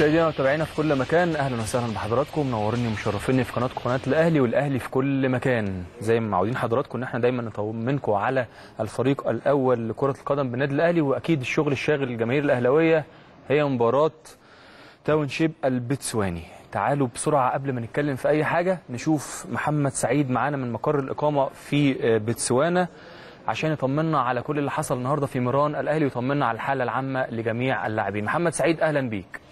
مشاهدينا ومتابعينا في كل مكان اهلا وسهلا بحضراتكم منوريني ومشرفيني في قناتكم قناه الاهلي والاهلي في كل مكان زي ما معودين حضراتكم ان احنا دايما نطمنكم على الفريق الاول لكره القدم بالنادي الاهلي واكيد الشغل الشاغل للجماهير الاهلاويه هي مباراه تاونشيب البتسواني تعالوا بسرعه قبل ما نتكلم في اي حاجه نشوف محمد سعيد معانا من مقر الاقامه في بتسوانا عشان يطمنا على كل اللي حصل النهارده في ميران الاهلي ويطمنا على الحاله العامه لجميع اللاعبين محمد سعيد اهلا بيك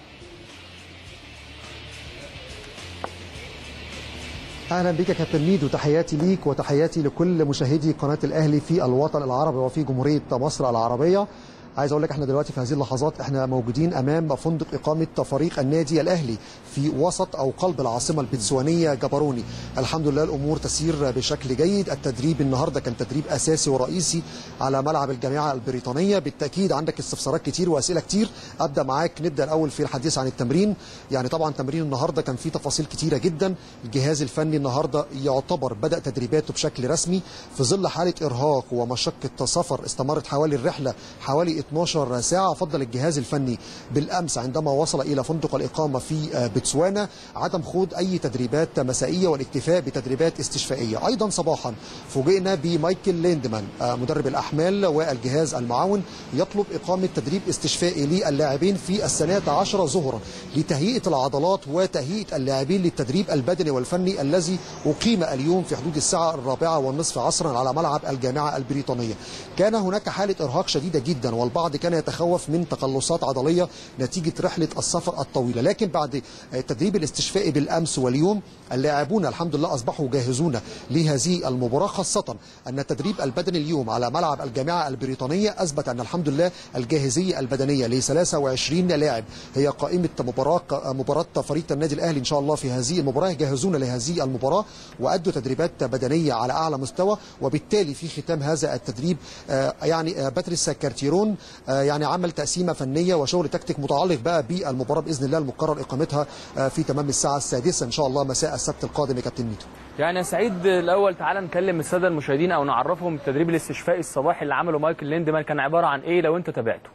اهلا بك يا كابتن ميدو تحياتي ليك وتحياتي لكل مشاهدي قناه الاهلي في الوطن العربي وفي جمهوريه مصر العربيه عايز اقول لك احنا دلوقتي في هذه اللحظات احنا موجودين امام فندق اقامه فريق النادي الاهلي في وسط او قلب العاصمه البتسوانيه جبروني الحمد لله الامور تسير بشكل جيد التدريب النهارده كان تدريب اساسي ورئيسي على ملعب الجامعه البريطانيه بالتاكيد عندك استفسارات كتير واسئله كتير ابدا معاك نبدا الاول في الحديث عن التمرين يعني طبعا تمرين النهارده كان فيه تفاصيل كتيره جدا الجهاز الفني النهارده يعتبر بدا تدريباته بشكل رسمي في ظل حاله ارهاق ومشقه سفر استمرت حوالي الرحله حوالي 12 ساعة فضل الجهاز الفني بالأمس عندما وصل إلى فندق الإقامة في بتسوانا عدم خوض أي تدريبات مسائية والاكتفاء بتدريبات استشفائية أيضا صباحا فوجئنا بمايكل ليندمان مدرب الأحمال والجهاز المعاون يطلب إقامة تدريب استشفائي للاعبين في السنة عشر ظهرا لتهيئة العضلات وتهيئة اللاعبين للتدريب البدني والفني الذي أقيم اليوم في حدود الساعة الرابعة والنصف عصرا على ملعب الجامعة البريطانية كان هناك حالة إرهاق شديدة جدا والبعض كان يتخوف من تقلصات عضليه نتيجه رحله السفر الطويله لكن بعد التدريب الاستشفائي بالامس واليوم اللاعبون الحمد لله اصبحوا جاهزون لهذه المباراه خاصه ان التدريب البدني اليوم على ملعب الجامعه البريطانيه اثبت ان الحمد لله الجاهزيه البدنيه ل 23 لاعب هي قائمه مباراه مباراه فريق النادي الاهلي ان شاء الله في هذه المباراه جاهزون لهذه المباراه وادوا تدريبات بدنيه على اعلى مستوى وبالتالي في ختام هذا التدريب يعني باتريس كارتيرون يعني عمل تقسيمه فنيه وشغل تكتيك متعلق بقى بالمباراه باذن الله المقرر اقامتها في تمام الساعه السادسه ان شاء الله مساء السبت القادم يا كابتن ميدو. يعني يا سعيد الاول تعالى نكلم الساده المشاهدين او نعرفهم التدريب الاستشفائي الصباحي اللي عمله مايكل ليندمان كان عباره عن ايه لو انت تابعته.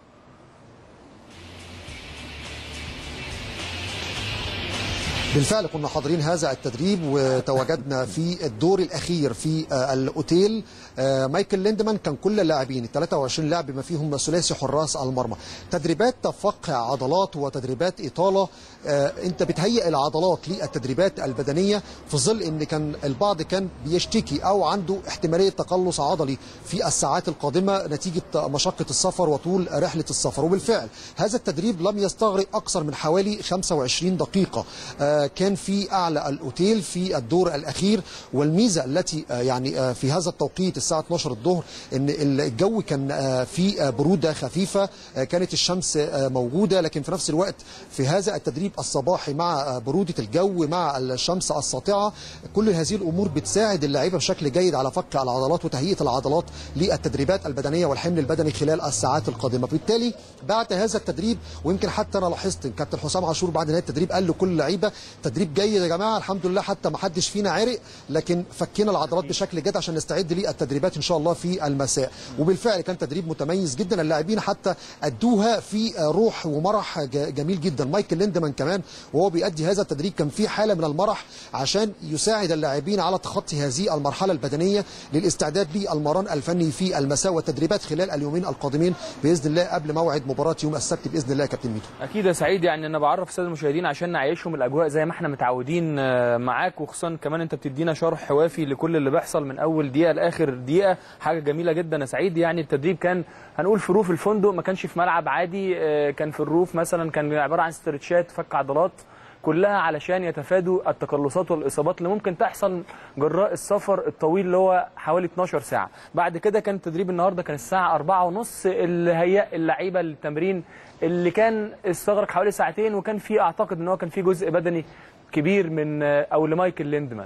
بالفعل كنا حاضرين هذا التدريب وتواجدنا في الدور الاخير في الاوتيل مايكل ليندمان كان كل اللاعبين 23 لاعب بما فيهم ثلاثي حراس المرمى تدريبات فقع عضلات وتدريبات اطاله انت بتهيئ العضلات للتدريبات البدنيه في ظل ان كان البعض كان بيشتكي او عنده احتماليه تقلص عضلي في الساعات القادمه نتيجه مشقه السفر وطول رحله السفر وبالفعل هذا التدريب لم يستغرق اكثر من حوالي 25 دقيقه كان في اعلى الاوتيل في الدور الاخير والميزه التي يعني في هذا التوقيت الساعه 12 الظهر ان الجو كان في بروده خفيفه كانت الشمس موجوده لكن في نفس الوقت في هذا التدريب الصباحي مع بروده الجو مع الشمس الساطعه كل هذه الامور بتساعد اللعيبه بشكل جيد على فك العضلات وتهيئه العضلات للتدريبات البدنيه والحمل البدني خلال الساعات القادمه بالتالي بعد هذا التدريب ويمكن حتى انا لاحظت كابتن حسام عاشور بعد نهايه التدريب قال لكل لعيبه تدريب جيد يا جماعه الحمد لله حتى ما حدش فينا عرق لكن فكينا العضلات بشكل جيد عشان نستعد للتدريبات ان شاء الله في المساء وبالفعل كان تدريب متميز جدا اللاعبين حتى ادوها في روح ومرح جميل جدا مايكل ليندمان كمان وهو بيأدي هذا التدريب كان في حاله من المرح عشان يساعد اللاعبين على تخطي هذه المرحله البدنيه للاستعداد للمران الفني في المساء والتدريبات خلال اليومين القادمين باذن الله قبل موعد مباراه يوم السبت باذن الله يا كابتن ميدو اكيد يا سعيد يعني انا بعرف الساده المشاهدين عشان نعيشهم الاجواء زي ما احنا متعودين معاك وخصوصا كمان انت بتدينا شرح وافي لكل اللي بيحصل من اول دقيقه لاخر دقيقه حاجه جميله جدا يا سعيد يعني التدريب كان هنقول في روف الفندق ما كانش في ملعب عادي كان في الروف مثلا كان عباره عن استرتشات فك عضلات كلها علشان يتفادوا التقلصات والاصابات اللي ممكن تحصل جراء السفر الطويل اللي هو حوالي 12 ساعه بعد كده كان التدريب النهارده كان الساعه 4 ونص اللي هيأ اللعيبه للتمرين اللي كان استغرق حوالي ساعتين وكان في اعتقد ان هو كان في جزء بدني كبير من او لمايكل ليندمان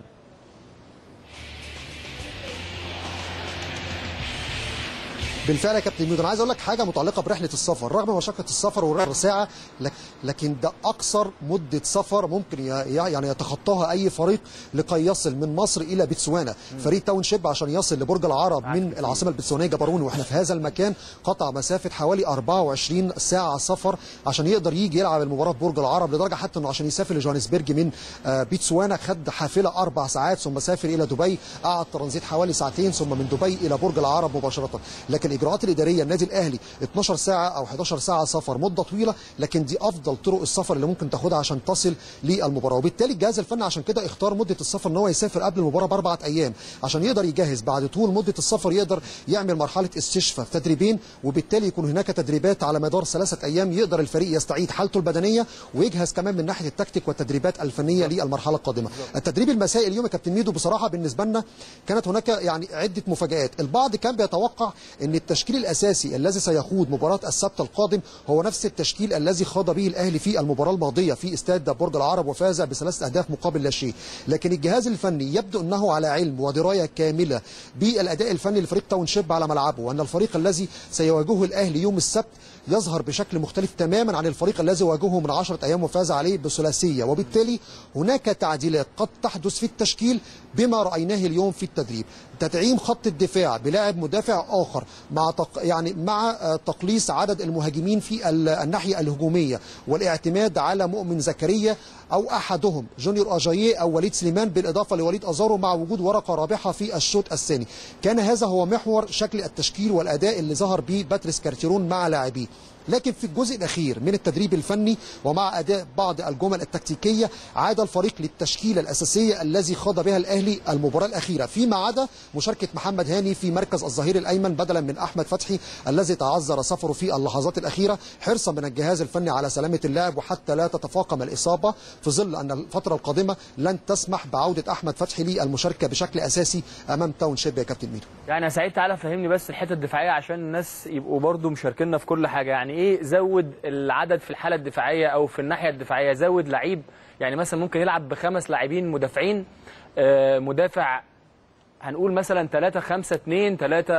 بالفعل يا كابتن ميدو انا عايز اقول لك حاجه متعلقه برحله السفر رغم مشقه السفر والرحله ساعه لك- لكن ده اقصر مده سفر ممكن ي- يعني يتخطاها اي فريق لكي يصل من مصر الى بتسوانا فريق تاون شيب عشان يصل لبرج العرب من العاصمه البتسوانيه جبروني واحنا في هذا المكان قطع مسافه حوالي 24 ساعه سفر عشان يقدر يجي يلعب المباراه في برج العرب لدرجه حتى انه عشان يسافر لجوهانسبرج من آه، بتسوانا خد حافله اربع ساعات ثم سافر الى دبي قعد ترانزيت حوالي ساعتين ثم من دبي الى برج العرب مباشره لكن الاجراءات الاداريه النادي الاهلي 12 ساعه او 11 ساعه سفر مده طويله لكن دي افضل طرق السفر اللي ممكن تاخدها عشان تصل للمباراه وبالتالي الجهاز الفني عشان كده اختار مده السفر ان هو يسافر قبل المباراه باربع ايام عشان يقدر يجهز بعد طول مده السفر يقدر يعمل مرحله استشفاء في تدريبين وبالتالي يكون هناك تدريبات على مدار ثلاثه ايام يقدر الفريق يستعيد حالته البدنيه ويجهز كمان من ناحيه التكتيك والتدريبات الفنيه للمرحله القادمه التدريب المسائي اليوم يا كابتن ميدو بصراحه بالنسبه لنا كانت هناك يعني عده مفاجات البعض كان بيتوقع ان التشكيل الاساسي الذي سيخوض مباراه السبت القادم هو نفس التشكيل الذي خاض به الاهلي في المباراه الماضيه في استاد برج العرب وفاز بثلاث اهداف مقابل لا شيء لكن الجهاز الفني يبدو انه على علم ودرايه كامله بالاداء الفني لفريق تاون شيب على ملعبه وان الفريق الذي سيواجهه الاهلي يوم السبت يظهر بشكل مختلف تماما عن الفريق الذي واجهه من 10 ايام وفاز عليه بثلاثيه وبالتالي هناك تعديلات قد تحدث في التشكيل بما رايناه اليوم في التدريب تدعيم خط الدفاع بلاعب مدافع اخر مع تق... يعني مع آه، تقليص عدد المهاجمين في ال- الناحيه الهجوميه والاعتماد على مؤمن زكريا او احدهم جونيور اجاييه او وليد سليمان بالاضافه لوليد ازارو مع وجود ورقه رابحه في الشوط الثاني كان هذا هو محور شكل التشكيل والاداء اللي ظهر به باتريس كارتيرون مع لاعبيه لكن في الجزء الاخير من التدريب الفني ومع اداء بعض الجمل التكتيكيه عاد الفريق للتشكيله الاساسيه الذي خاض بها الاهلي المباراه الاخيره فيما عدا مشاركه محمد هاني في مركز الظهير الايمن بدلا من احمد فتحي الذي تعذر سفره في اللحظات الاخيره حرصا من الجهاز الفني على سلامه اللاعب وحتى لا تتفاقم الاصابه في ظل ان الفتره القادمه لن تسمح بعوده احمد فتحي للمشاركه بشكل اساسي امام تاون شيب يا كابتن ميدو يعني يا سعيد تعالى فهمني بس الحته الدفاعيه عشان الناس يبقوا برضو مشاركينا في كل حاجه يعني ايه زود العدد في الحاله الدفاعيه او في الناحيه الدفاعيه زود لعيب يعني مثلا ممكن يلعب بخمس لاعبين مدافعين آه، مدافع هنقول مثلا 3 5 2 3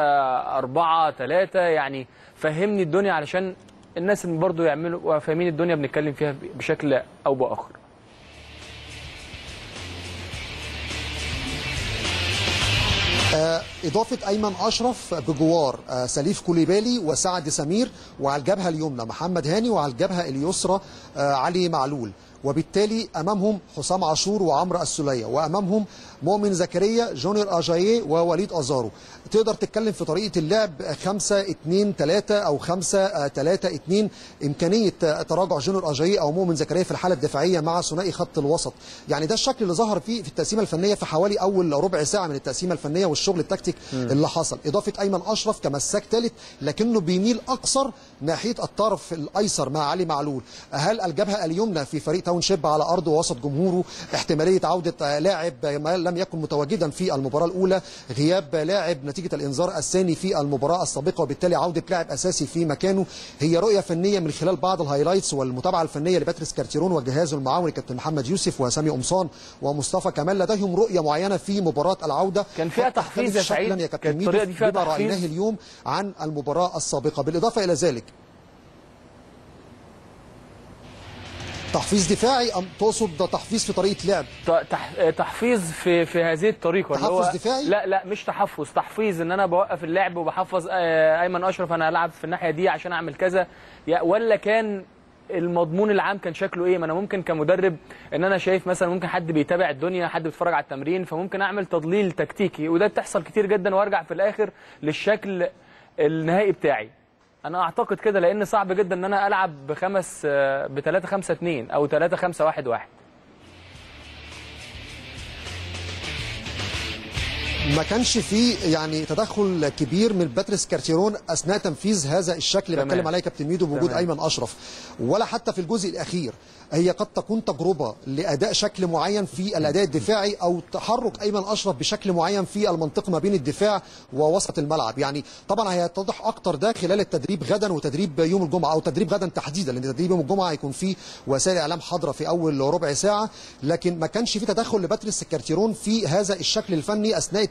4 3 يعني فهمني الدنيا علشان الناس اللي برضو يعملوا فاهمين الدنيا بنتكلم فيها بشكل او باخر آه، إضافة أيمن أشرف بجوار آه، سليف كوليبالي وسعد سمير وعلى الجبهة اليمنى محمد هاني وعلى الجبهة اليسرى آه، علي معلول وبالتالي أمامهم حسام عاشور وعمرو السولية وأمامهم مؤمن زكريا جونيور أجاييه ووليد أزارو تقدر تتكلم في طريقة اللعب 5 2 3 أو 5 3 2 إمكانية آه، تراجع جونيور أجاييه أو مؤمن زكريا في الحالة الدفاعية مع ثنائي خط الوسط يعني ده الشكل اللي ظهر فيه في التقسيمة الفنية في حوالي أول ربع ساعة من التقسيمة الفنية والشغل التكتيك اللي حصل إضافة أيمن أشرف كمساك ثالث لكنه بيميل أقصر ناحية الطرف الأيسر مع علي معلول هل الجبهة اليمنى في فريق تاون شيب على أرض وسط جمهوره احتمالية عودة آه، لاعب ما لم يكن متواجدا في المباراة الأولى غياب لاعب نتيجة الإنذار الثاني في المباراة السابقة وبالتالي عودة لاعب أساسي في مكانه هي رؤية فنية من خلال بعض الهايلايتس والمتابعة الفنية لباتريس كارتيرون وجهازه المعاون كابتن محمد يوسف وسامي قمصان ومصطفى كمال لديهم رؤية معينة في مباراة العودة كان فيها قد تحفيز يا تختلف سعيد. شكلاً يا كابتن كانت ميدو الطريقة دي فيها بما تحفيز. رأيناه اليوم عن المباراة السابقة بالإضافة إلى ذلك تحفيز دفاعي أم تقصد تحفيز في طريقة لعب ت- تح- تحفيظ في في هذه الطريقه اللي هو تحفظ دفاعي؟ لا لا مش تحفظ تحفيظ ان انا بوقف اللعب وبحفظ آه، ايمن اشرف انا هلعب في الناحيه دي عشان اعمل كذا يا- ولا كان المضمون العام كان شكله ايه ما انا ممكن كمدرب ان انا شايف مثلا ممكن حد بيتابع الدنيا حد بيتفرج على التمرين فممكن اعمل تضليل تكتيكي وده بتحصل كتير جدا وارجع في الاخر للشكل النهائي بتاعي انا اعتقد كده لان صعب جدا ان انا العب بخمس ب 3 5 2 او 3 5 1 1 ما كانش فيه يعني تدخل كبير من باتريس كارتيرون اثناء تنفيذ هذا الشكل اللي تمام. بتكلم عليه كابتن ميدو بوجود تمام. ايمن اشرف ولا حتى في الجزء الاخير هي قد تكون تجربه لاداء شكل معين في الاداء الدفاعي او تحرك ايمن اشرف بشكل معين في المنطقه ما بين الدفاع ووسط الملعب يعني طبعا هيتضح اكتر ده خلال التدريب غدا وتدريب يوم الجمعه او تدريب غدا تحديدا لان تدريب يوم الجمعه هيكون فيه وسائل اعلام حاضره في اول ربع ساعه لكن ما كانش في تدخل لباتريس كارتيرون في هذا الشكل الفني اثناء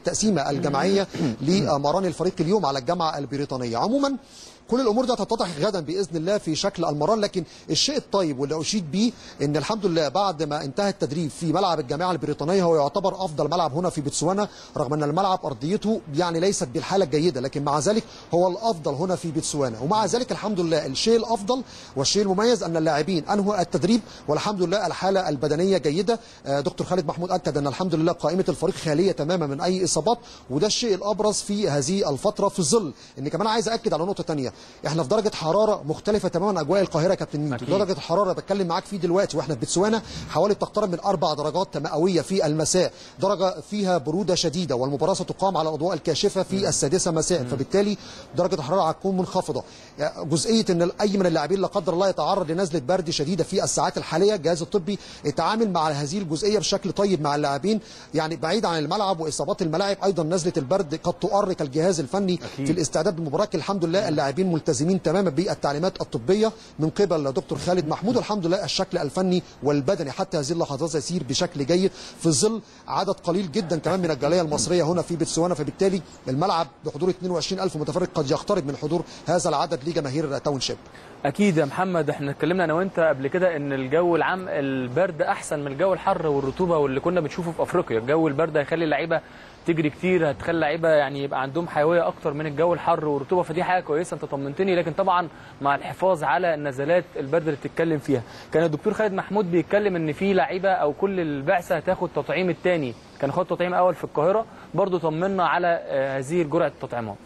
التقسيمه الجماعيه لمران الفريق اليوم على الجامعه البريطانيه عموما كل الامور دي هتتضح غدا باذن الله في شكل المران لكن الشيء الطيب واللي اشيد بيه ان الحمد لله بعد ما انتهى التدريب في ملعب الجامعه البريطانيه هو يعتبر افضل ملعب هنا في بتسوانا رغم ان الملعب ارضيته يعني ليست بالحاله الجيده لكن مع ذلك هو الافضل هنا في بتسوانا ومع ذلك الحمد لله الشيء الافضل والشيء المميز ان اللاعبين انهوا التدريب والحمد لله الحاله البدنيه جيده آه، دكتور خالد محمود اكد ان الحمد لله قائمه الفريق خاليه تماما من اي اصابات وده الشيء الابرز في هذه الفتره في ظل ان كمان عايز اكد على نقطه ثانيه احنا في درجه حراره مختلفه تماما اجواء القاهره يا كابتن ميدو أكيد. درجه الحراره بتكلم معاك فيه دلوقتي واحنا في بتسوانا حوالي تقترب من اربع درجات مئويه في المساء درجه فيها بروده شديده والمباراه ستقام على الاضواء الكاشفه في السادسه مساء فبالتالي درجه الحراره هتكون منخفضه يعني جزئيه ان اي من اللاعبين لا قدر الله يتعرض لنزله برد شديده في الساعات الحاليه الجهاز الطبي اتعامل مع هذه الجزئيه بشكل طيب مع اللاعبين يعني بعيد عن الملعب واصابات الملاعب ايضا نزله البرد قد تؤرق الجهاز الفني أكيد. في الاستعداد للمباراه الحمد لله اللاعبين ملتزمين تماما بالتعليمات الطبيه من قبل دكتور خالد محمود والحمد لله الشكل الفني والبدني حتى هذه اللحظات يسير بشكل جيد في ظل عدد قليل جدا كمان من الجاليه المصريه هنا في بتسوانا فبالتالي الملعب بحضور 22000 متفرج قد يقترب من حضور هذا العدد لجماهير تاون شيب اكيد يا محمد احنا اتكلمنا انا وانت قبل كده ان الجو العام البرد احسن من الجو الحر والرطوبه واللي كنا بنشوفه في افريقيا الجو البرد هيخلي اللعيبه تجري كتير هتخلي اللعيبه يعني يبقى عندهم حيويه اكتر من الجو الحر والرطوبه فدي حاجه كويسه انت طمنتني لكن طبعا مع الحفاظ على نزلات البرد اللي بتتكلم فيها كان الدكتور خالد محمود بيتكلم ان في لعيبه او كل البعثه هتاخد تطعيم الثاني كان خد تطعيم اول في القاهره برضو طمنا على آه، هذه جرعه التطعيمات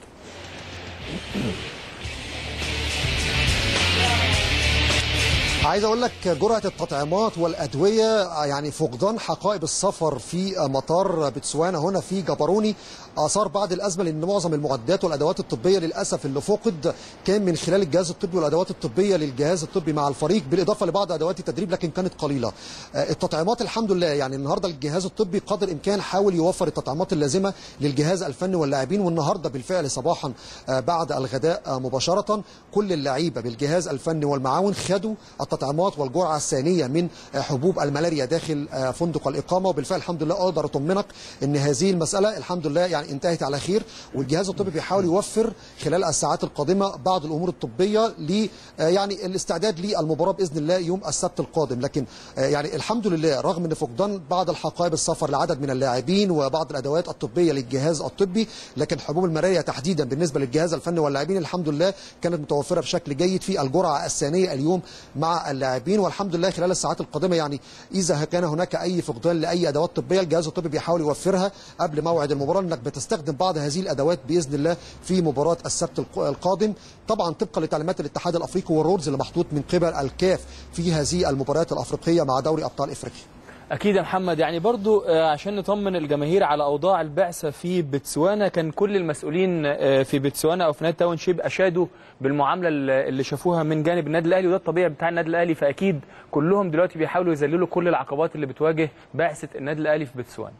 عايز اقول لك جرعه التطعيمات والادويه يعني فقدان حقائب السفر في مطار بتسوانا هنا في جبروني اثار بعض الازمه لان معظم المعدات والادوات الطبيه للاسف اللي فقد كان من خلال الجهاز الطبي والادوات الطبيه للجهاز الطبي مع الفريق بالاضافه لبعض ادوات التدريب لكن كانت قليله آه، التطعيمات الحمد لله يعني النهارده الجهاز الطبي قدر الامكان حاول يوفر التطعيمات اللازمه للجهاز الفني واللاعبين والنهارده بالفعل صباحا آه، بعد الغداء آه، مباشره كل اللعيبه بالجهاز الفني والمعاون خدوا التطعيمات والجرعه الثانيه من آه، حبوب الملاريا داخل آه، فندق الاقامه وبالفعل الحمد لله اقدر اطمنك ان هذه المساله الحمد لله يعني انتهت على خير والجهاز الطبي بيحاول يوفر خلال الساعات القادمه بعض الامور الطبيه ل آه، يعني الاستعداد للمباراه باذن الله يوم السبت القادم لكن آه، يعني الحمد لله رغم ان فقدان بعض الحقائب السفر لعدد من اللاعبين وبعض الادوات الطبيه للجهاز الطبي لكن حبوب الملاريا تحديدا بالنسبه للجهاز الفني واللاعبين الحمد لله كانت متوفره بشكل جيد في الجرعه الثانيه اليوم مع اللاعبين والحمد لله خلال الساعات القادمه يعني اذا كان هناك اي فقدان لاي ادوات طبيه الجهاز الطبي بيحاول يوفرها قبل موعد المباراه انك بتستخدم بعض هذه الادوات باذن الله في مباراه السبت الق- القادم طبعا طبقا لتعليمات الاتحاد الافريقي والرولز اللي محطوط من قبل الكاف في هذه المباريات الافريقيه مع دوري ابطال افريقيا اكيد يا محمد يعني برضو آه، عشان نطمن الجماهير على اوضاع البعثه في بتسوانا كان كل المسؤولين آه، في بتسوانا او في نادي تاون شيب اشادوا بالمعامله اللي اللي شافوها من جانب النادي الاهلي وده الطبيعي بتاع النادي الاهلي فاكيد كلهم دلوقتي بيحاولوا يذللوا كل العقبات اللي بتواجه بعثه النادي الاهلي في بتسوانا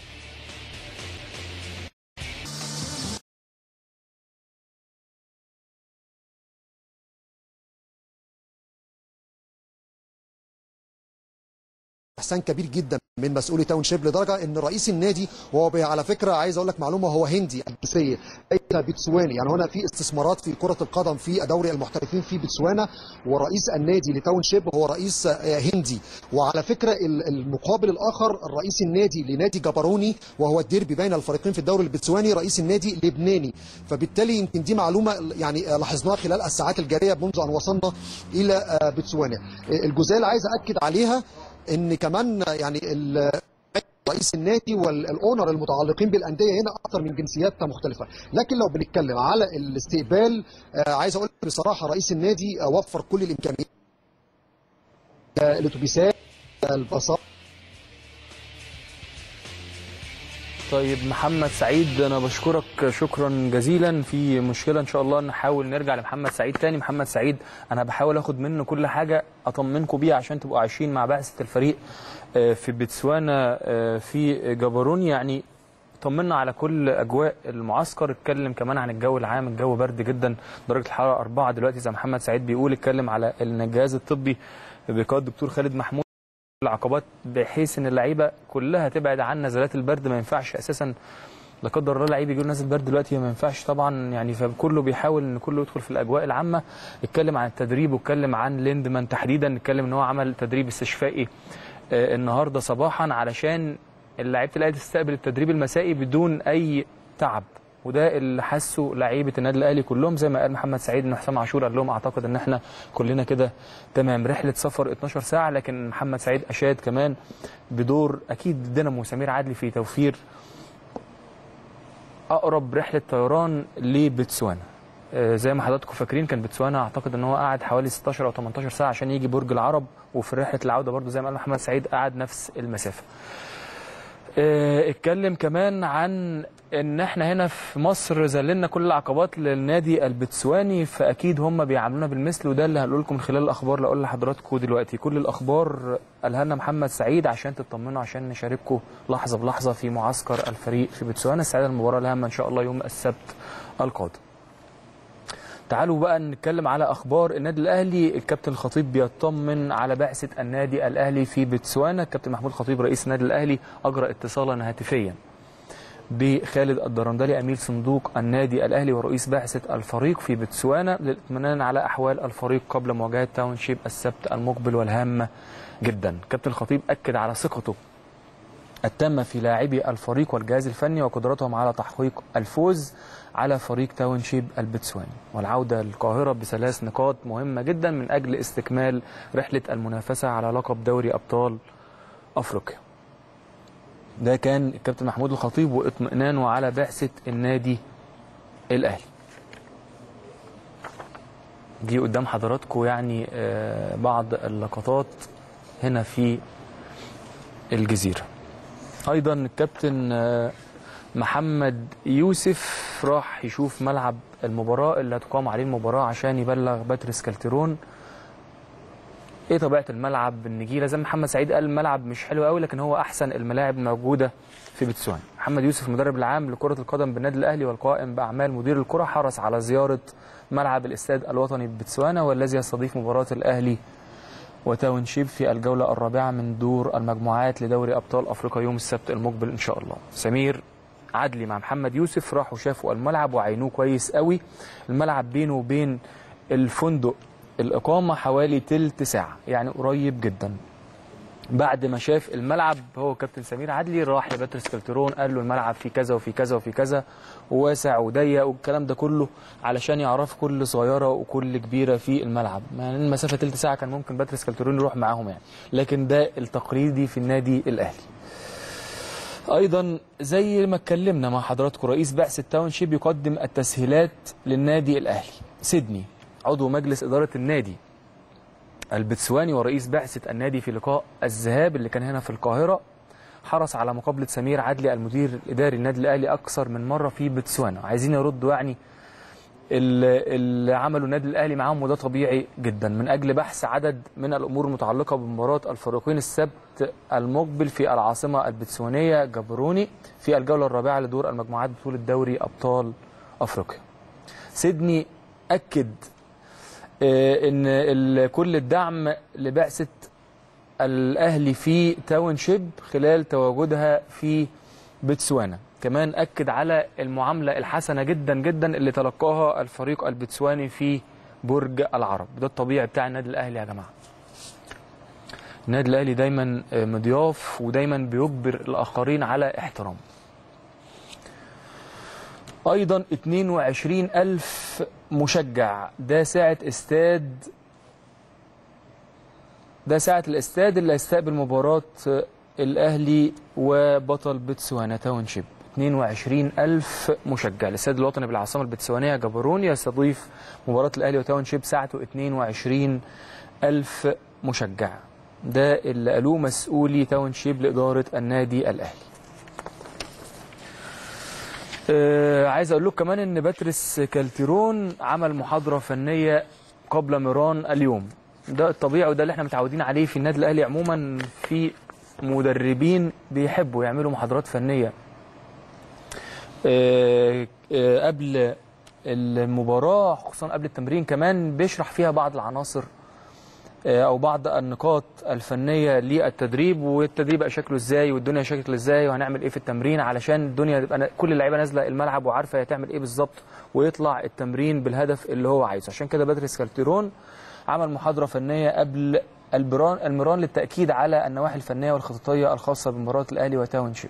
احسان كبير جدا من مسؤولي تاون شيب لدرجه ان رئيس النادي وهو بي- على فكره عايز اقول لك معلومه هو هندي الجنسيه ليس بتسواني يعني هنا في استثمارات في كره القدم في دوري المحترفين في بتسوانا ورئيس النادي لتاون شيب هو رئيس آه، هندي وعلى فكره ال- المقابل الاخر رئيس النادي لنادي جبروني وهو الديربي بين الفريقين في الدوري البتسواني رئيس النادي لبناني فبالتالي يمكن دي معلومه يعني آه، لاحظناها خلال الساعات الجاريه منذ ان وصلنا الى آه، بتسوانا آه، الجزئيه اللي عايز اكد عليها ان كمان يعني ال- رئيس النادي والاونر المتعلقين بالانديه هنا اكثر من جنسيات مختلفه لكن لو بنتكلم على الاستقبال آه، عايز اقول لك بصراحه رئيس النادي آه، وفر كل الامكانيات آه، الاتوبيسات آه، الباصات طيب محمد سعيد انا بشكرك شكرا جزيلا في مشكله ان شاء الله نحاول نرجع لمحمد سعيد تاني محمد سعيد انا بحاول اخد منه كل حاجه اطمنكم بيها عشان تبقوا عايشين مع بعثه الفريق آه، في بتسوانا آه، في جبرون يعني طمنا على كل اجواء المعسكر اتكلم كمان عن الجو العام الجو برد جدا درجه الحراره أربعة دلوقتي زي محمد سعيد بيقول اتكلم على ان الجهاز الطبي بقياده الدكتور خالد محمود العقبات بحيث ان اللعيبه كلها تبعد عن نزلات البرد ما ينفعش اساسا لا قدر الله لعيب يجي له نازل برد دلوقتي ما ينفعش طبعا يعني فكله بيحاول ان كله يدخل في الاجواء العامه اتكلم عن التدريب واتكلم عن ليندمان تحديدا اتكلم ان هو عمل تدريب استشفائي آه، النهارده صباحا علشان لعيبه الاهلي تستقبل التدريب المسائي بدون اي تعب وده اللي حسه لعيبه النادي الاهلي كلهم زي ما قال محمد سعيد ان حسام عاشور قال لهم اعتقد ان احنا كلنا كده تمام رحله سفر 12 ساعه لكن محمد سعيد اشاد كمان بدور اكيد دينامو سمير عدلي في توفير اقرب رحله طيران لبتسوانا آه، زي ما حضراتكم فاكرين كان بتسوانا اعتقد ان هو قعد حوالي 16 او 18 ساعه عشان يجي برج العرب وفي رحله العوده برضو زي ما قال محمد سعيد قعد نفس المسافه آه، اتكلم كمان عن ان احنا هنا في مصر ذللنا كل العقبات للنادي البتسواني فاكيد هم بيعاملونا بالمثل وده اللي هنقول لكم من خلال الاخبار اللي اقول لحضراتكم دلوقتي كل الاخبار قالها لنا محمد سعيد عشان تطمنوا عشان نشارككم لحظه بلحظه في معسكر الفريق في بتسوانا استعداد المباراه الهامه ان شاء الله يوم السبت القادم تعالوا بقى نتكلم على اخبار النادي الاهلي الكابتن الخطيب بيطمن على بعثه النادي الاهلي في بتسوانا الكابتن محمود الخطيب رئيس النادي الاهلي اجرى اتصالا هاتفيا بخالد الدرندلي امير صندوق النادي الاهلي ورئيس بعثه الفريق في بتسوانا للاطمئنان على احوال الفريق قبل مواجهه تاون شيب السبت المقبل والهامه جدا كابتن الخطيب اكد على ثقته التامة في لاعبي الفريق والجهاز الفني وقدرتهم على تحقيق الفوز على فريق تاون شيب البتسواني والعودة للقاهرة بثلاث نقاط مهمة جدا من أجل استكمال رحلة المنافسة على لقب دوري أبطال أفريقيا ده كان الكابتن محمود الخطيب واطمئنانه على بعثة النادي الأهلي دي قدام حضراتكم يعني آه، بعض اللقطات هنا في الجزيره ايضا الكابتن آه، محمد يوسف راح يشوف ملعب المباراه اللي هتقام عليه المباراه عشان يبلغ باتريس كالتيرون ايه طبيعه الملعب النجيله زي ما محمد سعيد قال الملعب مش حلو قوي لكن هو احسن الملاعب موجوده في بتسوان محمد يوسف المدرب العام لكره القدم بالنادي الاهلي والقائم باعمال مدير الكره حرص على زياره ملعب الاستاد الوطني ببتسوانا والذي يستضيف مباراه الاهلي وتاون شيب في الجولة الرابعة من دور المجموعات لدوري أبطال أفريقيا يوم السبت المقبل إن شاء الله سمير عدلي مع محمد يوسف راحوا شافوا الملعب وعينوه كويس قوي الملعب بينه وبين الفندق الإقامة حوالي تلت ساعة يعني قريب جدا بعد ما شاف الملعب هو كابتن سمير عدلي راح لباتريس كالترون قال له الملعب فيه كذا وفي كذا وفي كذا وواسع وضيق والكلام ده كله علشان يعرف كل صغيره وكل كبيره في الملعب يعني المسافه تلت ساعه كان ممكن باتريس كالترون يروح معاهم يعني لكن ده التقليدي في النادي الاهلي ايضا زي ما اتكلمنا مع حضراتكم رئيس بعثه تاون شيب يقدم التسهيلات للنادي الاهلي سيدني عضو مجلس اداره النادي البتسواني ورئيس بعثة النادي في لقاء الذهاب اللي كان هنا في القاهرة حرص على مقابلة سمير عدلي المدير الإداري النادي الأهلي أكثر من مرة في بتسوانا عايزين يردوا يعني ال- اللي عملوا النادي الأهلي معاهم وده طبيعي جدا من أجل بحث عدد من الأمور المتعلقة بمباراة الفريقين السبت المقبل في العاصمة البتسوانية جبروني في الجولة الرابعة لدور المجموعات بطولة دوري أبطال أفريقيا سيدني أكد آه، ان ال- كل الدعم لبعثه الاهلي في تاون شيب خلال تواجدها في بتسوانا كمان اكد على المعامله الحسنه جدا جدا اللي تلقاها الفريق البتسواني في برج العرب ده الطبيعي بتاع النادي الاهلي يا جماعه النادي الاهلي دايما آه، مضياف ودايما بيجبر الاخرين على احترام ايضا 22 الف مشجع ده ساعه استاد ده ساعه الاستاد اللي هيستقبل مباراه الاهلي وبطل بتسوانا تاون شيب 22 ألف مشجع الاستاد الوطني بالعاصمة البتسوانية جبرون يستضيف مباراة الأهلي وتاون شيب ساعته 22 ألف مشجع ده اللي قالوه مسؤولي تاون شيب لإدارة النادي الأهلي آه عايز اقول لكم كمان ان باتريس كالتيرون عمل محاضره فنيه قبل ميران اليوم ده الطبيعي وده اللي احنا متعودين عليه في النادي الاهلي عموما في مدربين بيحبوا يعملوا محاضرات فنيه آه آه قبل المباراه خصوصا قبل التمرين كمان بيشرح فيها بعض العناصر آه، او بعض النقاط الفنيه للتدريب والتدريب بقى شكله ازاي والدنيا شكل ازاي وهنعمل ايه في التمرين علشان الدنيا تبقى كل اللعيبه نازله الملعب وعارفه هي هتعمل ايه بالظبط ويطلع التمرين بالهدف اللي هو عايزه عشان كده باتريس كالتيرون عمل محاضره فنيه قبل البران المران للتاكيد على النواحي الفنيه والخططيه الخاصه بمباراه الاهلي وتاونشيب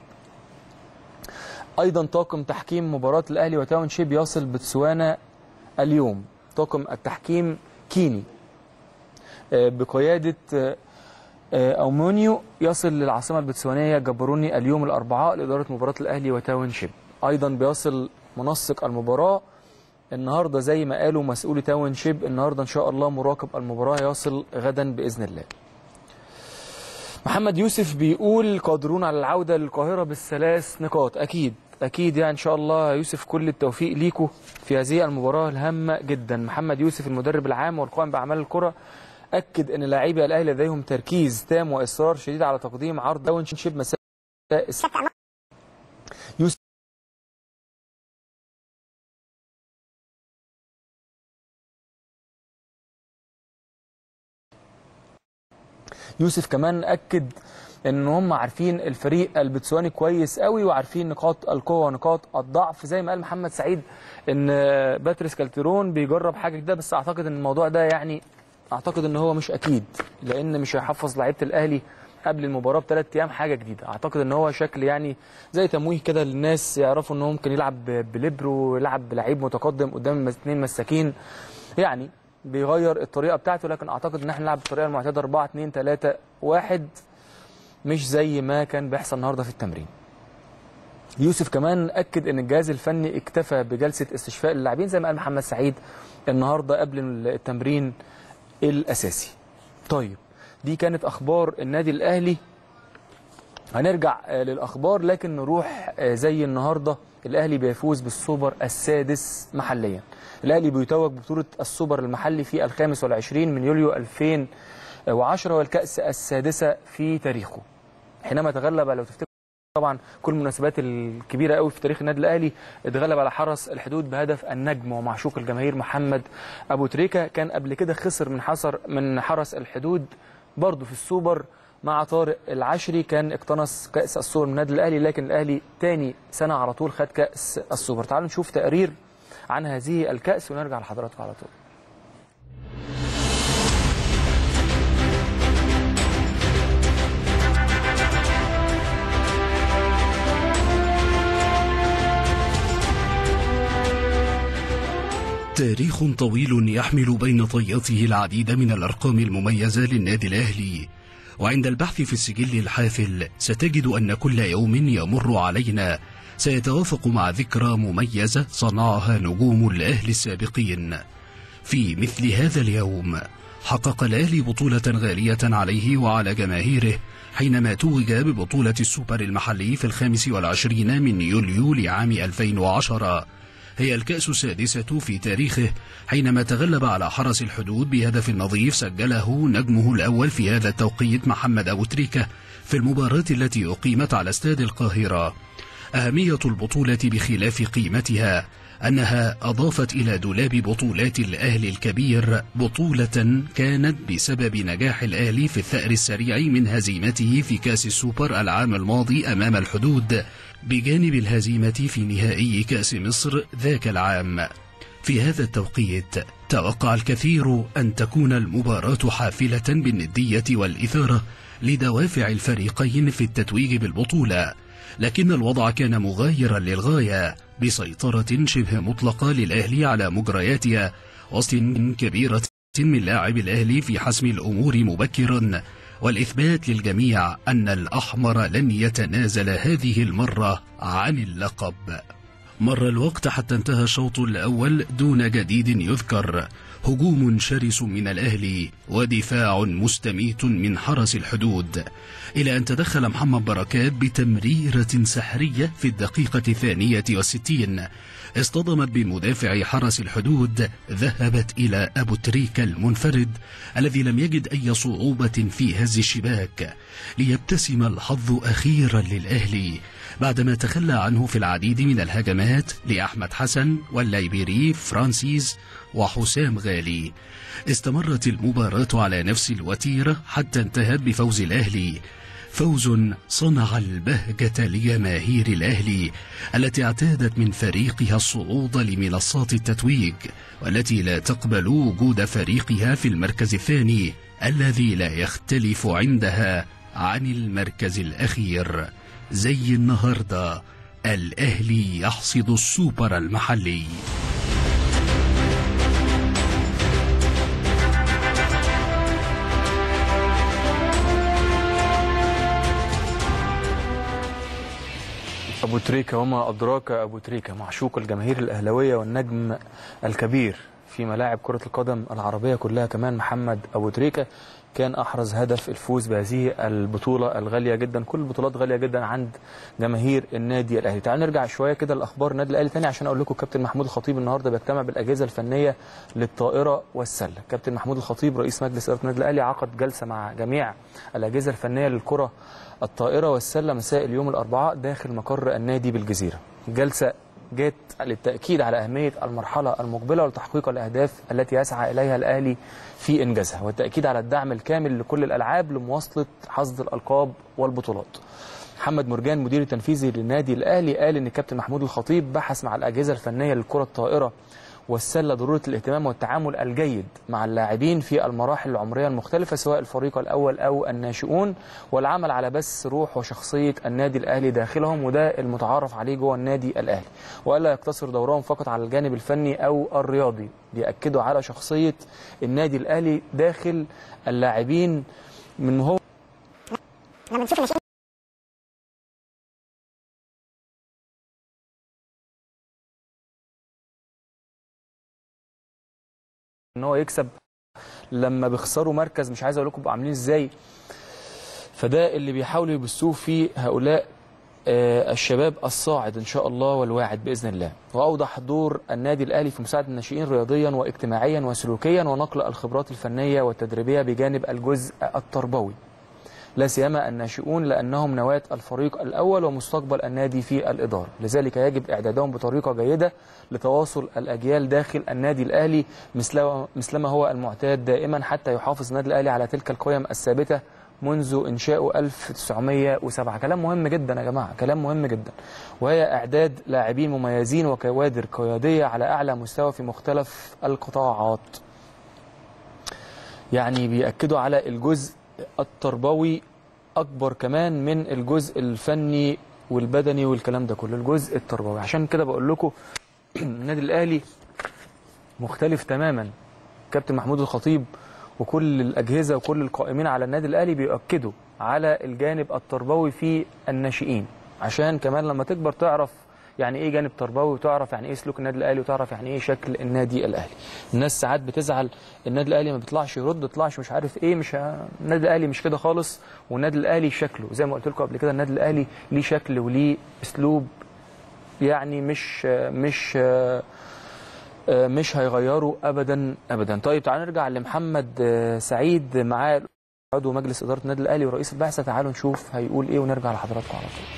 ايضا طاقم تحكيم مباراه الاهلي وتاونشيب يصل بتسوانا اليوم طاقم التحكيم كيني آه، بقياده آه، آه، أومونيو يصل للعاصمة البتسوانية جبروني اليوم الأربعاء لإدارة مباراة الأهلي وتاونشيب أيضا بيصل منسق المباراة النهاردة زي ما قالوا مسؤولي تاونشيب النهاردة إن شاء الله مراقب المباراة يصل غدا بإذن الله محمد يوسف بيقول قادرون على العودة للقاهرة بالثلاث نقاط أكيد أكيد يعني إن شاء الله يا يوسف كل التوفيق ليكم في هذه المباراة الهامة جدا محمد يوسف المدرب العام والقائم بأعمال الكرة أكد أن لاعبي الأهلي لديهم تركيز تام وإصرار شديد على تقديم عرض داونشيب مساء السبت يوسف يوسف كمان اكد ان هم عارفين الفريق البتسواني كويس قوي وعارفين نقاط القوه ونقاط الضعف زي ما قال محمد سعيد ان باتريس كالتيرون بيجرب حاجه كده بس اعتقد ان الموضوع ده يعني اعتقد ان هو مش اكيد لان مش هيحفظ لعيبه الاهلي قبل المباراه بثلاث ايام حاجه جديده اعتقد ان هو شكل يعني زي تمويه كده للناس يعرفوا ان هو ممكن يلعب بليبرو يلعب بلعيب متقدم قدام اثنين مساكين يعني بيغير الطريقه بتاعته لكن اعتقد ان احنا نلعب بالطريقه المعتاده 4 2 3 1 مش زي ما كان بيحصل النهارده في التمرين يوسف كمان اكد ان الجهاز الفني اكتفى بجلسه استشفاء اللاعبين زي ما قال محمد سعيد النهارده قبل التمرين الاساسي طيب دي كانت اخبار النادي الاهلي هنرجع آه، للاخبار لكن نروح آه، زي النهارده الاهلي بيفوز بالسوبر السادس محليا الاهلي بيتوج ببطوله السوبر المحلي في الخامس والعشرين من يوليو 2010 والكاس السادسه في تاريخه حينما تغلب لو تفتكروا طبعا كل المناسبات الكبيره قوي في تاريخ النادي الاهلي اتغلب على حرس الحدود بهدف النجم ومعشوق الجماهير محمد ابو تريكه كان قبل كده خسر من حصر من حرس الحدود برضه في السوبر مع طارق العشري كان اقتنص كاس السوبر من النادي الاهلي لكن الاهلي تاني سنه على طول خد كاس السوبر تعالوا نشوف تقرير عن هذه الكاس ونرجع لحضراتكم على طول تاريخ طويل يحمل بين طياته العديد من الأرقام المميزة للنادي الأهلي وعند البحث في السجل الحافل ستجد أن كل يوم يمر علينا سيتوافق مع ذكرى مميزة صنعها نجوم الأهلي السابقين في مثل هذا اليوم حقق الأهلي بطولة غالية عليه وعلى جماهيره حينما توج ببطولة السوبر المحلي في الخامس والعشرين من يوليو لعام 2010 هي الكأس السادسة في تاريخه حينما تغلب على حرس الحدود بهدف نظيف سجله نجمه الأول في هذا التوقيت محمد أبو تريكة في المباراة التي أقيمت على استاد القاهرة أهمية البطولة بخلاف قيمتها أنها أضافت إلى دولاب بطولات الأهلي الكبير بطولة كانت بسبب نجاح الأهلي في الثأر السريع من هزيمته في كأس السوبر العام الماضي أمام الحدود بجانب الهزيمة في نهائي كأس مصر ذاك العام في هذا التوقيت توقع الكثير أن تكون المباراة حافلة بالندية والإثارة لدوافع الفريقين في التتويج بالبطولة لكن الوضع كان مغايرا للغاية بسيطرة شبه مطلقة للأهلي على مجرياتها وسط كبيرة من لاعب الأهلي في حسم الأمور مبكرا والإثبات للجميع أن الأحمر لن يتنازل هذه المرة عن اللقب مر الوقت حتى انتهى الشوط الأول دون جديد يذكر هجوم شرس من الأهلي ودفاع مستميت من حرس الحدود إلى أن تدخل محمد بركات بتمريرة سحرية في الدقيقة الثانية والستين اصطدمت بمدافع حرس الحدود ذهبت إلى أبو تريكة المنفرد الذي لم يجد أي صعوبة في هز الشباك ليبتسم الحظ أخيرا للأهلي بعدما تخلى عنه في العديد من الهجمات العلامات لأحمد حسن والليبيري فرانسيس وحسام غالي استمرت المباراة على نفس الوتيرة حتى انتهت بفوز الأهلي فوز صنع البهجة لجماهير الأهلي التي اعتادت من فريقها الصعود لمنصات التتويج والتي لا تقبل وجود فريقها في المركز الثاني الذي لا يختلف عندها عن المركز الأخير زي النهارده الأهلي يحصد السوبر المحلي ابو تريكه وما ادراك ابو تريكه معشوق الجماهير الاهلاويه والنجم الكبير في ملاعب كره القدم العربيه كلها كمان محمد ابو تريكه كان احرز هدف الفوز بهذه البطوله الغاليه جدا كل البطولات غاليه جدا عند جماهير النادي الاهلي تعالوا نرجع شويه كده لاخبار النادي الاهلي تاني عشان اقول لكم كابتن محمود الخطيب النهارده بيجتمع بالاجهزه الفنيه للطائره والسله كابتن محمود الخطيب رئيس مجلس اداره النادي الاهلي عقد جلسه مع جميع الاجهزه الفنيه للكره الطائره والسله مساء اليوم الاربعاء داخل مقر النادي بالجزيره الجلسه جت للتاكيد على اهميه المرحله المقبله لتحقيق الاهداف التي يسعى اليها الاهلي في انجازها والتاكيد على الدعم الكامل لكل الالعاب لمواصله حصد الالقاب والبطولات محمد مرجان مدير التنفيذي للنادي الاهلي قال ان الكابتن محمود الخطيب بحث مع الاجهزه الفنيه للكره الطائره والسله ضروره الاهتمام والتعامل الجيد مع اللاعبين في المراحل العمريه المختلفه سواء الفريق الاول او الناشئون والعمل على بث روح وشخصيه النادي الاهلي داخلهم وده المتعارف عليه جوه النادي الاهلي والا يقتصر دورهم فقط على الجانب الفني او الرياضي بياكدوا على شخصيه النادي الاهلي داخل اللاعبين من هو لما نشوف الناشئين ان هو يكسب لما بيخسروا مركز مش عايز اقول لكم بقوا عاملين ازاي فده اللي بيحاولوا يبثوه في هؤلاء آه، الشباب الصاعد ان شاء الله والواعد باذن الله واوضح دور النادي الاهلي في مساعده الناشئين رياضيا واجتماعيا وسلوكيا ونقل الخبرات الفنيه والتدريبيه بجانب الجزء التربوي لا سيما الناشئون لانهم نواه الفريق الاول ومستقبل النادي في الاداره، لذلك يجب اعدادهم بطريقه جيده لتواصل الاجيال داخل النادي الاهلي مثل مثلما هو المعتاد دائما حتى يحافظ النادي الاهلي على تلك القيم الثابته منذ انشائه 1907 كلام مهم جدا يا جماعه كلام مهم جدا وهي اعداد لاعبين مميزين وكوادر قياديه على اعلى مستوى في مختلف القطاعات يعني بيأكدوا على الجزء التربوي اكبر كمان من الجزء الفني والبدني والكلام ده كله الجزء التربوي عشان كده بقول لكم النادي الاهلي مختلف تماما كابتن محمود الخطيب وكل الاجهزه وكل القائمين على النادي الاهلي بيؤكدوا على الجانب التربوي في الناشئين عشان كمان لما تكبر تعرف يعني ايه جانب تربوي وتعرف يعني ايه سلوك النادي الاهلي وتعرف يعني ايه شكل النادي الاهلي الناس ساعات بتزعل النادي الاهلي ما بيطلعش يرد ما بيطلعش مش عارف ايه مش ه... النادي الاهلي مش كده خالص والنادي الاهلي شكله زي ما قلت لكم قبل كده النادي الاهلي ليه شكل وليه اسلوب يعني مش مش مش هيغيروا ابدا ابدا طيب تعالوا نرجع لمحمد سعيد معاه عضو مجلس اداره النادي الاهلي ورئيس البعثه تعالوا نشوف هيقول ايه ونرجع لحضراتكم على طول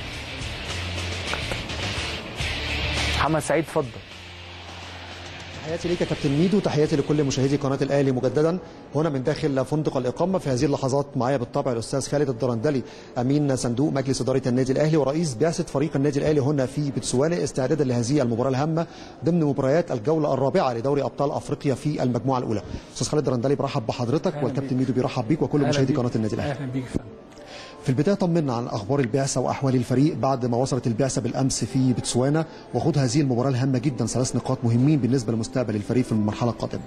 محمد سعيد اتفضل تحياتي ليك يا كابتن ميدو تحياتي لكل مشاهدي قناه الاهلي مجددا هنا من داخل فندق الاقامه في هذه اللحظات معايا بالطبع الاستاذ خالد الدرندلي امين صندوق مجلس اداره النادي الاهلي ورئيس بعثه فريق النادي الاهلي هنا في بتسوانا استعدادا لهذه المباراه الهامه ضمن مباريات الجوله الرابعه لدوري ابطال افريقيا في المجموعه الاولى استاذ خالد الدرندلي برحب بحضرتك أهلا والكابتن بيك. ميدو بيرحب بيك وكل مشاهدي قناه النادي الاهلي اهلا بيك يا فندم في البدايه طمنا عن اخبار البعثه واحوال الفريق بعد ما وصلت البعثه بالامس في بتسوانا وخوض هذه المباراه الهامه جدا ثلاث نقاط مهمين بالنسبه لمستقبل الفريق في المرحله القادمه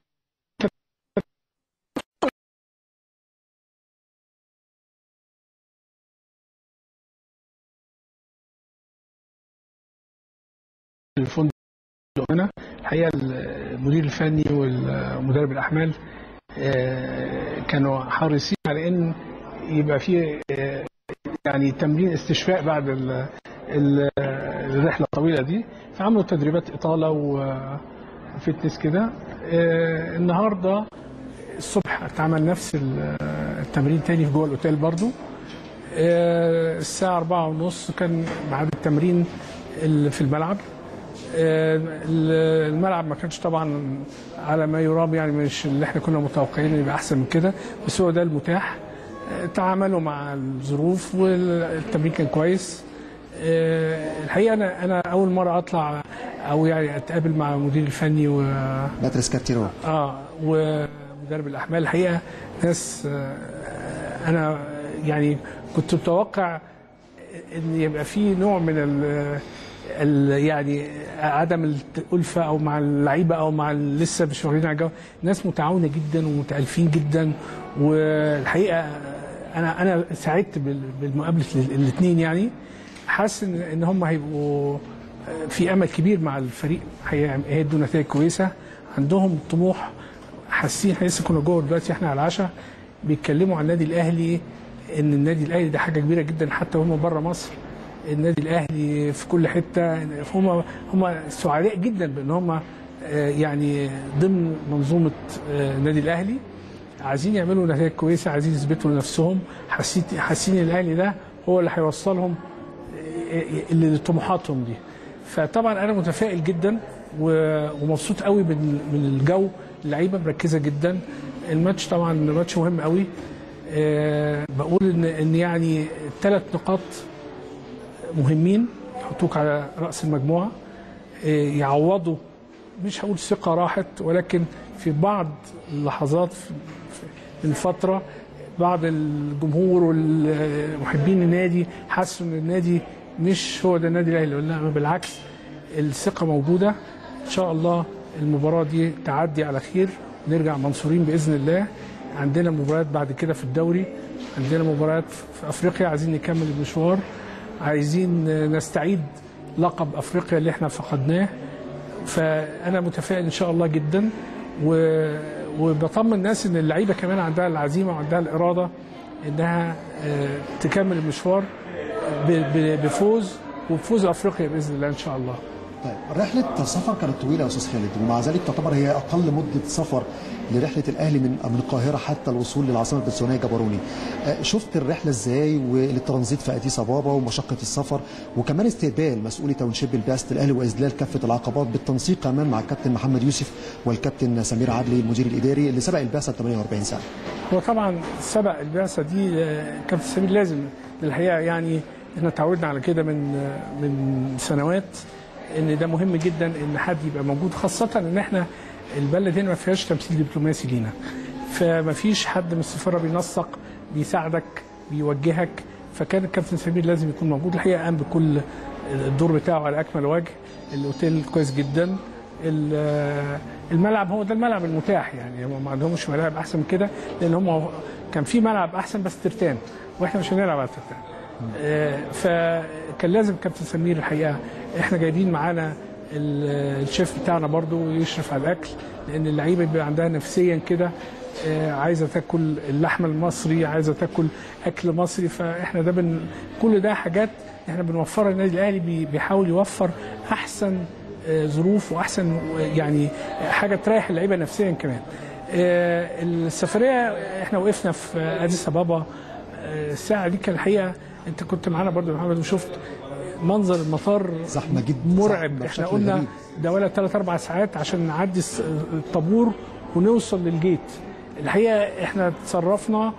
الفندق هنا الحقيقه المدير الفني ومدرب الاحمال آه، كانوا حريصين على ان يبقى في آه، يعني تمرين استشفاء بعد ال- ال- الرحله الطويله دي فعملوا تدريبات اطاله و- وفتنس كده آه، النهارده الصبح اتعمل نفس ال- التمرين تاني في جوه الاوتيل برضو آه، الساعة أربعة ونص كان بعد التمرين ال- في الملعب آه، ال- الملعب ما كانش طبعا على ما يرام يعني مش اللي احنا كنا متوقعين إنه يبقى احسن من كده بس هو ده المتاح آه، تعاملوا مع الظروف والتمرين كان كويس آه، الحقيقه انا انا اول مره اطلع او يعني اتقابل مع المدير الفني و باتريس كارتيرو اه ومدرب الاحمال الحقيقه ناس آه، انا يعني كنت متوقع ان يبقى في نوع من ال ال يعني عدم الألفة أو مع اللعيبة أو مع ال- لسه مش واخدين على الجو ناس متعاونة جدا ومتألفين جدا والحقيقة أنا أنا سعدت بال- بالمقابلة الاثنين يعني حاسس إن إن هم هيبقوا في أمل كبير مع الفريق هي- هيدوا نتائج كويسة عندهم طموح حاسين احنا لسه كنا جوه دلوقتي احنا على العشاء بيتكلموا عن النادي الاهلي ان النادي الاهلي ده حاجه كبيره جدا حتى هم بره مصر النادي الاهلي في كل حته هم هم سعداء جدا بان هم آه، يعني ضمن منظومه آه، النادي الاهلي عايزين يعملوا نتائج كويسه عايزين يثبتوا لنفسهم حاسين حاسين ان الاهلي ده هو اللي هيوصلهم اللي لطموحاتهم دي فطبعا انا متفائل جدا و- ومبسوط قوي من من الجو اللعيبه مركزه جدا الماتش طبعا ماتش مهم قوي أه بقول ان ان يعني ثلاث نقاط مهمين يحطوك على راس المجموعه أه يعوضوا مش هقول ثقه راحت ولكن في بعض اللحظات في- في- من فتره بعض الجمهور والمحبين النادي حسوا ان النادي مش هو ده النادي الاهلي لا بالعكس الثقه موجوده ان شاء الله المباراه دي تعدي على خير نرجع منصورين باذن الله عندنا مباريات بعد كده في الدوري عندنا مباريات في افريقيا عايزين نكمل المشوار عايزين نستعيد لقب افريقيا اللي احنا فقدناه فانا متفائل ان شاء الله جدا و... وبطمن الناس ان اللعيبه كمان عندها العزيمه وعندها الاراده انها آه، تكمل المشوار ب... ب... بفوز وبفوز افريقيا باذن الله ان شاء الله طيب رحلة السفر كانت طويلة يا أستاذ خالد ومع ذلك تعتبر هي أقل مدة سفر لرحلة الأهلي من من القاهرة حتى الوصول للعاصمة البتسوانية جبروني. آه، شفت الرحلة إزاي والترانزيت في أديس أبابا ومشقة السفر وكمان استقبال مسؤولي تاونشيب البعثة الأهلي وإذلال كافة العقبات بالتنسيق كمان مع الكابتن محمد يوسف والكابتن سمير عدلي المدير الإداري اللي سبق البعثة 48 سنة. هو طبعا سبق البعثه دي آه، كابتن سمير لازم الحقيقه يعني احنا اتعودنا على كده من آه، من سنوات ان ده مهم جدا ان حد يبقى موجود خاصه ان احنا البلد هنا ما فيهاش تمثيل دبلوماسي لينا فما فيش حد من السفاره بينسق بيساعدك بيوجهك فكان الكابتن سمير لازم يكون موجود الحقيقه قام بكل الدور بتاعه على اكمل وجه الاوتيل كويس جدا ال- الملعب هو ده الملعب المتاح يعني هم ما عندهمش ملاعب احسن من كده لان هم كان في ملعب احسن بس ترتان واحنا مش هنلعب على ترتان آه، فكان لازم كابتن سمير الحقيقه احنا جايبين معانا ال- الشيف بتاعنا برضو يشرف على الاكل لان اللعيبه بيبقى عندها نفسيا كده آه، عايزه تاكل اللحم المصري عايزه تاكل اكل مصري فاحنا ده بن كل ده حاجات احنا بنوفرها النادي الاهلي بي- بيحاول يوفر احسن آه، ظروف واحسن آه، يعني حاجه تريح اللعيبه نفسيا كمان آه، السفريه احنا وقفنا في اديس ابابا آه، الساعه دي كان الحقيقه انت كنت معانا برضو يا محمد وشفت منظر المطار زحمة جدا، مرعب زحمة احنا بشكل قلنا غريب. ده ولا ثلاث اربع ساعات عشان نعدي الس- الطابور ونوصل للجيت الحقيقه احنا تصرفنا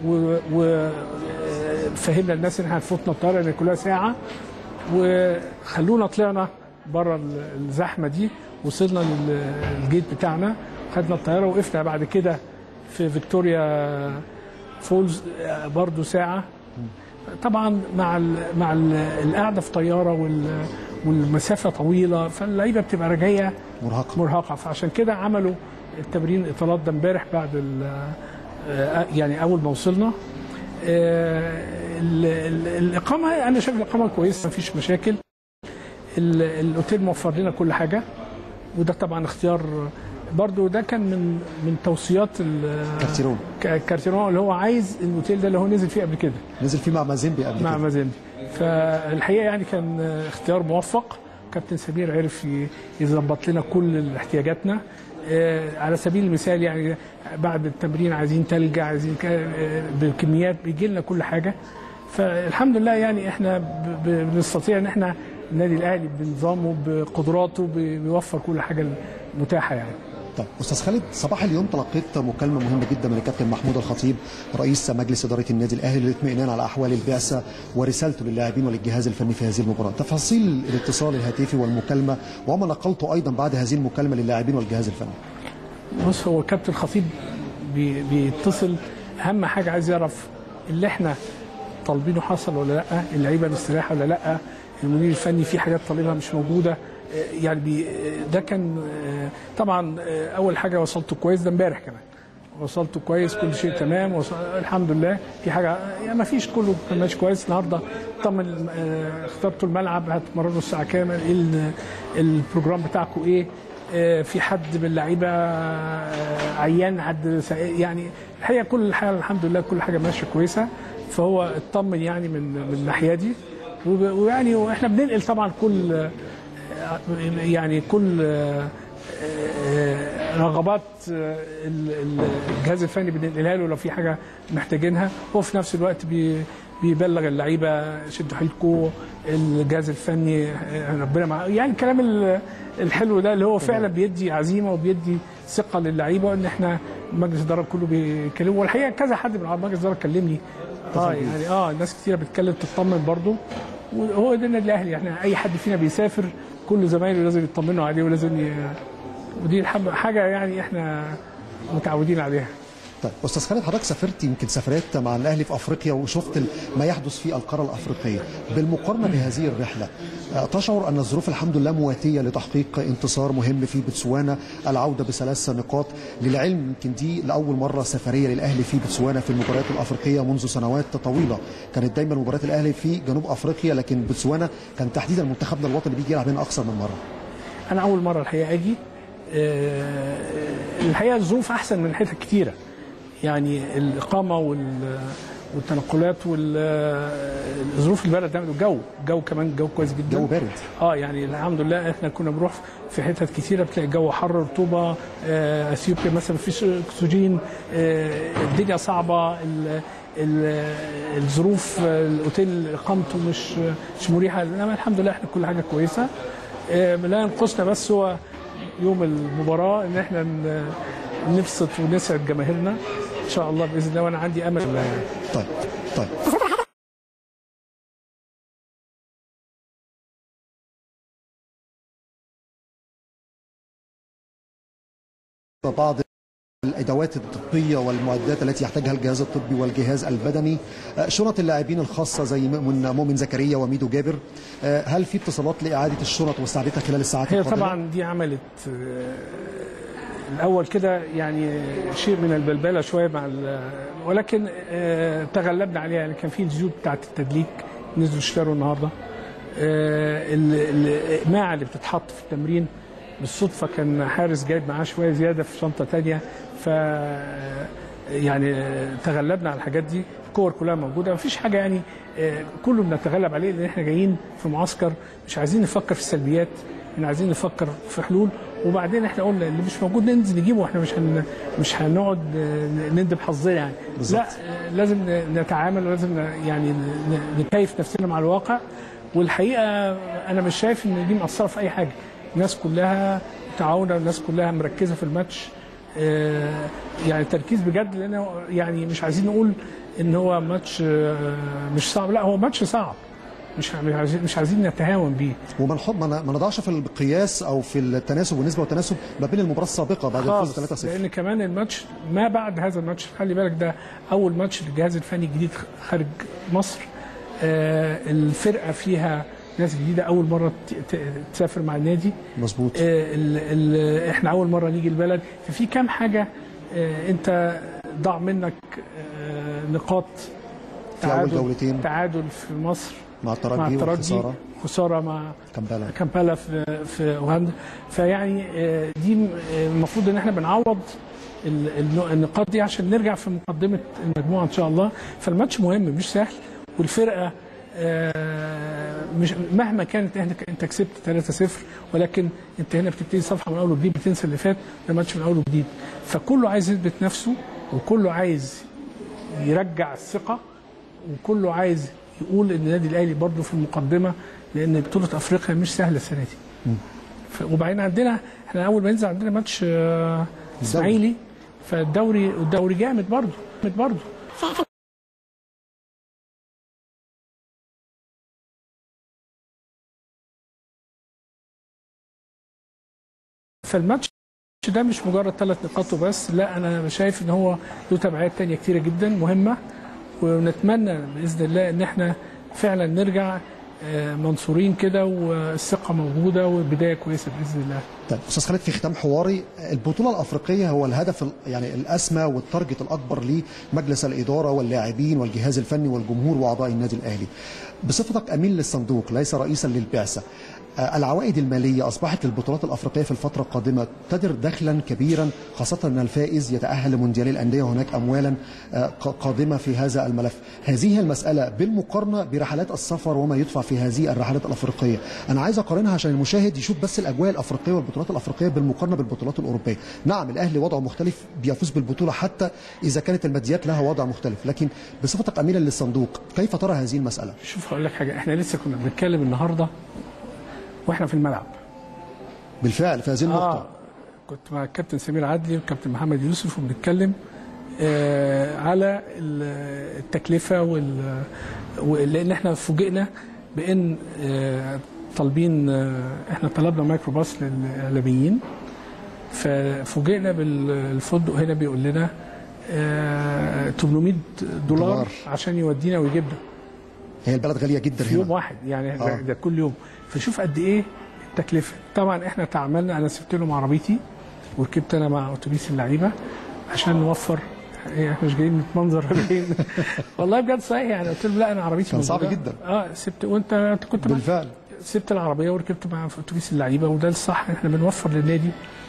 وفهمنا الناس ان احنا هنفوتنا الطياره ان كلها ساعه وخلونا طلعنا بره ال- الزحمه دي وصلنا للجيت بتاعنا خدنا الطياره وقفنا بعد كده في فيكتوريا فولز آه، برضو ساعه طبعا مع ال مع ال القعده في طياره وال والمسافه طويله فاللعيبه بتبقى راجعه مرهقة. مرهقه فعشان كده عملوا التمرين الاطالات ده امبارح بعد ال- آه، يعني اول ما وصلنا آه، ال- ال- الاقامه انا شايف الاقامه كويسه مفيش مشاكل ال- الاوتيل موفر لنا كل حاجه وده طبعا اختيار برضو ده كان من من توصيات ال- كارتيرون ك- كارتيرون اللي هو عايز الاوتيل ده اللي هو نزل فيه قبل كده نزل فيه مع مازيمبي قبل مع كده. مازيمبي فالحقيقه يعني كان اختيار موفق كابتن سمير عرف ي- يظبط لنا كل احتياجاتنا آه، على سبيل المثال يعني بعد التمرين عايزين تلج عايزين ك- آه، بكميات بيجي لنا كل حاجه فالحمد لله يعني احنا ب- ب- بنستطيع ان احنا النادي الاهلي بنظامه بقدراته بي- بيوفر كل حاجه متاحه يعني طيب استاذ خالد صباح اليوم تلقيت مكالمه مهمه جدا من الكابتن محمود الخطيب رئيس مجلس اداره النادي الاهلي للاطمئنان على احوال البعثه ورسالته للاعبين وللجهاز الفني في هذه المباراه تفاصيل الاتصال الهاتفي والمكالمه وما نقلته ايضا بعد هذه المكالمه للاعبين والجهاز الفني بص هو كابتن خطيب بي- بيتصل اهم حاجه عايز يعرف اللي احنا طالبينه حصل ولا لا اللعيبه مستريحه ولا لا المدير الفني في حاجات طالبها مش موجوده آه، يعني بي آه، ده كان آه، طبعا آه، اول حاجه وصلته كويس ده امبارح كمان وصلته كويس كل شيء تمام وصل... الحمد لله في حاجه يعني ما فيش كله كان ماشي كويس النهارده طمن آه، اخترتوا الملعب هتمرنوا الساعه كام ايه ال- البروجرام بتاعكم ايه آه، في حد من اللعيبه آه، عيان حد سا- يعني الحقيقه كل حاجه الحمد لله كل حاجه ماشيه كويسه فهو اطمن يعني من من الناحيه دي وب- ويعني واحنا بننقل طبعا كل آه، يعني كل آه، آه، رغبات آه، ال- ال- الجهاز الفني بننقلها له لو في حاجه محتاجينها هو في نفس الوقت بي بيبلغ اللعيبه شدوا حيلكم الجهاز الفني آه، ربنا معاه يعني الكلام ال- الحلو ده اللي هو فعلا بيدي عزيمه وبيدي ثقه للعيبه ان احنا مجلس الاداره كله بيكلمه والحقيقه كذا حد من اعضاء مجلس الاداره كلمني اه يعني اه ناس كتيره بتتكلم تطمن برضه وهو ده النادي الاهلي احنا اي حد فينا بيسافر كل زمايله لازم يطمنوا عليه ولازم ي... ودي الحم- حاجه يعني احنا متعودين عليها طيب استاذ خالد حضرتك سافرت يمكن سفرات مع الاهلي في افريقيا وشفت ال- ما يحدث في القاره الافريقيه بالمقارنه بهذه الرحله آه، تشعر ان الظروف الحمد لله مواتيه لتحقيق انتصار مهم في بتسوانا العوده بثلاث نقاط للعلم يمكن دي لاول مره سفريه للاهلي في بتسوانا في المباريات الافريقيه منذ سنوات طويله كانت دايما مباريات الاهلي في جنوب افريقيا لكن بتسوانا كان تحديدا منتخبنا الوطني بيجي يلعب هنا اكثر من مره انا اول مره الحقيقه اجي آه، الحقيقه الظروف احسن من حتت كتيره يعني الاقامه وال والتنقلات والظروف البلد ده الجو الجو كمان الجو كويس جدا جو بارد اه يعني الحمد لله احنا كنا بنروح في حتت كتيره بتلاقي الجو حر رطوبه آه، اثيوبيا مثلا مفيش اكسجين آه، الدنيا صعبه ال- ال- الظروف آه، الاوتيل اقامته مش مش مريحه انما الحمد لله احنا كل حاجه كويسه آه، لا ينقصنا بس هو يوم المباراه ان احنا ن- نبسط ونسعد جماهيرنا ان شاء الله باذن الله وانا عندي امل يعني. طيب طيب بعض الادوات الطبيه والمعدات التي يحتاجها الجهاز الطبي والجهاز البدني آه، شنط اللاعبين الخاصه زي مؤمن مؤمن زكريا وميدو جابر آه، هل في اتصالات لاعاده الشنط واستعادتها خلال الساعات هي القادمه طبعا دي عملت آه، الاول كده يعني شيء من البلبله شويه مع ال- ولكن آه، تغلبنا عليها يعني كان في الزيوت بتاعت التدليك نزلوا اشتروا النهارده آه، ال- ال- الاقماع اللي بتتحط في التمرين بالصدفه كان حارس جايب معاه شويه زياده في شنطه تانية ف يعني آه، تغلبنا على الحاجات دي الكور كلها موجوده مفيش حاجه يعني آه، كله بنتغلب عليه لان احنا جايين في معسكر مش عايزين نفكر في السلبيات احنا عايزين نفكر في حلول وبعدين احنا قلنا اللي مش موجود ننزل نجيبه احنا مش هن مش هنقعد آه، ندب حظنا يعني بالظبط. لا آه، لازم ن- نتعامل ولازم ن- يعني ن- نكيف نفسنا مع الواقع والحقيقه انا مش شايف ان دي مأثره في اي حاجه الناس كلها متعاونه والناس كلها مركزه في الماتش آه، يعني تركيز بجد لان يعني مش عايزين نقول ان هو ماتش آه، مش صعب لا هو ماتش صعب مش مش عايزين مش عايزين نتهاون بيه وما نحط ما ما نضعش في القياس او في التناسب والنسبه والتناسب ما بين المباراه السابقه بعد الفوز خالص 3-0 لان كمان الماتش ما بعد هذا الماتش خلي بالك ده اول ماتش للجهاز الفني الجديد خارج مصر آه الفرقه فيها ناس جديده اول مره ت- ت- تسافر مع النادي مظبوط آه ال ال احنا اول مره نيجي البلد ففي كام حاجه آه انت ضاع منك آه نقاط في أول جولتين. تعادل في مصر مع مع الترجي الترجي والخساره خساره مع كامبالا كامبالا في في اوغندا فيعني آه، دي م- آه، المفروض ان احنا بنعوض ال- الن- النقاط دي عشان نرجع في مقدمه المجموعه ان شاء الله فالماتش مهم مش سهل والفرقه آه، مش مهما كانت انت انت كسبت 3-0 ولكن انت هنا بتبتدي صفحه من اول وجديد بتنسى اللي فات ده ماتش من اول وجديد فكله عايز يثبت نفسه وكله عايز يرجع الثقه وكله عايز يقول ان النادي الاهلي برضه في المقدمه لان بطوله افريقيا مش سهله السنه دي ف- وبعدين عندنا احنا اول ما ننزل عندنا ماتش آه، اسماعيلي فالدوري الدوري جامد برضه جامد برضه فالماتش ده مش مجرد ثلاث نقاط وبس لا انا شايف ان هو له تبعات تانية كتيره جدا مهمه ونتمنى باذن الله ان احنا فعلا نرجع آه، منصورين كده والثقه موجوده والبدايه كويسه باذن الله طيب استاذ خالد في ختام حواري البطوله الافريقيه هو الهدف ال- يعني الاسمى والتارجت الاكبر لمجلس الاداره واللاعبين والجهاز الفني والجمهور واعضاء النادي الاهلي بصفتك امين للصندوق ليس رئيسا للبعثه آه، العوائد الماليه اصبحت للبطولات الافريقيه في الفتره القادمه تدر دخلا كبيرا خاصه ان الفائز يتاهل لمونديال الانديه وهناك اموالا آه، ق- قادمه في هذا الملف هذه المساله بالمقارنه برحلات السفر وما يدفع في هذه الرحلات الافريقيه انا عايز اقارنها عشان المشاهد يشوف بس الاجواء الافريقيه والبطولات الافريقيه بالمقارنه بالبطولات الاوروبيه نعم الاهلي وضعه مختلف بيفوز بالبطوله حتى اذا كانت الماديات لها وضع مختلف لكن بصفتك امينا للصندوق كيف ترى هذه المساله شوف هقول لك حاجه احنا لسه كنا بنتكلم النهارده واحنا في الملعب بالفعل في هذه النقطه اه كنت مع الكابتن سمير عدلي والكابتن محمد يوسف وبنتكلم آه على ال- التكلفه وال و- لان احنا فوجئنا بان آه طالبين آه احنا طلبنا ميكروباص للاعلاميين ففوجئنا بالفندق هنا بيقول لنا آه 800 دولار, دولار. عشان يودينا ويجيبنا هي البلد غاليه جدا في يوم هنا واحد يعني آه. ده, ده كل يوم فشوف قد ايه التكلفه طبعا احنا تعاملنا انا سبت لهم عربيتي وركبت انا مع اتوبيس اللعيبه عشان نوفر إيه، احنا مش جايين نتمنظر جايين والله بجد صحيح يعني قلت لهم لا انا عربيتي كان صعب موجودة. جدا. اه سبت وانت انت كنت معايا. بالفعل سبت العربيه وركبت مع في اتوبيس اللعيبه وده الصح احنا بنوفر للنادي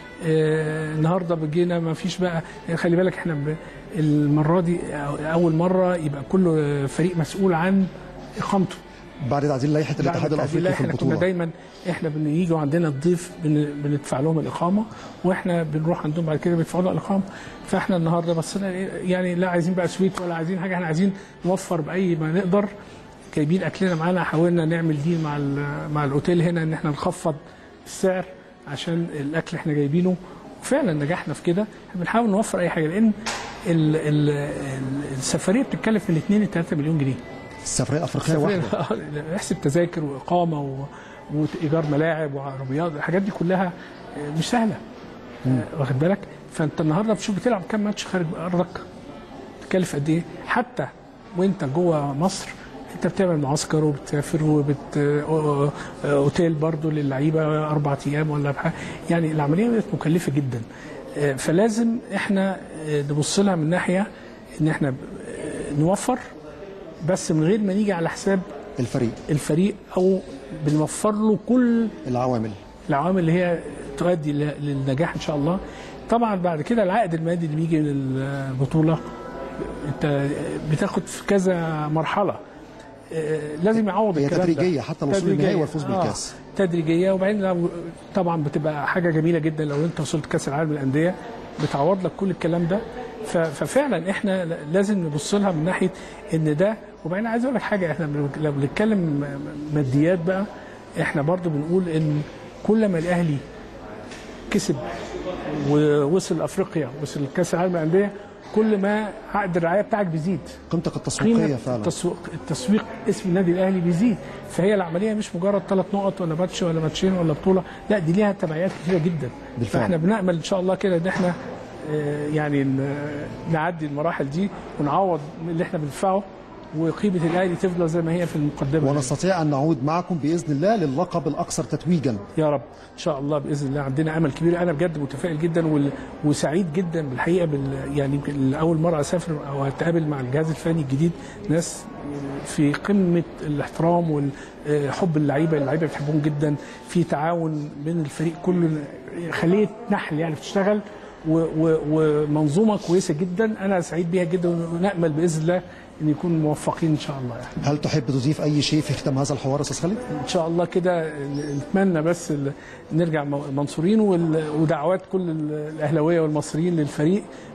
آه النهارده بجينا ما فيش بقى خلي بالك احنا ب- المره دي اول مره يبقى كل فريق مسؤول عن اقامته بعد تعديل لائحه الاتحاد بعد التعديل الافريقي في احنا كنا البطوله دايما احنا بنيجوا عندنا الضيف بن- بندفع لهم الاقامه واحنا بنروح عندهم بعد كده بيدفعوا لنا الاقامه فاحنا النهارده بصينا إيه، يعني لا عايزين بقى سويت ولا عايزين حاجه احنا عايزين نوفر باي ما نقدر جايبين اكلنا معانا حاولنا نعمل ديل مع ال- مع الاوتيل هنا ان احنا نخفض السعر عشان الاكل احنا جايبينه وفعلا نجحنا في كده احنا بنحاول نوفر اي حاجه لان ال ال ال السفريه بتتكلف من 2 ل 3 مليون جنيه السفريه الافريقيه واحده سفرية- احسب تذاكر واقامه و... وايجار ملاعب وعربيات الحاجات دي كلها آه، مش سهله آه، واخد بالك فانت النهارده بتشوف بتلعب كام ماتش خارج ارضك تكلف قد ايه حتى وانت جوه مصر انت بتعمل معسكر وبتسافر وبت آه، آه، اوتيل برضو للعيبه اربع ايام ولا بحاجه يعني العمليه بقت مكلفه جدا آه، فلازم احنا آه، نبص لها من ناحيه ان احنا آه، نوفر بس من غير ما نيجي على حساب الفريق الفريق او بنوفر له كل العوامل العوامل اللي هي تؤدي ل- للنجاح ان شاء الله طبعا بعد كده العائد المادي اللي بيجي من البطوله انت بتاخد في كذا مرحله آه، لازم يعوض هي الكلام ده. تدريجيه حتى الوصول تدريجية. للنهائي والفوز بالكاس تدريجيه وبعدين لو طبعا بتبقى حاجه جميله جدا لو انت وصلت كاس العالم للانديه بتعوض لك كل الكلام ده ف- ففعلا احنا لازم نبص لها من ناحيه ان ده وبعدين عايز اقول لك حاجه احنا بن- لو بنتكلم م- ماديات بقى احنا برضو بنقول ان كل ما الاهلي كسب ووصل افريقيا وصل كاس العالم للانديه كل ما عقد الرعايه بتاعك بيزيد قيمتك التسويقيه قيمه فعلا التسويق, التسويق اسم النادي الاهلي بيزيد فهي العمليه مش مجرد ثلاث نقط ولا ماتش ولا ماتشين ولا بطوله لا دي ليها تبعيات كثيره جدا بالفعل. فاحنا بنامل ان شاء الله كده ان احنا آه، يعني ن- نعدي المراحل دي ونعوض من اللي احنا بندفعه وقيمه الاهلي تفضل زي ما هي في المقدمه ونستطيع ان نعود معكم باذن الله للقب الاكثر تتويجا يا رب ان شاء الله باذن الله عندنا امل كبير انا بجد متفائل جدا وال... وسعيد جدا بالحقيقه بال... يعني يمكن اول مره اسافر او اتقابل مع الجهاز الفني الجديد ناس في قمه الاحترام وحب اللعيبه اللعيبه بتحبهم جدا في تعاون بين الفريق كله خليه نحل يعني بتشتغل و... و... ومنظومه كويسه جدا انا سعيد بيها جدا ونامل باذن الله ان يكون موفقين ان شاء الله يعني. هل تحب تضيف اي شيء في ختام هذا الحوار استاذ خالد ان شاء الله كده نتمنى بس ال- نرجع م- منصورين وال- ودعوات كل ال- الاهلاويه والمصريين للفريق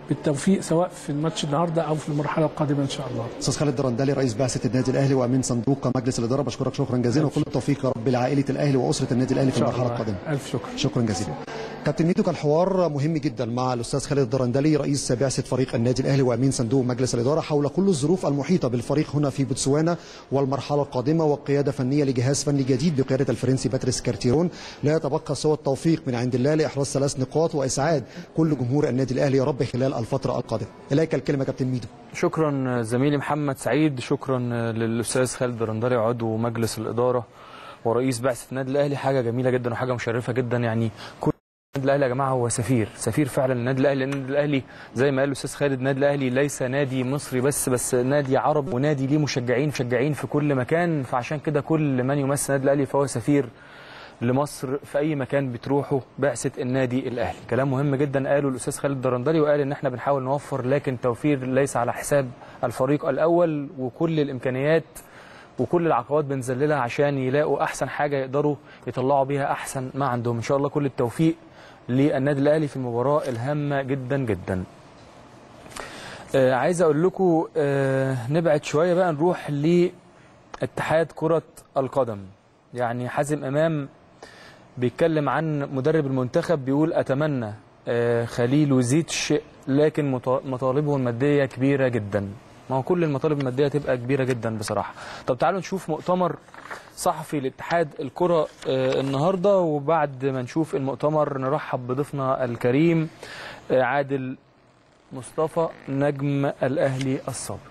بالتوفيق سواء في الماتش النهارده او في المرحله القادمه ان شاء الله استاذ خالد درندلي رئيس بعثه النادي الاهلي وامين صندوق مجلس الاداره بشكرك شكرا جزيلا وكل التوفيق يا رب لعائله الاهلي واسره النادي الاهلي في ان شاء المرحله الله القادمه الف شكر شكرا جزيلا كابتن ميدو كان حوار مهم جدا مع الاستاذ خالد الدرندلي رئيس بعثه فريق النادي الاهلي وامين صندوق مجلس الاداره حول كل الظروف المحيطه بالفريق هنا في بوتسوانا والمرحله القادمه وقياده فنيه لجهاز فني جديد بقياده الفرنسي باتريس كارتيرون لا يتبقى سوى التوفيق من عند الله لاحراز ثلاث نقاط واسعاد كل جمهور النادي الاهلي يا رب خلال الفتره القادمه اليك الكلمه كابتن ميدو شكرا زميلي محمد سعيد شكرا للاستاذ خالد درندري عضو مجلس الاداره ورئيس بعثه النادي الاهلي حاجه جميله جدا وحاجه مشرفه جدا يعني كل النادي الاهلي يا جماعه هو سفير سفير فعلا النادي الاهلي لان النادي الاهلي زي ما قال الاستاذ خالد النادي الاهلي ليس نادي مصري بس بس نادي عربي ونادي ليه مشجعين مشجعين في كل مكان فعشان كده كل من يمثل النادي الاهلي فهو سفير لمصر في اي مكان بتروحه بعثه النادي الاهلي كلام مهم جدا قاله الاستاذ خالد الدرندلي وقال ان احنا بنحاول نوفر لكن توفير ليس على حساب الفريق الاول وكل الامكانيات وكل العقبات بنذللها عشان يلاقوا احسن حاجه يقدروا يطلعوا بيها احسن ما عندهم ان شاء الله كل التوفيق للنادي الاهلي في المباراه الهامه جدا جدا آه عايز اقول لكم آه نبعد شويه بقى نروح لاتحاد كره القدم يعني حازم امام بيتكلم عن مدرب المنتخب بيقول اتمنى آه خليل وزيتش لكن مطا- مطالبه الماديه كبيره جدا ما هو كل المطالب الماديه تبقى كبيره جدا بصراحه طب تعالوا نشوف مؤتمر صحفي لاتحاد الكره آه، النهارده وبعد ما نشوف المؤتمر نرحب بضيفنا الكريم آه، عادل مصطفى نجم الاهلي السابق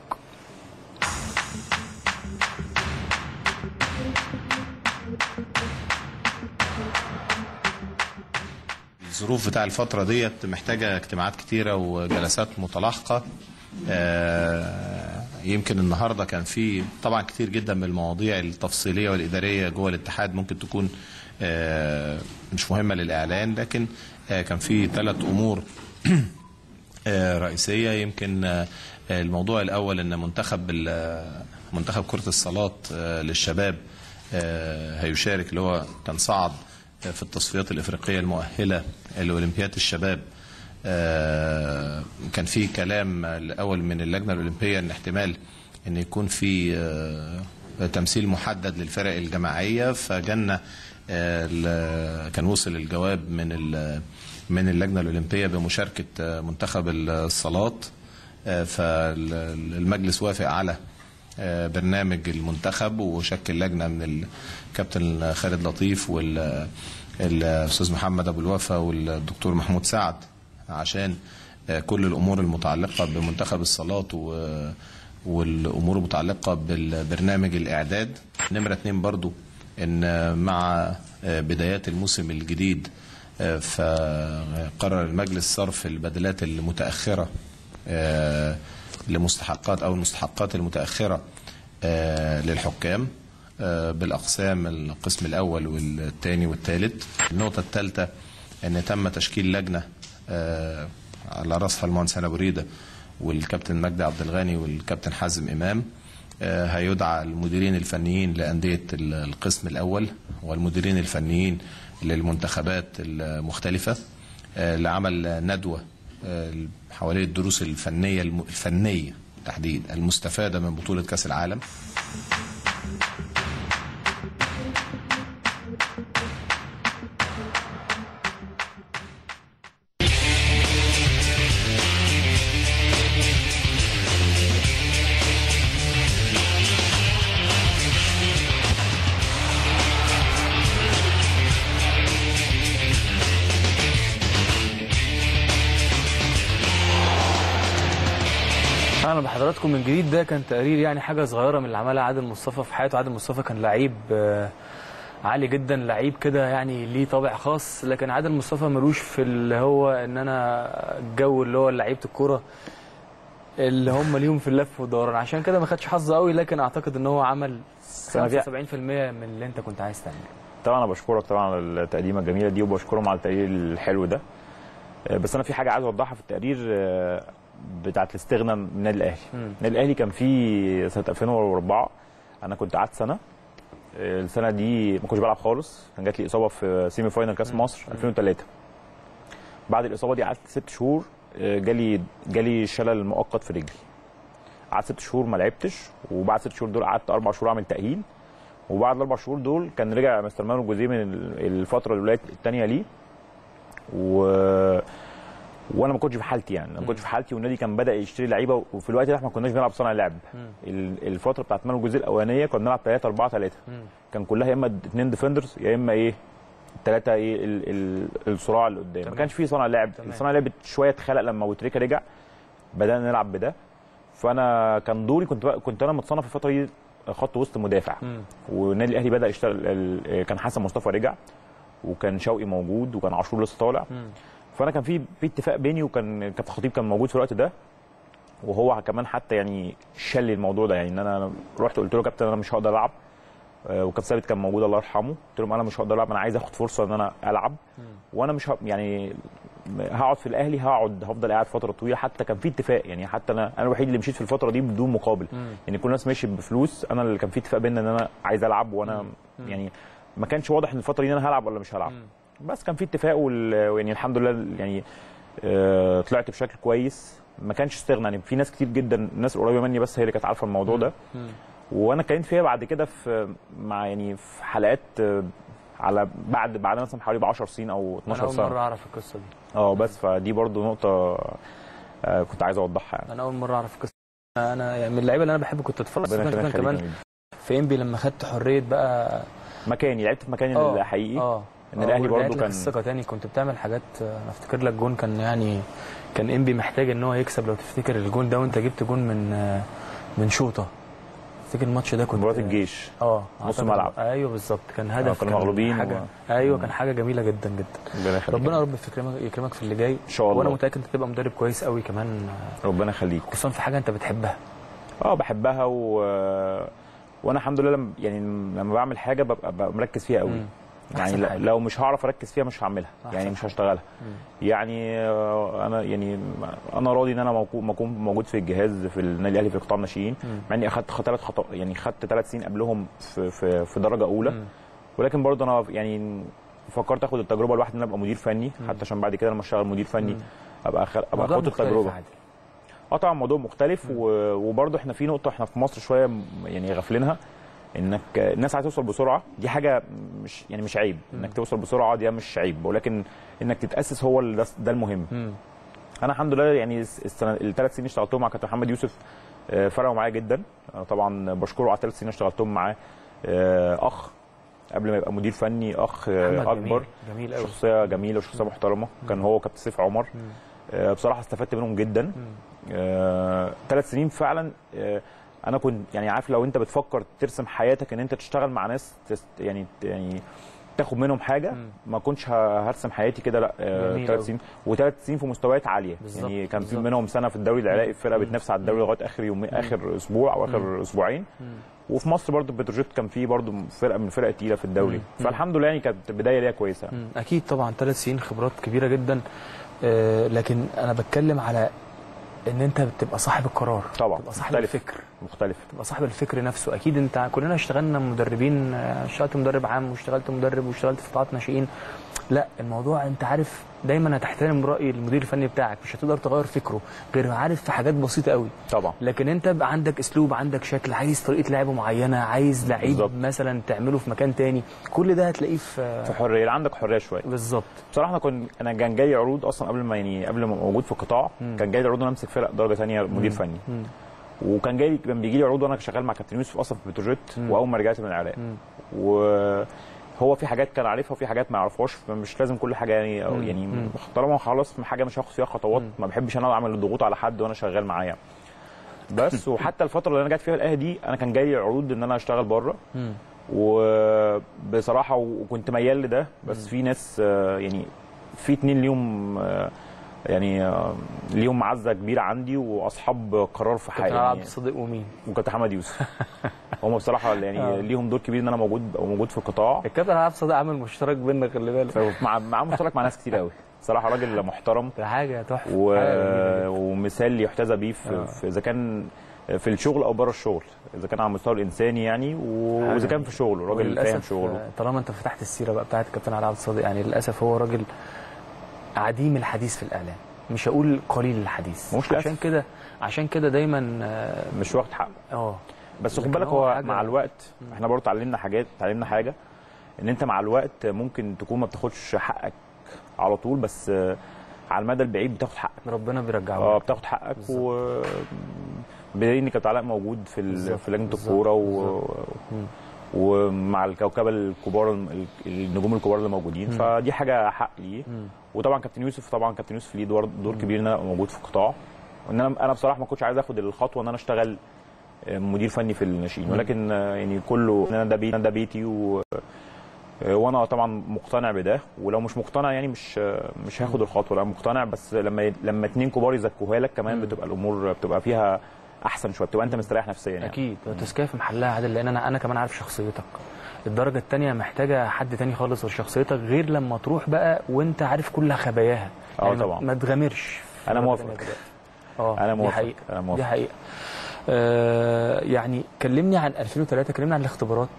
الظروف بتاع الفترة ديت محتاجة اجتماعات كتيرة وجلسات متلاحقة آه، يمكن النهاردة كان في طبعا كتير جدا من المواضيع التفصيلية والإدارية جوه الاتحاد ممكن تكون آه، مش مهمة للإعلان لكن آه، كان في ثلاث أمور آه، رئيسية يمكن آه، الموضوع الأول أن منتخب ال- منتخب كرة الصالات آه، للشباب آه، هيشارك اللي هو كان صعد آه، في التصفيات الإفريقية المؤهلة لأولمبياد الشباب آه، كان في كلام الأول من اللجنة الأولمبية أن احتمال أن يكون في آه، تمثيل محدد للفرق الجماعية فجنة آه، ال- كان وصل الجواب من ال- من اللجنة الأولمبية بمشاركة آه، منتخب الصالات آه، فالمجلس وافق على آه، برنامج المنتخب وشكل لجنة من الكابتن خالد لطيف والأستاذ محمد أبو الوفا والدكتور محمود سعد عشان آه، كل الأمور المتعلقة بمنتخب الصالات و والامور المتعلقه بالبرنامج الاعداد نمره اتنين برضو ان مع بدايات الموسم الجديد فقرر المجلس صرف البدلات المتاخره آه، لمستحقات او المستحقات المتاخره آه، للحكام آه، بالاقسام القسم الاول والثاني والثالث النقطه الثالثه ان تم تشكيل لجنه آه، على راسها المهندس هنا بريده والكابتن مجدي عبد الغني والكابتن حازم امام آه، هيدعى المديرين الفنيين لانديه ال- القسم الاول والمديرين الفنيين للمنتخبات المختلفه آه، لعمل ندوه آه، حوالين الدروس الفنيه الم- الفنيه تحديد المستفاده من بطوله كاس العالم اهلا بحضراتكم من جديد ده كان تقرير يعني حاجه صغيره من اللي عملها عادل مصطفى في حياته عادل مصطفى كان لعيب آه، عالي جدا لعيب كده يعني ليه طابع خاص لكن عادل مصطفى ملوش في اللي هو ان انا الجو اللي هو لعيبه الكوره اللي هم ليهم في اللف والدوران عشان كده ما خدش حظه قوي لكن اعتقد ان هو عمل 75% من اللي انت كنت عايز تعمله طبعا انا بشكرك طبعا على التقديمه الجميله دي وبشكرهم على التقرير الحلو ده آه، بس انا في حاجه عايز اوضحها في التقرير آه، بتاعه الاستغناء من النادي الاهلي مم. النادي الاهلي كان فيه سنه 2004 انا كنت قعدت سنه آه، السنه دي ما كنتش بلعب خالص كان جات لي اصابه في سيمي فاينال كاس مصر 2003 بعد الاصابه دي قعدت ست شهور آه، جالي جالي شلل مؤقت في رجلي قعدت ست شهور ما لعبتش وبعد ست شهور دول قعدت اربع شهور اعمل تاهيل وبعد الاربع شهور دول كان رجع مستر مانو جوزيه من ال- الفتره الولايه الثانيه ليه و وانا ما كنتش في حالتي يعني انا ما كنتش في حالتي والنادي كان بدا يشتري لعيبه وفي الوقت ده احنا ما كناش بنلعب صانع لعب ال- الفتره بتاعت مانو الجزء الاولانيه كنا بنلعب 3 4 3 كان كلها يا اما اثنين ديفندرز يا اما ايه الثلاثه ايه ال- ال- الصراع اللي قدام ما تمام. كانش في صانع لعب تمام. صانع لعب شويه اتخلق لما ابو تريكه رجع بدانا نلعب بده فانا كان دوري كنت بقى كنت انا متصنف في الفتره دي خط وسط مدافع مم. والنادي الاهلي بدا يشتغل ال- كان حسن مصطفى رجع وكان شوقي موجود وكان عاشور لسه طالع مم. فانا كان في في اتفاق بيني وكان كابتن خطيب كان موجود في الوقت ده وهو كمان حتى يعني شل لي الموضوع ده يعني ان انا رحت قلت له يا كابتن انا مش هقدر العب آه، وكابتن ثابت كان موجود الله يرحمه قلت لهم انا مش هقدر العب انا عايز اخد فرصه ان انا العب وانا مش ه... يعني هقعد في الاهلي هقعد هفضل قاعد فتره طويله حتى كان في اتفاق يعني حتى انا انا الوحيد اللي مشيت في الفتره دي بدون مقابل يعني كل الناس مشيت بفلوس انا اللي كان في اتفاق بيننا ان انا عايز العب وانا يعني ما كانش واضح ان الفتره دي ان انا هلعب ولا مش هلعب بس كان في اتفاق وال... ويعني الحمد لله يعني آه، طلعت بشكل كويس ما كانش استغنى يعني في ناس كتير جدا الناس القريبه مني بس هي اللي كانت عارفه الموضوع ده وانا اتكلمت فيها بعد كده في مع يعني في حلقات آه، على بعد بعد مثلا حوالي ب 10 سنين او انا 12 اول سنه مره اعرف القصه دي اه بس فدي برضو نقطه آه، كنت عايز اوضحها يعني انا اول مره اعرف القصه انا يعني من اللعيبه اللي انا بحب كنت اتفرج ربنا خصوصاً يخليك كمان يا نبيل. في انبي لما خدت حريه بقى مكاني لعبت في مكاني آه، الحقيقي اه ان آه، الاهلي ورجعت برضو لك كان الثقه تاني كنت بتعمل حاجات آه، انا افتكر لك جون كان يعني كان انبي محتاج ان هو يكسب لو تفتكر الجون ده وانت جبت جون من آه، من شوطه افتكر الماتش ده كنت مباراه الجيش اه نص أعتقد- ملعب. ايوه بالظبط كان هدف كانوا كان مغلوبين حاجه و- ايوه مم. كان حاجه جميله جدا جدا ربنا يخليك ربنا يا رب يكرمك يكرمك في اللي جاي ان شاء وانا الله متاكد انت تبقى مدرب كويس قوي كمان آه، ربنا يخليك خصوصا في حاجه انت بتحبها اه بحبها و... وانا الحمد لله لما يعني لما بعمل حاجه ببقى, ببقى مركز فيها قوي مم. يعني أحسن ل- حاجة. لو مش هعرف اركز فيها مش هعملها أحسن يعني مش حاجة. هشتغلها مم. يعني آه، انا يعني انا راضي ان انا موكو- ما اكون موجود في الجهاز في النادي الاهلي في قطاع الناشئين مم. مع اني اخدت ثلاث خطا يعني خدت ثلاث سنين قبلهم في في, في درجه اولى مم. ولكن برضه انا يعني فكرت اخد التجربه لوحدي ان انا ابقى مدير فني حتى عشان بعد كده لما اشتغل مدير فني مم. ابقى أخ... ابقى موضوع اخد مختلف التجربه عادي. اه طبعا موضوع مختلف و... وبرضه احنا في نقطه احنا في مصر شويه م- يعني غافلينها انك الناس عايزه توصل بسرعه دي حاجه مش يعني مش عيب انك توصل بسرعه دي مش عيب ولكن انك تتاسس هو اللي ده, ده المهم مم. انا الحمد لله يعني الس- السنه الثلاث سنين اشتغلتهم مع كابتن محمد يوسف آه، فرقوا معايا جدا أنا طبعا بشكره على الثلاث سنين اشتغلتهم معاه آه، اخ قبل ما يبقى مدير فني اخ آه، محمد اكبر جميل جميل قوي شخصيه جميله وشخصيه محترمه كان هو كابتن سيف عمر آه، بصراحه استفدت منهم جدا ثلاث سنين فعلا آه، انا كنت يعني عارف لو انت بتفكر ترسم حياتك ان انت تشتغل مع ناس تست يعني يعني تاخد منهم حاجه مم. ما كنتش ه- هرسم حياتي كده لا جميل ثلاث أوي. سنين وثلاث سنين في مستويات عاليه بالظبط، يعني كان في بالظبط. منهم سنه في الدوري العراقي الفرقه مم. بتنافس على الدوري لغايه اخر يوم اخر اسبوع او اخر اسبوعين مم. وفي مصر برضو بتروجيت كان في برضو فرقه من الفرق التقيله في الدوري مم. فالحمد لله يعني كانت بدايه ليا كويسه مم. اكيد طبعا ثلاث سنين خبرات كبيره جدا آه، لكن انا بتكلم على ان انت بتبقى صاحب القرار طبعا تبقى صاحب مختلف. الفكر مختلف تبقى صاحب الفكر نفسه اكيد انت كلنا اشتغلنا مدربين آه، اشتغلت مدرب عام واشتغلت مدرب واشتغلت في قطاعات ناشئين لا الموضوع انت عارف دايما هتحترم راي المدير الفني بتاعك مش هتقدر تغير فكره غير عارف في حاجات بسيطه قوي طبعا لكن انت بقى عندك اسلوب عندك شكل عايز طريقه لعب معينه عايز لعيب بالظبط. مثلا تعمله في مكان تاني كل ده هتلاقيه في في حريه عندك حريه شويه بالظبط بصراحه انا كنت انا كان جاي لي عروض اصلا قبل ما يعني قبل ما موجود في القطاع مم. كان جاي لي عروض ان أنا امسك فرق درجه ثانيه مدير فني مم. وكان جاي كان بيجي لي عروض وانا شغال مع كابتن يوسف اصلا في بتروجيت مم. واول ما رجعت من العراق مم. وهو في حاجات كان عارفها وفي حاجات ما يعرفهاش فمش لازم كل حاجه يعني او مم. يعني مم. طالما خلاص حاجه مش هاخد فيها خطوات مم. ما بحبش انا اعمل الضغوط على حد وانا شغال معايا بس وحتى الفتره اللي انا جات فيها الاهلي دي انا كان جاي لي عروض ان انا اشتغل بره مم. وبصراحه وكنت ميال لده بس في ناس آه، يعني في اتنين ليهم آه، يعني آه، ليهم معزه كبيره عندي واصحاب قرار في كابتن حياتي عبد يعني الصديق ومين وكابتن محمد يوسف هم بصراحه آه. يعني ليهم دور كبير ان انا موجود أبقى موجود في القطاع الكابتن عبد الصديق عامل مشترك بيننا خلي بالك مع مع مشترك مع ناس كتير قوي صراحه راجل محترم ده حاجه تحفه و... حاجة جميلة جدا. ومثال يحتذى بيه في... آه. في اذا كان في الشغل او بره الشغل اذا كان على المستوى الانساني يعني و... حاجة واذا كان في شغله راجل فاهم وللأسف، شغله آه، طالما انت فتحت السيره بقى بتاعت الكابتن علي عبد الصادق يعني للاسف هو راجل عديم الحديث في الاعلام مش هقول قليل الحديث مش عشان للأسف. كده عشان كده دايما آه، مش واخد حقه اه بس خد لكن بالك هو هو حاجة- مع الوقت احنا برضه اتعلمنا حاجات اتعلمنا حاجه ان انت مع الوقت ممكن تكون ما بتاخدش حقك على طول بس آه، على المدى البعيد بتاخد حقك ربنا بيرجعه اه لك. بتاخد حقك بالظبط. و بدليل ان كابتن علاء موجود في ال... بالظبط، في لجنه بالظبط، الكوره و... بالظبط. مم. ومع الكوكبه الكبار الم- النجوم الكبار اللي موجودين مم. فدي حاجه حق ليه مم. وطبعا كابتن يوسف طبعا كابتن يوسف ليه دور دور كبير ان انا ابقى موجود في القطاع وان انا انا بصراحه ما كنتش عايز اخد الخطوه ان انا اشتغل مدير فني في الناشئين ولكن آه، يعني كله ان انا ده بيتي ده بيتي و آه، وانا طبعا مقتنع بده ولو مش مقتنع يعني مش آه، مش هاخد الخطوه لا مقتنع بس لما لما اتنين كبار يزكوها لك كمان مم. بتبقى الامور بتبقى فيها احسن شويه بتبقى انت مستريح نفسيا يعني اكيد التزكيه في محلها عادل لان انا انا كمان عارف شخصيتك الدرجه الثانيه محتاجه حد تاني خالص غير شخصيتك غير لما تروح بقى وانت عارف كل خباياها اه يعني ما- طبعا. ما تغامرش في أنا درجة موافق. تانية دلوقتي. اه انا دي موافق حقيقه انا دي موافق حقيقه آه يعني كلمني عن 2003 كلمني عن الاختبارات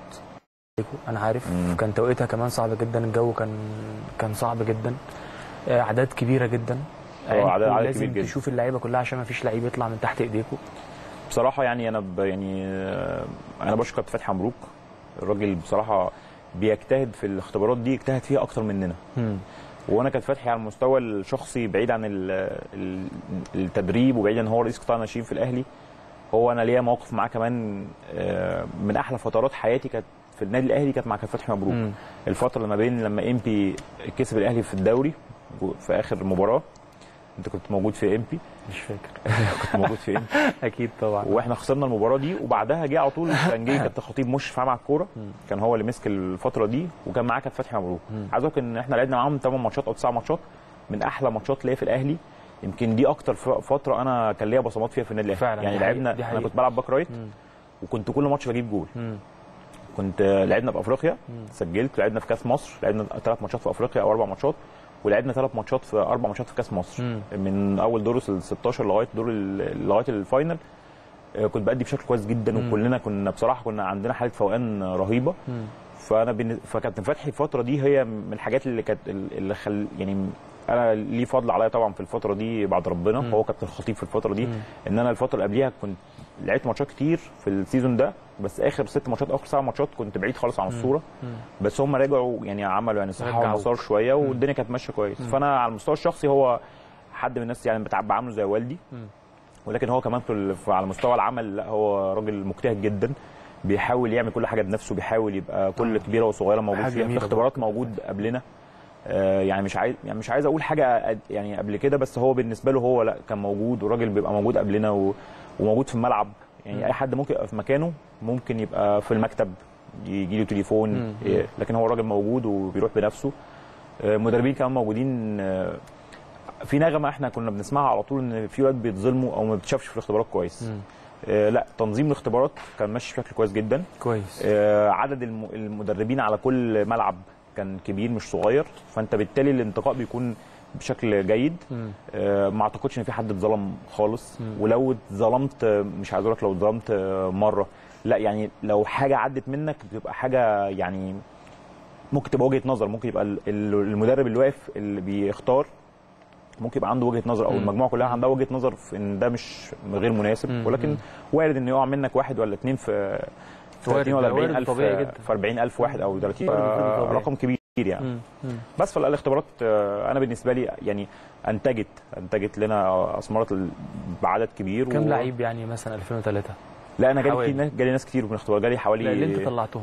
انا عارف مم. كان توقيتها كمان صعب جدا الجو كان كان صعب جدا آه، اعداد كبيره جدا اه، عينكوا عدد- عدد لازم كبير جدا. تشوف اللعيبه كلها عشان ما فيش لعيب يطلع من تحت ايديكم بصراحه يعني انا ب يعني آه، انا بشكر كابتن فتحي مبروك الراجل بصراحه بيجتهد في الاختبارات دي اجتهد فيها اكتر مننا وانا كابتن فتحي على المستوى الشخصي بعيد عن ال- ال- التدريب وبعيد عن هو رئيس قطاع الناشئين في الاهلي هو انا ليا موقف معاه كمان آه، من احلى فترات حياتي كانت في النادي الاهلي كانت مع كابتن فتحي مبروك مم. الفتره ما بين لما امبي كسب الاهلي في الدوري في اخر مباراه انت كنت موجود في امبي مش فاكر كنت موجود في امبي اكيد طبعا واحنا خسرنا المباراه دي وبعدها جه على طول كان جه كابتن خطيب مشرف معاه على الكوره كان هو اللي مسك الفتره دي وكان معاه كابتن فتحي مبروك مم. عايز اقول ان احنا لعبنا معاهم 8 ماتشات او 9 ماتشات من احلى ماتشات ليا في الاهلي يمكن دي اكتر ف- فتره انا كان ليا بصمات فيها في النادي الاهلي فعلا، يعني دي حقيقة، لعبنا دي انا حقيقة. كنت بلعب باك رايت مم. وكنت كل ماتش بجيب جول مم. كنت آه، لعبنا في افريقيا مم. سجلت لعبنا في كاس مصر لعبنا ثلاث ماتشات في افريقيا او اربع ماتشات ولعبنا ثلاث ماتشات في اربع ماتشات في كاس مصر مم. من اول دور ال 16 لغايه دور ال- لغايه الفاينل آه، كنت بأدي بشكل كويس جدا مم. وكلنا كنا بصراحه كنا عندنا حاله فوقان رهيبه مم. فانا بالن- فكابتن فتحي الفتره دي هي من الحاجات اللي كانت اللي خل يعني انا ليه فضل عليا طبعا في الفتره دي بعد ربنا مم. هو كابتن الخطيب في الفتره دي مم. ان انا الفتره اللي قبليها كنت لعبت ماتشات كتير في السيزون ده بس اخر ست ماتشات اخر سبع ماتشات كنت بعيد خالص عن الصوره مم. بس هم رجعوا يعني عملوا يعني صححوا رجعوك. المسار شويه والدنيا كانت ماشيه كويس فانا على المستوى الشخصي هو حد من الناس يعني بتع- بعامله زي والدي مم. ولكن هو كمان في ال- في- على مستوى العمل لا هو راجل مجتهد جدا بيحاول يعمل كل حاجه بنفسه بيحاول يبقى كل كبيره وصغيره موجود حاجة فيها في جميلة اختبارات موجود قبلنا آه، يعني مش عايز يعني مش عايز اقول حاجه قد- يعني قبل كده بس هو بالنسبه له هو لا كان موجود وراجل بيبقى موجود قبلنا و- وموجود في الملعب يعني اي حد ممكن يبقى في مكانه ممكن يبقى في المكتب يجي له تليفون مم. إيه، لكن هو راجل موجود وبيروح بنفسه آه، مدربين كمان موجودين آه، في نغمه احنا كنا بنسمعها على طول ان في ولاد بيتظلموا او ما بتشافش في الاختبارات كويس مم. آه، لا تنظيم الاختبارات كان ماشي بشكل كويس جدا كويس آه، عدد الم- المدربين على كل ملعب كان كبير مش صغير فانت بالتالي الانتقاء بيكون بشكل جيد مم. آه، ما اعتقدش ان في حد اتظلم خالص مم. ولو اتظلمت آه، مش عايز اقول لك لو اتظلمت آه، مره لا يعني لو حاجه عدت منك بتبقى حاجه يعني ممكن تبقى وجهه نظر ممكن يبقى ال- ال- المدرب اللي واقف اللي بيختار ممكن يبقى عنده وجهه نظر او مم. المجموعه كلها عندها وجهه نظر في ان ده مش غير مناسب مم. ولكن مم. وارد ان يقع منك واحد ولا اثنين في في وارد، 30 ولا ده وارد 40 الف طبيعي جدا. في 40 الف واحد او 30 وارد، وارد طبيعي. رقم كبير يعني مم. مم. بس فالاختبارات آه، انا بالنسبه لي يعني انتجت انتجت لنا اثمرت ال- بعدد كبير كم لعيب يعني مثلا 2003 لا انا جالي حوالي. في ناس جالي ناس كتير من الاختبارات جالي حوالي لا اللي انت طلعتهم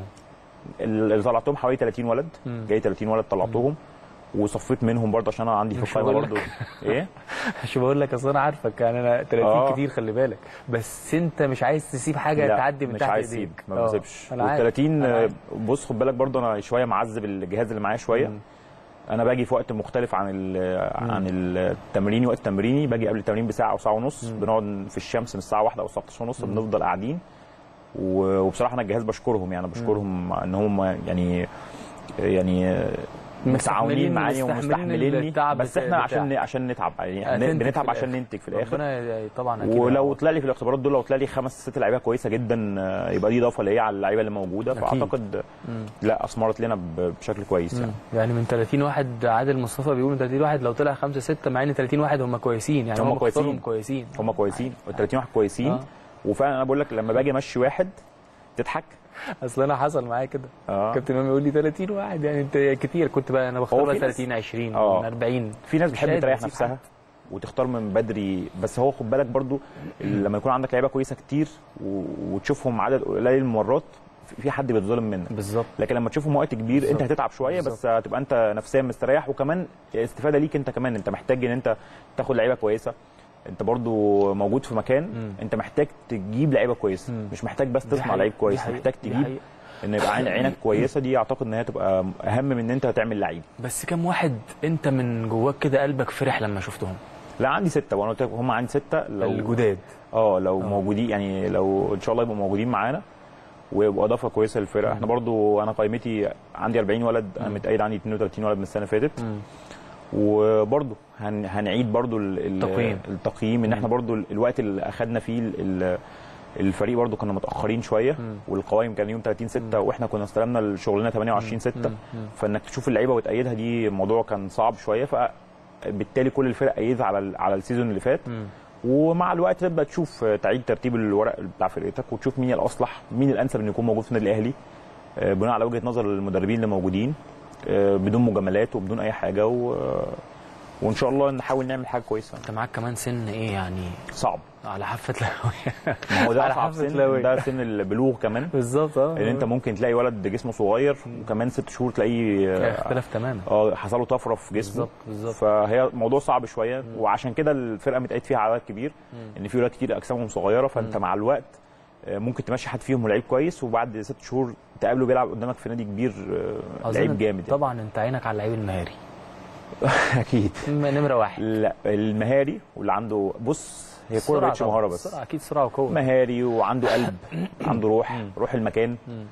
اللي طلعتهم حوالي 30 ولد مم. جاي 30 ولد طلعتهم وصفيت منهم برضه عشان انا عندي في مش القائمه هقول لك. برضه ايه مش بقول لك اصل انا عارفك يعني انا 30 آه. كتير خلي بالك بس انت مش عايز تسيب حاجه لا، تعدي من مش تحت عايز ايديك اسيب ما آه. بسيبش انا وال عارف 30 أنا عارف. بص خد بالك برضه انا شويه معذب الجهاز اللي معايا شويه مم. انا باجي في وقت مختلف عن ال- عن التمرين وقت تمريني باجي قبل التمرين بساعه او ساعه ونص مم. بنقعد في الشمس من الساعه 1 او الساعه 12 ونص بنفضل قاعدين و- وبصراحه انا الجهاز بشكرهم يعني بشكرهم ان هم يعني يعني متعاونين معايا ومستحمليني التعب بس احنا بتاع- عشان عشان نتعب يعني إحنا هتنتج في بنتعب عشان الآخر. ننتج في الاخر ربنا ي- طبعا اكيد ولو طلع لي في الاختبارات دول لو طلع لي خمس ست لعيبه كويسه جدا آه، يبقى دي اضافه ليا على اللعيبه اللي موجوده أكيد. فاعتقد لا اثمرت لنا ب- بشكل كويس يعني مم. يعني من 30 واحد عادل مصطفى بيقول من 30 واحد لو طلع 5 6 مع ان 30 واحد هم كويسين يعني هم هم كويسين. كويسين كويسين هم كويسين وال 30 واحد كويسين آه. وفعلا انا بقول لك لما باجي امشي واحد تضحك اصل انا حصل معايا كده اه كابتن امام يقول لي 30 واحد يعني انت كتير كنت بقى انا بختار هو بقى في ناس- 30 20 آه. 40 في ناس مش بتحب قادر تريح أسيب نفسها وتختار من بدري بس هو خد بالك برضو لما يكون عندك لعيبه كويسه كتير و- وتشوفهم عدد قليل من المرات في- في حد بيتظلم منك بالظبط لكن لما تشوفهم وقت كبير انت بالظبط. هتتعب شويه بس بالظبط. هتبقى انت نفسيا مستريح وكمان استفاده ليك انت كمان انت محتاج ان انت تاخد لعيبه كويسه انت برضو موجود في مكان مم. انت محتاج تجيب لعيبه كويسه مم. مش محتاج بس دي تصنع حقيقة. لعيب دي كويس حقيقة. محتاج دي تجيب حقيقة. ان يبقى عين عينك كويسه دي اعتقد ان هي تبقى اهم من ان انت تعمل لعيب بس كم واحد انت من جواك كده قلبك فرح لما شفتهم لا عندي سته وانا قلت لك هم عندي سته لو الجداد اه لو موجودين يعني لو ان شاء الله يبقوا موجودين معانا ويبقوا اضافه كويسه للفرقه احنا برضو انا قائمتي عندي 40 ولد انا متأيد عندي 32 ولد من السنه اللي فاتت مم. وبرضو هن هنعيد برضو ال- ال- التقييم. التقييم ان احنا برضو ال- الوقت اللي اخدنا فيه ال- ال- الفريق برضو كنا متاخرين شويه مم. والقوائم كان يوم 30 6 واحنا كنا استلمنا الشغلنا 28 6 مم. فانك تشوف اللعيبه وتأيدها دي الموضوع كان صعب شويه فبالتالي كل الفرق أيدها على ال- على السيزون اللي فات مم. ومع الوقت تبدا تشوف تعيد ترتيب الورق بتاع فرقتك وتشوف مين الاصلح مين الانسب انه يكون موجود في النادي الاهلي آه، بناء على وجهه نظر المدربين اللي موجودين آه، بدون مجاملات وبدون اي حاجه و... وان شاء الله نحاول نعمل حاجه كويسه انت معاك كمان سن ايه يعني صعب على حافه لاويه ما هو ده على اصعب حافة سن لاوية. ده سن البلوغ كمان بالظبط اه ان انت ممكن تلاقي ولد جسمه صغير وكمان ست شهور تلاقيه آه، اختلف تماما اه حصل له طفره في جسمه بالظبط بالظبط فهي موضوع صعب شويه وعشان كده الفرقه متقيد فيها عدد كبير ان في ولاد كتير اجسامهم صغيره فانت مع الوقت آه، ممكن تمشي حد فيهم لعيب كويس وبعد ست شهور تقابله بيلعب قدامك في نادي كبير آه، أظن لعيب جامد يعني. طبعا انت عينك على اللعيب المهاري اكيد نمره واحد لا المهاري واللي عنده بص هي كوره السرعة بقتش طبعاً. مهاره بس السرعة اكيد سرعه وقوه مهاري وعنده قلب عنده روح روح المكان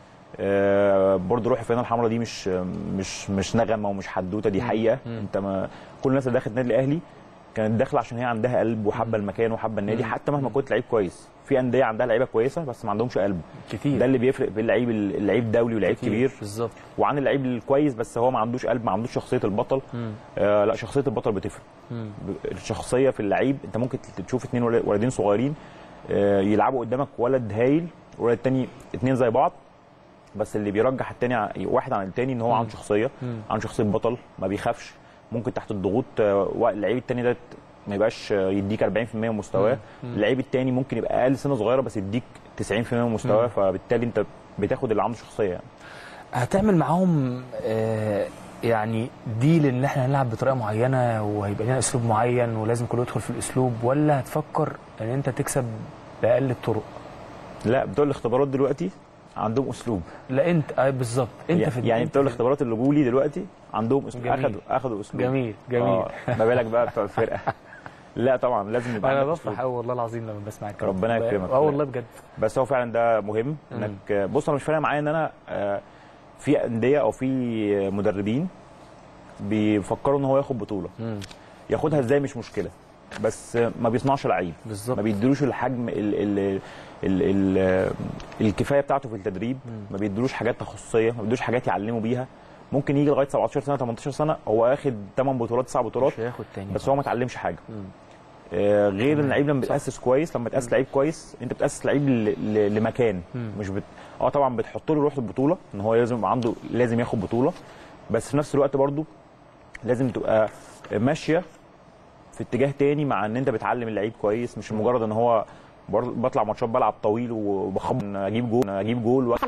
آه برضه روح الفانله الحمراء دي مش مش مش نغمه ومش حدوته دي حقيقه انت ما كل الناس اللي دخلت النادي الاهلي كانت داخله عشان هي عندها قلب وحابه المكان وحابه النادي حتى مهما كنت لعيب كويس في انديه عندها لعيبه كويسه بس ما عندهمش قلب كتير ده اللي بيفرق بين اللعيب اللعيب دولي ولعيب كتير. كبير بالظبط وعن اللعيب الكويس بس هو ما عندوش قلب ما عندوش شخصيه البطل آه لا شخصيه البطل بتفرق مم. ب- الشخصيه في اللعيب انت ممكن تشوف اتنين ولد- ولدين صغيرين آه، يلعبوا قدامك ولد هايل والولد التاني اتنين زي بعض بس اللي بيرجح التاني ع- واحد عن التاني ان هو عنده شخصيه عنده شخصيه بطل ما بيخافش ممكن تحت الضغوط آه، و- اللعيب التاني ده ما يبقاش آه، يديك 40% من مستواه اللعيب التاني ممكن يبقى اقل سنه صغيره بس يديك 90% من مستواه فبالتالي انت بتاخد اللي عنده شخصيه يعني. هتعمل معاهم آه يعني ديل ان احنا هنلعب بطريقه معينه وهيبقى لنا اسلوب معين ولازم كله يدخل في الاسلوب ولا هتفكر ان انت تكسب باقل الطرق لا بتوع الاختبارات دلوقتي عندهم اسلوب لا انت آه بالظبط انت يعني, في يعني انت بتوع في- الاختبارات اللي جولي دلوقتي عندهم اسلوب جميل. اخدوا اخدوا اسلوب جميل جميل آه، ما بالك بقى بتوع الفرقه لا طبعا لازم يبقى انا عندك بفرح أسلوب. قوي والله العظيم لما بسمع الكلام ربنا ده. يكرمك. اه والله بجد بس هو فعلا ده مهم انك بص انا مش فارق معايا ان انا آه، في انديه او في مدربين بيفكروا ان هو ياخد بطوله مم. ياخدها ازاي مش مشكله بس ما بيصنعش لعيب بالظبط ما بيدلوش الحجم ال ال ال ال الكفايه بتاعته في التدريب ما بيدلوش حاجات تخصصيه ما بيدلوش حاجات يعلمه بيها ممكن يجي لغايه 17 سنه 18 سنه هو واخد 8 بطولات 9 بطولات مش هياخد تاني بس هو ما اتعلمش حاجه آه غير ان اللعيب لما بتاسس كويس لما تاسس لعيب كويس انت بتاسس لعيب ل- ل- لمكان مش بت... اه طبعا بتحط له روح البطوله ان هو لازم يبقى عنده لازم ياخد بطوله بس في نفس الوقت برضو لازم تبقى ماشيه في اتجاه تاني مع ان انت بتعلم اللعيب كويس مش مجرد ان هو بر- بطلع ماتشات بلعب طويل وبخبط اجيب جول اجيب جول و...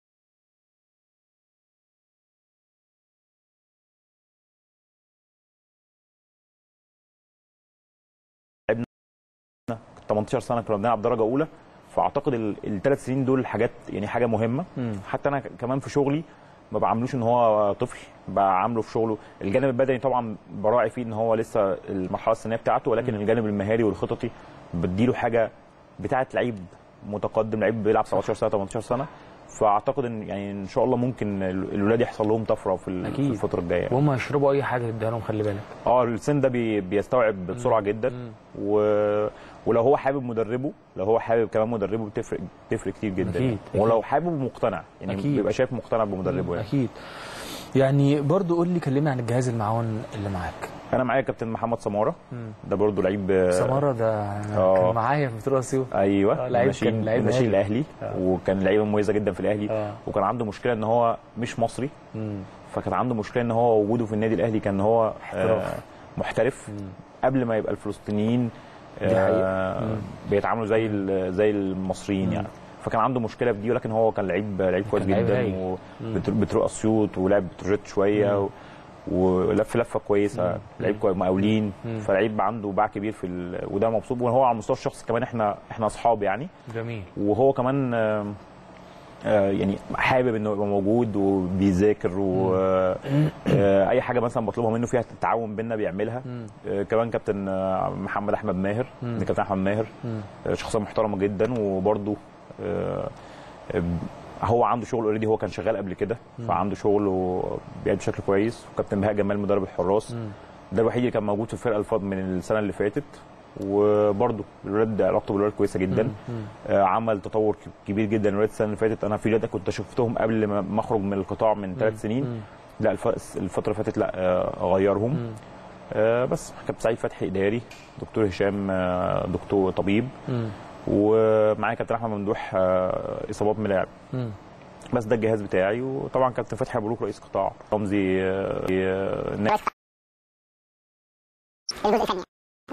لعبنا 18 سنه كنا بنلعب درجه اولى فاعتقد الثلاث سنين دول حاجات يعني حاجه مهمه مم. حتى انا كمان في شغلي ما بعاملوش ان هو طفل بعامله في شغله الجانب البدني طبعا براعي فيه ان هو لسه المرحله السنيه بتاعته ولكن الجانب المهاري والخططي بديله حاجه بتاعه لعيب متقدم لعيب بيلعب 17 سنه 18 سنه فاعتقد ان يعني ان شاء الله ممكن ال- الولاد يحصل لهم طفره في ال- أكيد. في الفتره الجايه وهم هيشربوا اي حاجه تديها لهم خلي بالك اه السن ده بي بيستوعب بسرعه جدا و... ولو هو حابب مدربه لو هو حابب كمان مدربه بتفرق بتفرق كتير جدا أكيد، ولو حابب ومقتنع يعني أكيد. بيبقى شايف مقتنع بمدربه يعني اكيد يعني برضو قول لي كلمني عن الجهاز المعاون اللي معاك انا معايا كابتن محمد سماره ده برضو لعيب سماره ده آه. كان معايا في بطوله سيوف ايوه آه، لعيب ناشئين- كان لعيب ناشئين هايل. الاهلي آه. وكان لعيبه مميزه جدا في الاهلي آه. وكان عنده مشكله ان هو مش مصري مم. فكان عنده مشكله ان هو وجوده في النادي الاهلي كان هو احتراف. آه محترف قبل ما يبقى الفلسطينيين دي حقيقة. آه مم. بيتعاملوا زي ال- زي المصريين يعني فكان عنده مشكله في دي ولكن هو كان لعيب لعيب كويس لعيب جدا هايل. وبتروق اسيوط ولعب بتروجيت شويه و... ولف لفه كويسه لعيب كويس مقاولين فلعيب عنده باع كبير في ال... وده مبسوط وهو على المستوى الشخصي كمان احنا احنا اصحاب يعني جميل وهو كمان آه، آه، يعني حابب انه يبقى موجود وبيذاكر واي حاجه مثلا بطلبها منه فيها التعاون بينا بيعملها آه، كمان كابتن آه، محمد احمد ماهر كابتن احمد ماهر آه، شخصيه محترمه جدا وبرده هو عنده شغل اوريدي هو كان شغال قبل كده فعنده شغل وبيأدي بشكل كويس وكابتن بهاء جمال مدرب الحراس ده الوحيد اللي كان موجود في الفرقه الفضل من السنه اللي فاتت وبرده الولاد علاقته بالولاد كويسه جدا آه، عمل تطور ك- كبير جدا الولاد السنه اللي فاتت انا في ولاد كنت شفتهم قبل ما ما اخرج من القطاع من ثلاث سنين لا الف- الفتره اللي فاتت لا آه، غيرهم آه، بس كابتن سعيد فتحي اداري دكتور هشام آه، دكتور طبيب ومعايا كابتن احمد ممدوح آه، اصابات ملاعب بس ده الجهاز بتاعي وطبعا كابتن فتحي مبروك رئيس قطاع رمزي آه، آه، نائب الجزء الثاني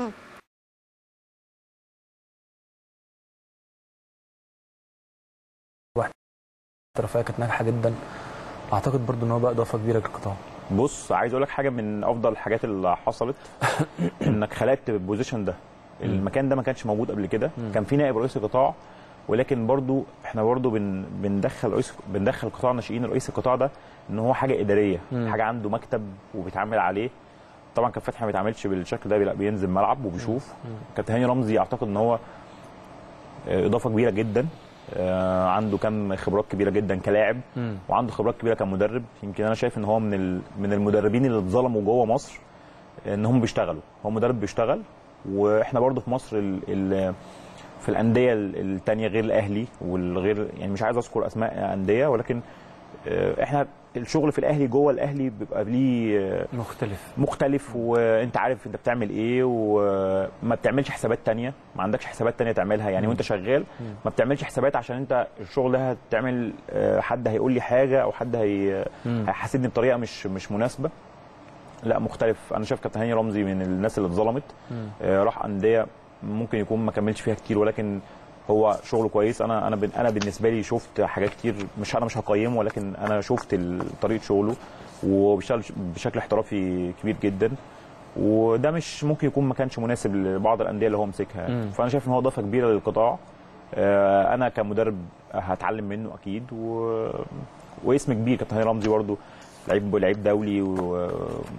احترافيه كانت ناجحه جدا اعتقد برضو ان هو بقى اضافه كبيره للقطاع بص عايز اقول لك حاجه من افضل الحاجات اللي حصلت انك خلقت البوزيشن ده المكان ده ما كانش موجود قبل كده كان في نائب رئيس القطاع ولكن برضو احنا برضو بن بندخل رئيس بندخل قطاع الناشئين رئيس القطاع ده ان هو حاجه اداريه حاجه عنده مكتب وبيتعامل عليه طبعا كان فتحي ما بيتعاملش بالشكل ده لا بينزل ملعب وبيشوف كابتن هاني رمزي اعتقد ان هو آه، اضافه كبيره جدا آه، عنده كم خبرات كبيره جدا كلاعب وعنده خبرات كبيره كمدرب يمكن انا شايف ان هو من ال- من المدربين اللي اتظلموا جوه مصر ان هم بيشتغلوا هو مدرب بيشتغل واحنا برضو في مصر ال ال في الانديه ال- التانية غير الاهلي والغير يعني مش عايز اذكر اسماء انديه ولكن آه، احنا الشغل في الاهلي جوه الاهلي بيبقى ليه آه، مختلف مختلف وانت عارف انت بتعمل ايه وما بتعملش حسابات تانية ما عندكش حسابات تانية تعملها يعني وانت شغال ما بتعملش حسابات عشان انت الشغل ده هتعمل آه، حد هيقول لي حاجه او حد هي هيحاسبني بطريقه مش مش مناسبه لا مختلف انا شايف كابتن هاني رمزي من الناس اللي اتظلمت آه، راح انديه ممكن يكون ما كملش فيها كتير ولكن هو شغله كويس انا انا بن- انا بالنسبه لي شفت حاجات كتير مش انا مش هقيمه ولكن انا شفت ال- طريقه شغله وبيشتغل بشكل احترافي كبير جدا وده مش ممكن يكون ما كانش مناسب لبعض الانديه اللي هو مسكها يعني. فانا شايف ان هو اضافه كبيره للقطاع آه، انا كمدرب هتعلم منه اكيد و... واسم كبير كابتن هاني رمزي برضه لعيب لعيب دولي و...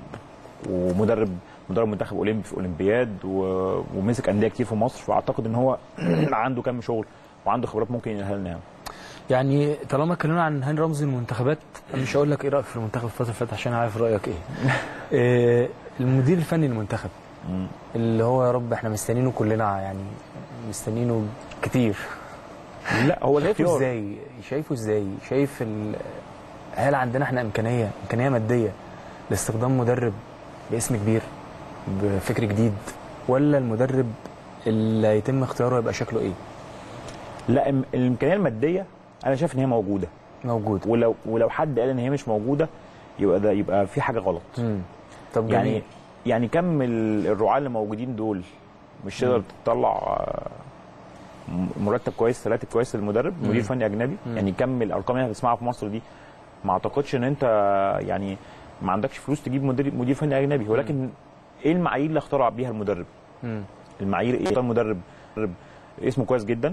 ومدرب مدرب منتخب اولمبي في اولمبياد و... ومسك انديه كتير في مصر فاعتقد ان هو عنده كم شغل وعنده خبرات ممكن ينقلها لنا يعني. يعني طالما اتكلمنا عن هاني رمزي المنتخبات أنا مش هقول لك ايه رايك في المنتخب الفتره اللي فاتت عشان عارف رايك ايه إيه، المدير الفني للمنتخب اللي هو يا رب احنا مستنينه كلنا يعني مستنينه كتير لا هو شايفه الاختيار ازاي شايفه ازاي شايف ال... هل عندنا احنا امكانيه امكانيه ماديه لاستخدام مدرب باسم كبير بفكر جديد ولا المدرب اللي هيتم اختياره يبقى شكله ايه لا إم- الامكانيه الماديه انا شايف ان هي موجوده موجود ولو ولو حد قال ان هي مش موجوده يبقى ده يبقى في حاجه غلط مم. طب يعني جميل. يعني كم ال- الرعاة اللي موجودين دول مش تقدر تطلع آه، م- مرتب كويس راتب كويس للمدرب مدير فني اجنبي يعني كم الارقام اللي احنا بنسمعها في مصر دي ما اعتقدش ان انت يعني ما عندكش فلوس تجيب مدير مدير فني اجنبي ولكن ايه المعايير اللي اخترع بيها المدرب مم. المعايير ايه اختار مدرب مدرب اسمه كويس جدا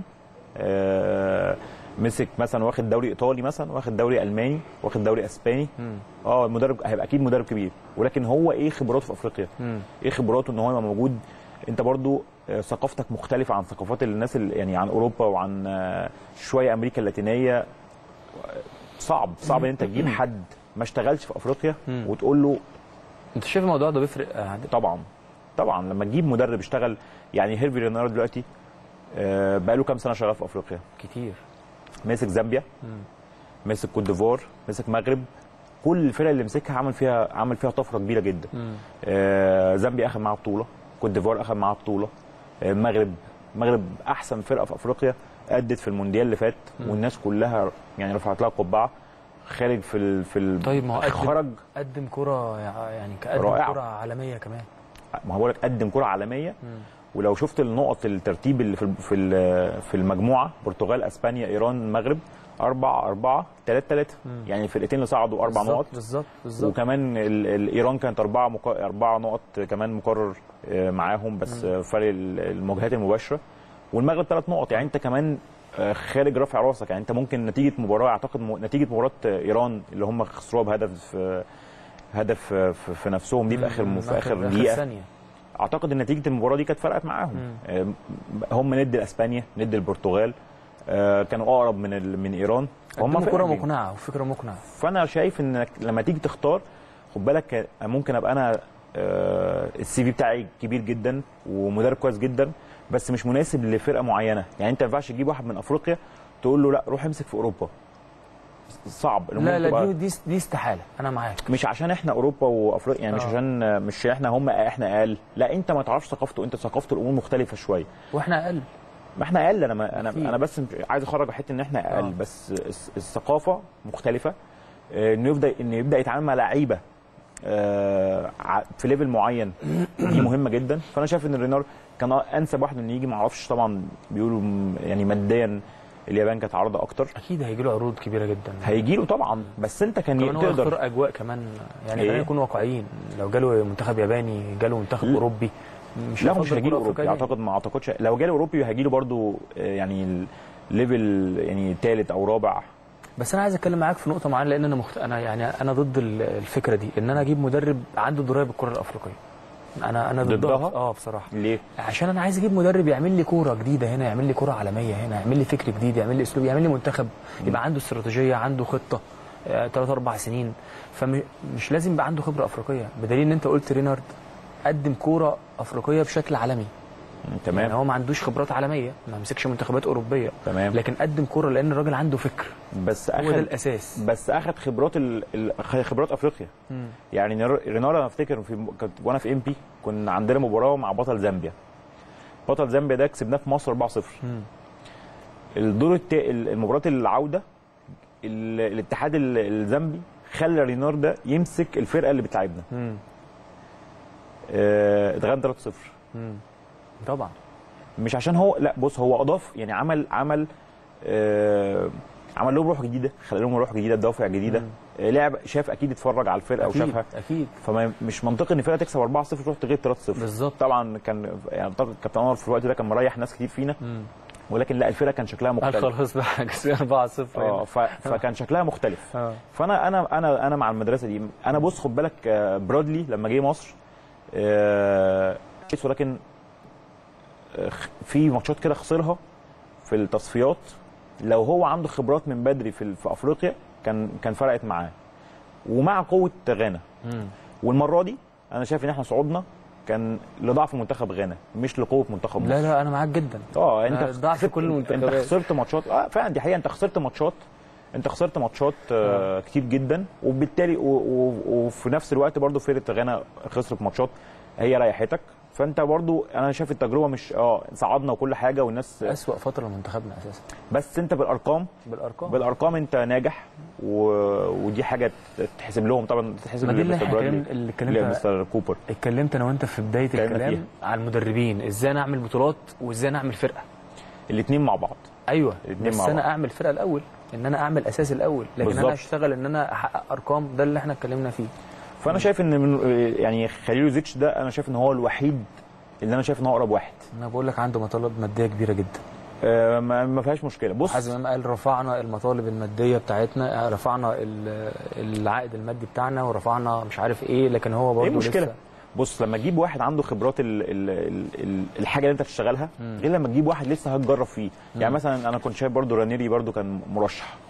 آه، مسك مثلا واخد دوري ايطالي مثلا واخد دوري الماني واخد دوري اسباني اه المدرب هيبقى اكيد مدرب كبير ولكن هو ايه خبراته في افريقيا مم. ايه خبراته ان هو يبقى موجود انت برضو آه، ثقافتك مختلفه عن ثقافات الناس اللي يعني عن اوروبا وعن آه، شويه امريكا اللاتينيه صعب صعب ان انت تجيب حد ما اشتغلش في افريقيا مم. وتقول له انت شايف الموضوع ده بيفرق آه، عادل؟ طبعا طبعا لما تجيب مدرب اشتغل يعني هيرفي رينارد دلوقتي آه، بقاله كام سنه شغال في افريقيا كتير مسك زامبيا مسك كوت ديفوار مسك مغرب كل الفرق اللي مسكها عمل فيها عمل فيها طفره كبيره جدا آه زامبيا اخذ معاه بطوله كوت ديفوار اخذ معاه بطوله آه المغرب المغرب احسن فرقه في افريقيا ادت في المونديال اللي فات والناس كلها يعني رفعت لها قبعه خارج في ال في ال طيب ما هو قدم- خرج قدم كرة يع- يعني كقدم رائعة. كرة عالمية كمان ما هو بقول لك قدم كره عالميه ولو شفت النقط الترتيب اللي في ال- في ال- في المجموعه برتغال اسبانيا ايران المغرب أربعة أربعة ثلاثة ثلاثة يعني الفرقتين اللي صعدوا أربع بالظبط، نقط بالظبط بالظبط وكمان ال- ال- ايران كانت اربعه مك... اربعه نقط كمان مقرر آه، معاهم بس آه، فرق ال- المواجهات المباشره والمغرب ثلاث نقط يعني انت كمان آه، خارج رافع راسك يعني انت ممكن نتيجه مباراه اعتقد م... نتيجه مباراه آه، ايران اللي هم خسروها بهدف آه، هدف آه، في في نفسهم دي في اخر مم، في اخر دقيقه ثانية اعتقد ان نتيجه المباراه دي كانت فرقت معاهم آه، هم ند اسبانيا ند البرتغال آه، كانوا اقرب من ال... من ايران هم فرقة كرة جامدة. مقنعة وفكرة مقنعة فانا شايف انك لما تيجي تختار خد بالك ممكن ابقى انا آه، السي في بتاعي كبير جدا ومدرب كويس جدا بس مش مناسب لفرقه معينه يعني انت ما ينفعش تجيب واحد من افريقيا تقول له لا روح امسك في اوروبا صعب الأمور لا لا بتبقى- دي دي دي استحالة أنا معاك مش عشان احنا اوروبا وافريقيا يعني مش آه. عشان مش احنا هم احنا اقل لا انت ما تعرفش ثقافته انت ثقافه الامور مختلفه شويه وإحنا أقل ما احنا اقل انا ما انا أكيد. انا بس مش- عايز اخرج حته ان احنا اقل آه. بس الس- الثقافه مختلفه آه، انه يبدا انه يبدا يتعامل مع لعيبه آه، ع- في ليفل معين دي مهمه جدا فانا شايف ان رينار كان انسب واحد انه يجي ما اعرفش طبعا بيقولوا م- يعني ماديا اليابان كانت عارضه اكتر أكيد هيجي له عروض كبيرة جدا هيجي له طبعا بس انت كان كمان هو تقدر يختار أجواء كمان يعني إيه؟ خلينا نكون واقعيين لو جاله منتخب ياباني جاله منتخب لا. أوروبي مش لا هو هيفضل مش هيجي له كرة اوروبي أفريقية. اعتقد ما اعتقدش لو جاله اوروبي هيجي له برده يعني ليفل يعني ثالث او رابع بس انا عايز اتكلم معاك في نقطه معينه لان انا مخت... انا يعني انا ضد ال- الفكره دي ان انا اجيب مدرب عنده درايه بالكره الافريقيه انا انا ضدها ضدها؟ اه بصراحه ليه؟ عشان انا عايز اجيب مدرب يعمل لي كوره جديده هنا يعمل لي كوره عالميه هنا يعمل لي فكر جديد يعمل لي اسلوب يعمل لي منتخب يبقى عنده استراتيجيه عنده خطه ثلاث اربع سنين فمش لازم يبقى عنده خبره افريقيه بدليل ان انت قلت رينارد قدم كوره افريقيه بشكل عالمي تمام يعني هو ما عندوش خبرات عالميه ما مسكش منتخبات اوروبيه تمام. لكن قدم كوره لان الراجل عنده فكر بس هو ده اخد الاساس بس اخد خبرات ال... ال... خبرات افريقيا يعني نر- رينارdo انا افتكر في كنت وانا في ام بي كنا عندنا مباراه مع بطل زامبيا بطل زامبيا ده كسبناه في مصر 4-0 الدور الت... المباراه العوده ال... الاتحاد ال- الزامبي خلى رينار ده يمسك الفرقه اللي بتلعبنا آه، اتغلب 3-0 طبعا مش عشان هو لا بص هو اضاف يعني عمل عمل آه عمل لهم روح جديده خلى لهم روح جديده بدوافع جديده آه لعب شاف اكيد اتفرج على الفرقه اكيد وشافها اكيد فمش منطقي ان فرقه تكسب 4-0 وتروح تغيب 3-0 بالظبط. طبعا كان يعني اعتقد كابتن انور في الوقت ده كان مريح ناس كتير فينا ولكن لا الفرقه كان شكلها قال مختلف خلاص بقى كسبنا 4 0 اه ف... فكان شكلها مختلف اه فانا انا انا انا مع المدرسه دي انا بص خد بالك آه، برادلي لما جه مصر آه، كويس ولكن آه، خ- في ماتشات كده خسرها في التصفيات لو هو عنده خبرات من بدري في في افريقيا كان كان فرقت معاه ومع قوه غانا والمره دي انا شايف ان احنا صعودنا كان لضعف منتخب غانا مش لقوه منتخب مصر لا لا انا معاك جدا اه لا، انت ضعف خسرت- كل انت المنتخبات. خسرت ماتشات اه فعلا دي حقيقه انت خسرت ماتشات انت خسرت ماتشات آه كتير جدا وبالتالي و- و- وفي نفس الوقت برضو فرقه غانا خسرت ماتشات هي ريحتك فانت برضو انا شايف التجربه مش اه صعدنا وكل حاجه والناس اسوأ فتره لمنتخبنا اساسا بس انت بالارقام بالارقام بالارقام انت ناجح و... ودي حاجه تحسب لهم طبعا تتحسب ما دي اللي لمستر احنا برادلي، اتكلمنا- اللي اتكلمت لمستر كوبر اتكلمت انا وانت في بدايه اتكلمنا الكلام فيها. عن المدربين ازاي انا اعمل بطولات وازاي انا اعمل فرقه الاثنين مع بعض ايوه الاتنين بس مع انا بعض. اعمل فرقه الاول ان انا اعمل اساس الاول لكن بالظبط. انا اشتغل ان انا احقق ارقام ده اللي احنا اتكلمنا فيه فانا شايف ان من يعني خليلوزيتش ده انا شايف ان هو الوحيد اللي انا شايف ان هو اقرب واحد انا بقول لك عنده مطالب ماديه كبيره جدا آه، ما ما فيهاش مشكله بص حازم امام قال رفعنا المطالب الماديه بتاعتنا رفعنا ال- العائد المادي بتاعنا ورفعنا مش عارف ايه لكن هو برضه ايه المشكله لسه بص لما تجيب واحد عنده خبرات ال ال ال ال الحاجه اللي انت بتشتغلها غير لما تجيب واحد لسه هتجرب فيه يعني مثلا انا كنت شايف برضو رانيري برضو كان مرشح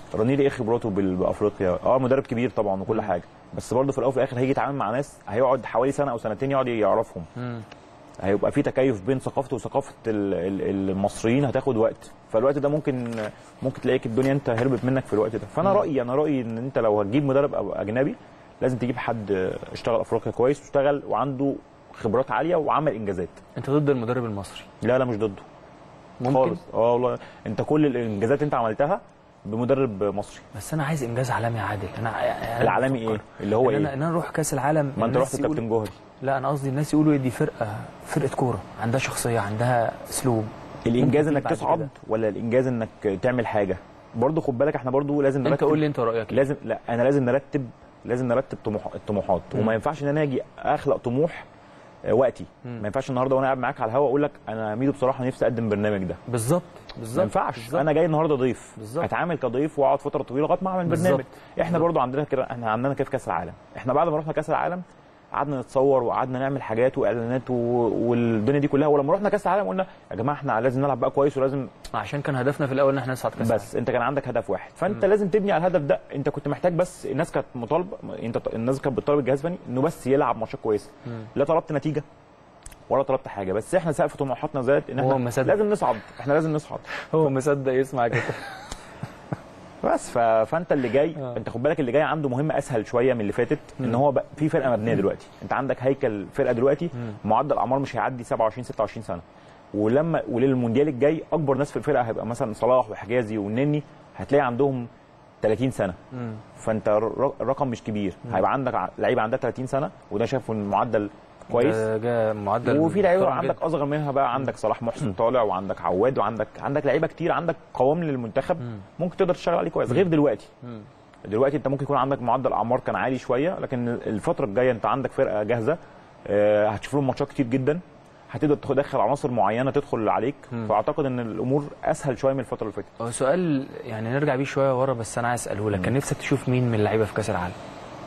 رانيري ايه خبراته بال- بافريقيا اه مدرب كبير طبعا وكل حاجه بس برضه في الاول وفي الاخر هيجي يتعامل مع ناس هيقعد حوالي سنه او سنتين يقعد يعرفهم مم. هيبقى في تكيف بين ثقافته وثقافه ال- ال- المصريين هتاخد وقت فالوقت ده ممكن ممكن تلاقيك الدنيا انت هربت منك في الوقت ده فانا رايي انا رايي ان انت لو هتجيب مدرب أو اجنبي لازم تجيب حد اشتغل افريقيا كويس واشتغل وعنده خبرات عاليه وعمل انجازات انت ضد المدرب المصري لا لا مش ضده ممكن خالص اه والله انت كل الانجازات اللي انت عملتها بمدرب مصري بس انا عايز انجاز عالمي يا عادل انا يعني العالمي بفكر ايه اللي هو ان انا ايه ان انا اروح كاس العالم ما انت الناس رحت يقولوا- كابتن جوهري لا انا قصدي الناس يقولوا دي فرقه فرقه كوره عندها شخصيه عندها اسلوب الانجاز ممكن انك بعد تصعد كده. ولا الانجاز انك تعمل حاجه برضه خد بالك احنا برضه لازم انت نرتب قول لي انت رايك إيه؟ لازم لا انا لازم نرتب لازم نرتب طموح الطموحات مم. وما ينفعش ان انا اجي اخلق طموح آه، وقتي مم. ما ينفعش النهارده وانا قاعد معاك على الهوا اقول لك انا ميدو بصراحه نفسي اقدم البرنامج ده بالظبط بالظبط ما ينفعش بالظبط. انا جاي النهارده ضيف بالظبط. اتعامل كضيف واقعد فتره طويله لغايه ما اعمل بالظبط. برنامج احنا بالظبط. برضو عندنا كده احنا عندنا كده في كاس العالم احنا بعد ما رحنا كاس العالم قعدنا نتصور وقعدنا نعمل حاجات واعلانات و... والدنيا دي كلها ولما رحنا كاس العالم قلنا يا جماعه احنا لازم نلعب بقى كويس ولازم عشان كان هدفنا في الاول ان احنا نصعد كاس بس انت كان عندك هدف واحد فانت لازم تبني على الهدف ده انت كنت محتاج بس الناس كانت مطالبه انت الناس كانت بتطالب الجهاز الفني انه بس يلعب ماتشات كويسه لا طلبت نتيجه ولا طلبت حاجه بس احنا سقف طموحاتنا زاد ان هو احنا مصدق. لازم نصعد احنا لازم نصعد هو مصدق يسمع كده بس ف... فانت اللي جاي آه. انت خد بالك اللي جاي عنده مهمه اسهل شويه من اللي فاتت ان هو بقى في فرقه مبنيه دلوقتي انت عندك هيكل فرقه دلوقتي معدل اعمار مش هيعدي 27 26 سنه ولما وللمونديال الجاي اكبر ناس في الفرقه هيبقى مثلا صلاح وحجازي والنني هتلاقي عندهم 30 سنه مم. فانت الر- الرقم مش كبير هيبقى عندك ع- لعيبه عندها 30 سنه وده شايفه المعدل كويس ده جا معدل وفي لعيبه محترم عندك جدا. اصغر منها بقى عندك صلاح محسن طالع وعندك عواد وعندك عندك لعيبه كتير عندك قوام للمنتخب ممكن تقدر تشتغل عليه كويس غير دلوقتي مم. دلوقتي انت ممكن يكون عندك معدل اعمار كان عالي شويه لكن الفتره الجايه انت عندك فرقه جاهزه آه، هتشوف لهم ماتشات كتير جدا هتقدر تدخل عناصر معينه تدخل عليك فاعتقد ان الامور اسهل شويه من الفتره اللي فاتت هو سؤال يعني نرجع بيه شويه ورا بس انا عايز اساله لك كان نفسك تشوف مين من اللعيبه في كاس العالم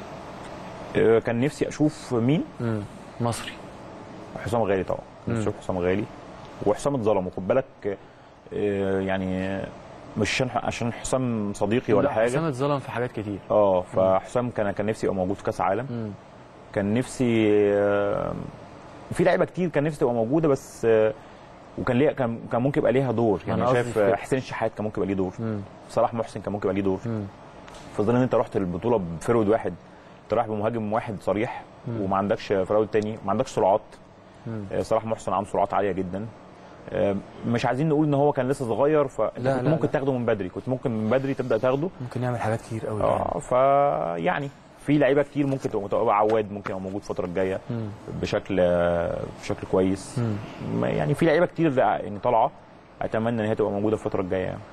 آه، كان نفسي اشوف مين مم. مصري حسام غالي طبعا مم. نفسي اشوف حسام غالي وحسام اتظلم وخد بالك آه، يعني مش عشان عشان حسام صديقي ولا لا، حسام حاجه اتظلم في حاجات كتير اه فحسام كان كان نفسي يبقى موجود في كاس عالم مم. كان نفسي آه، في لعيبه كتير كان نفسي تبقى موجوده بس آه، وكان ليها كان كان ممكن يبقى ليها دور يعني أنا قصدي شايف في كده. آه، حسين الشحات كان ممكن يبقى ليه دور مم. صلاح محسن كان ممكن يبقى ليه دور مم. في ظل ان انت رحت البطوله بفرود واحد انت رايح بمهاجم واحد صريح وما عندكش فراود تاني ما عندكش سرعات مم. آه، صلاح محسن عنده سرعات عاليه جدا آه، مش عايزين نقول ان هو كان لسه صغير فانت لا، كنت لا، ممكن لا. تاخده من بدري كنت ممكن من بدري تبدا تاخده ممكن يعمل حاجات كتير قوي اه فيعني في لعيبه كتير ممكن تبقى متوقع عواد ممكن يبقى موجود الفتره الجايه مم. بشكل بشكل كويس مم. ما- يعني في لعيبه كتير يعني طالعه اتمنى ان هي تبقى موجوده الفتره الجايه يعني.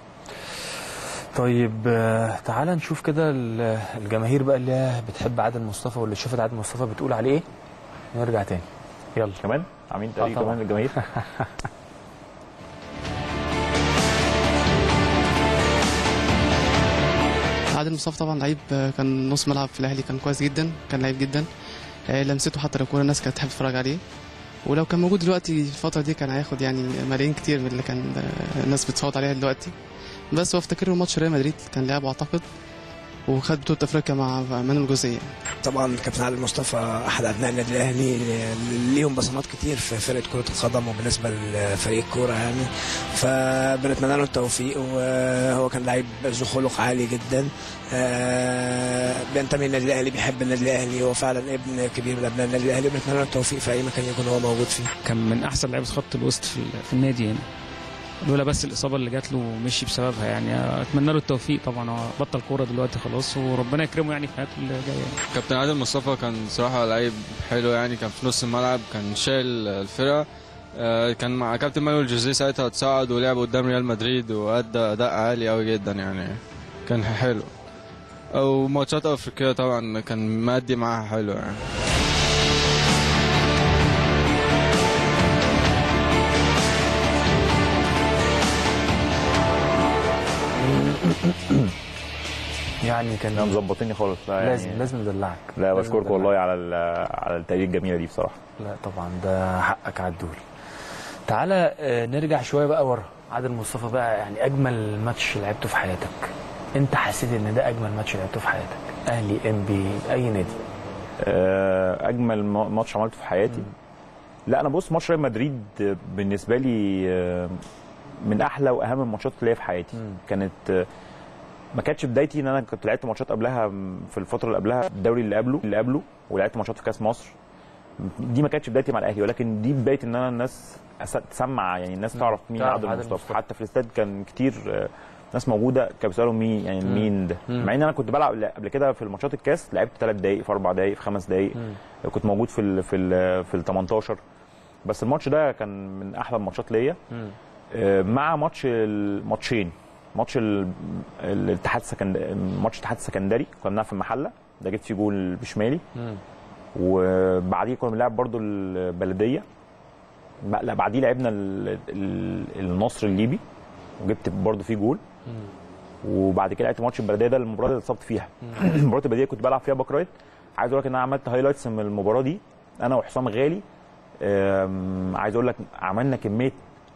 طيب آه، تعال نشوف كده ال- الجماهير بقى اللي هي بتحب عادل مصطفى واللي شافت عادل مصطفى بتقول عليه ايه نرجع تاني يلا كمان عاملين آه، تقريبا طبعاً. كمان للجماهير عادل مصطفى طبعا لعيب آه، كان نص ملعب في الاهلي كان كويس جدا كان لعيب جدا آه، لمسته حتى لو كوره الناس كانت تحب تتفرج عليه ولو كان موجود دلوقتي الفتره دي كان هياخد يعني ملايين كتير من اللي كان آه، الناس بتصوت عليها دلوقتي بس هو افتكر له ماتش ريال مدريد كان لعبه اعتقد وخد بطوله افريقيا مع مانويل جوزيه طبعا كابتن علي مصطفى احد ابناء النادي الاهلي ليهم بصمات كتير في فرقه كره القدم وبالنسبه لفريق الكوره يعني فبنتمنى له التوفيق وهو كان لعيب ذو خلق عالي جدا آه، بينتمي للنادي الاهلي بيحب النادي الاهلي هو فعلا ابن كبير من ابناء النادي الاهلي وبنتمنى له التوفيق في اي مكان يكون هو موجود فيه كان من احسن لعيبه خط الوسط في, في النادي هنا لولا بس الاصابه اللي جات له مشي بسببها يعني اتمنى له التوفيق طبعا هو بطل كوره دلوقتي خلاص وربنا يكرمه يعني في حياته اللي جايه يعني. كابتن عادل مصطفى كان صراحة لعيب حلو يعني كان في نص الملعب كان شايل الفرقة آه، كان مع كابتن مانويل جوزيه ساعتها اتصعد ولعب قدام ريال مدريد وأدى أداء عالي أوي جدا يعني كان حلو أو ماتشات أفريقية طبعا كان مادي معاها حلو يعني يعني كان لا مظبطيني خالص لا يعني لازم لازم ندلعك لا لازم بشكرك ندلعك. والله على ال- على التقرير الجميله دي بصراحه لا طبعا ده حقك عدول تعالى آه، نرجع شويه بقى ورا عادل مصطفى بقى يعني اجمل ماتش لعبته في حياتك انت حسيت ان ده اجمل ماتش لعبته في حياتك اهلي ام بي اي نادي آه، اجمل ما- ماتش عملته في حياتي لا انا بص ماتش ريال مدريد آه، بالنسبه لي آه، من احلى واهم الماتشات اللي هي في حياتي كانت آه، ما كانتش بدايتي ان انا كنت لعبت ماتشات قبلها م- في الفتره اللي قبلها الدوري اللي قبله اللي قبله ولعبت ماتشات في كاس مصر دي ما كانتش بدايتي مع الاهلي ولكن دي بدايه ان انا الناس أس- تسمع يعني الناس تعرف مين تعرف عادل عادل مصطفى مصطفى. حتى في الاستاد كان كتير آه، ناس موجوده كانوا بيسالوا مين يعني مم. مين ده مم. مع ان انا كنت بلعب قبل كده في الماتشات الكاس لعبت ثلاث دقائق في اربع دقائق في خمس دقائق كنت موجود في ال في ال في ال 18 بس الماتش ده كان من احلى الماتشات ليا آه، مع ماتش الماتشين ماتش ال- الاتحاد السكندري ماتش الاتحاد السكندري كنا بنلعب في المحله ده جبت فيه جول بشمالي وبعديه كنا بنلعب برضو البلديه ب- لا بعديه لعبنا ال- ال- النصر الليبي وجبت برضو فيه جول وبعد كده لعبت ماتش البلديه ده المباراه اللي اتصبت فيها مباراه البلديه كنت بلعب فيها باك رايت عايز اقول لك ان انا عملت هايلايتس من المباراه دي انا وحسام غالي آم، عايز اقول لك عملنا كميه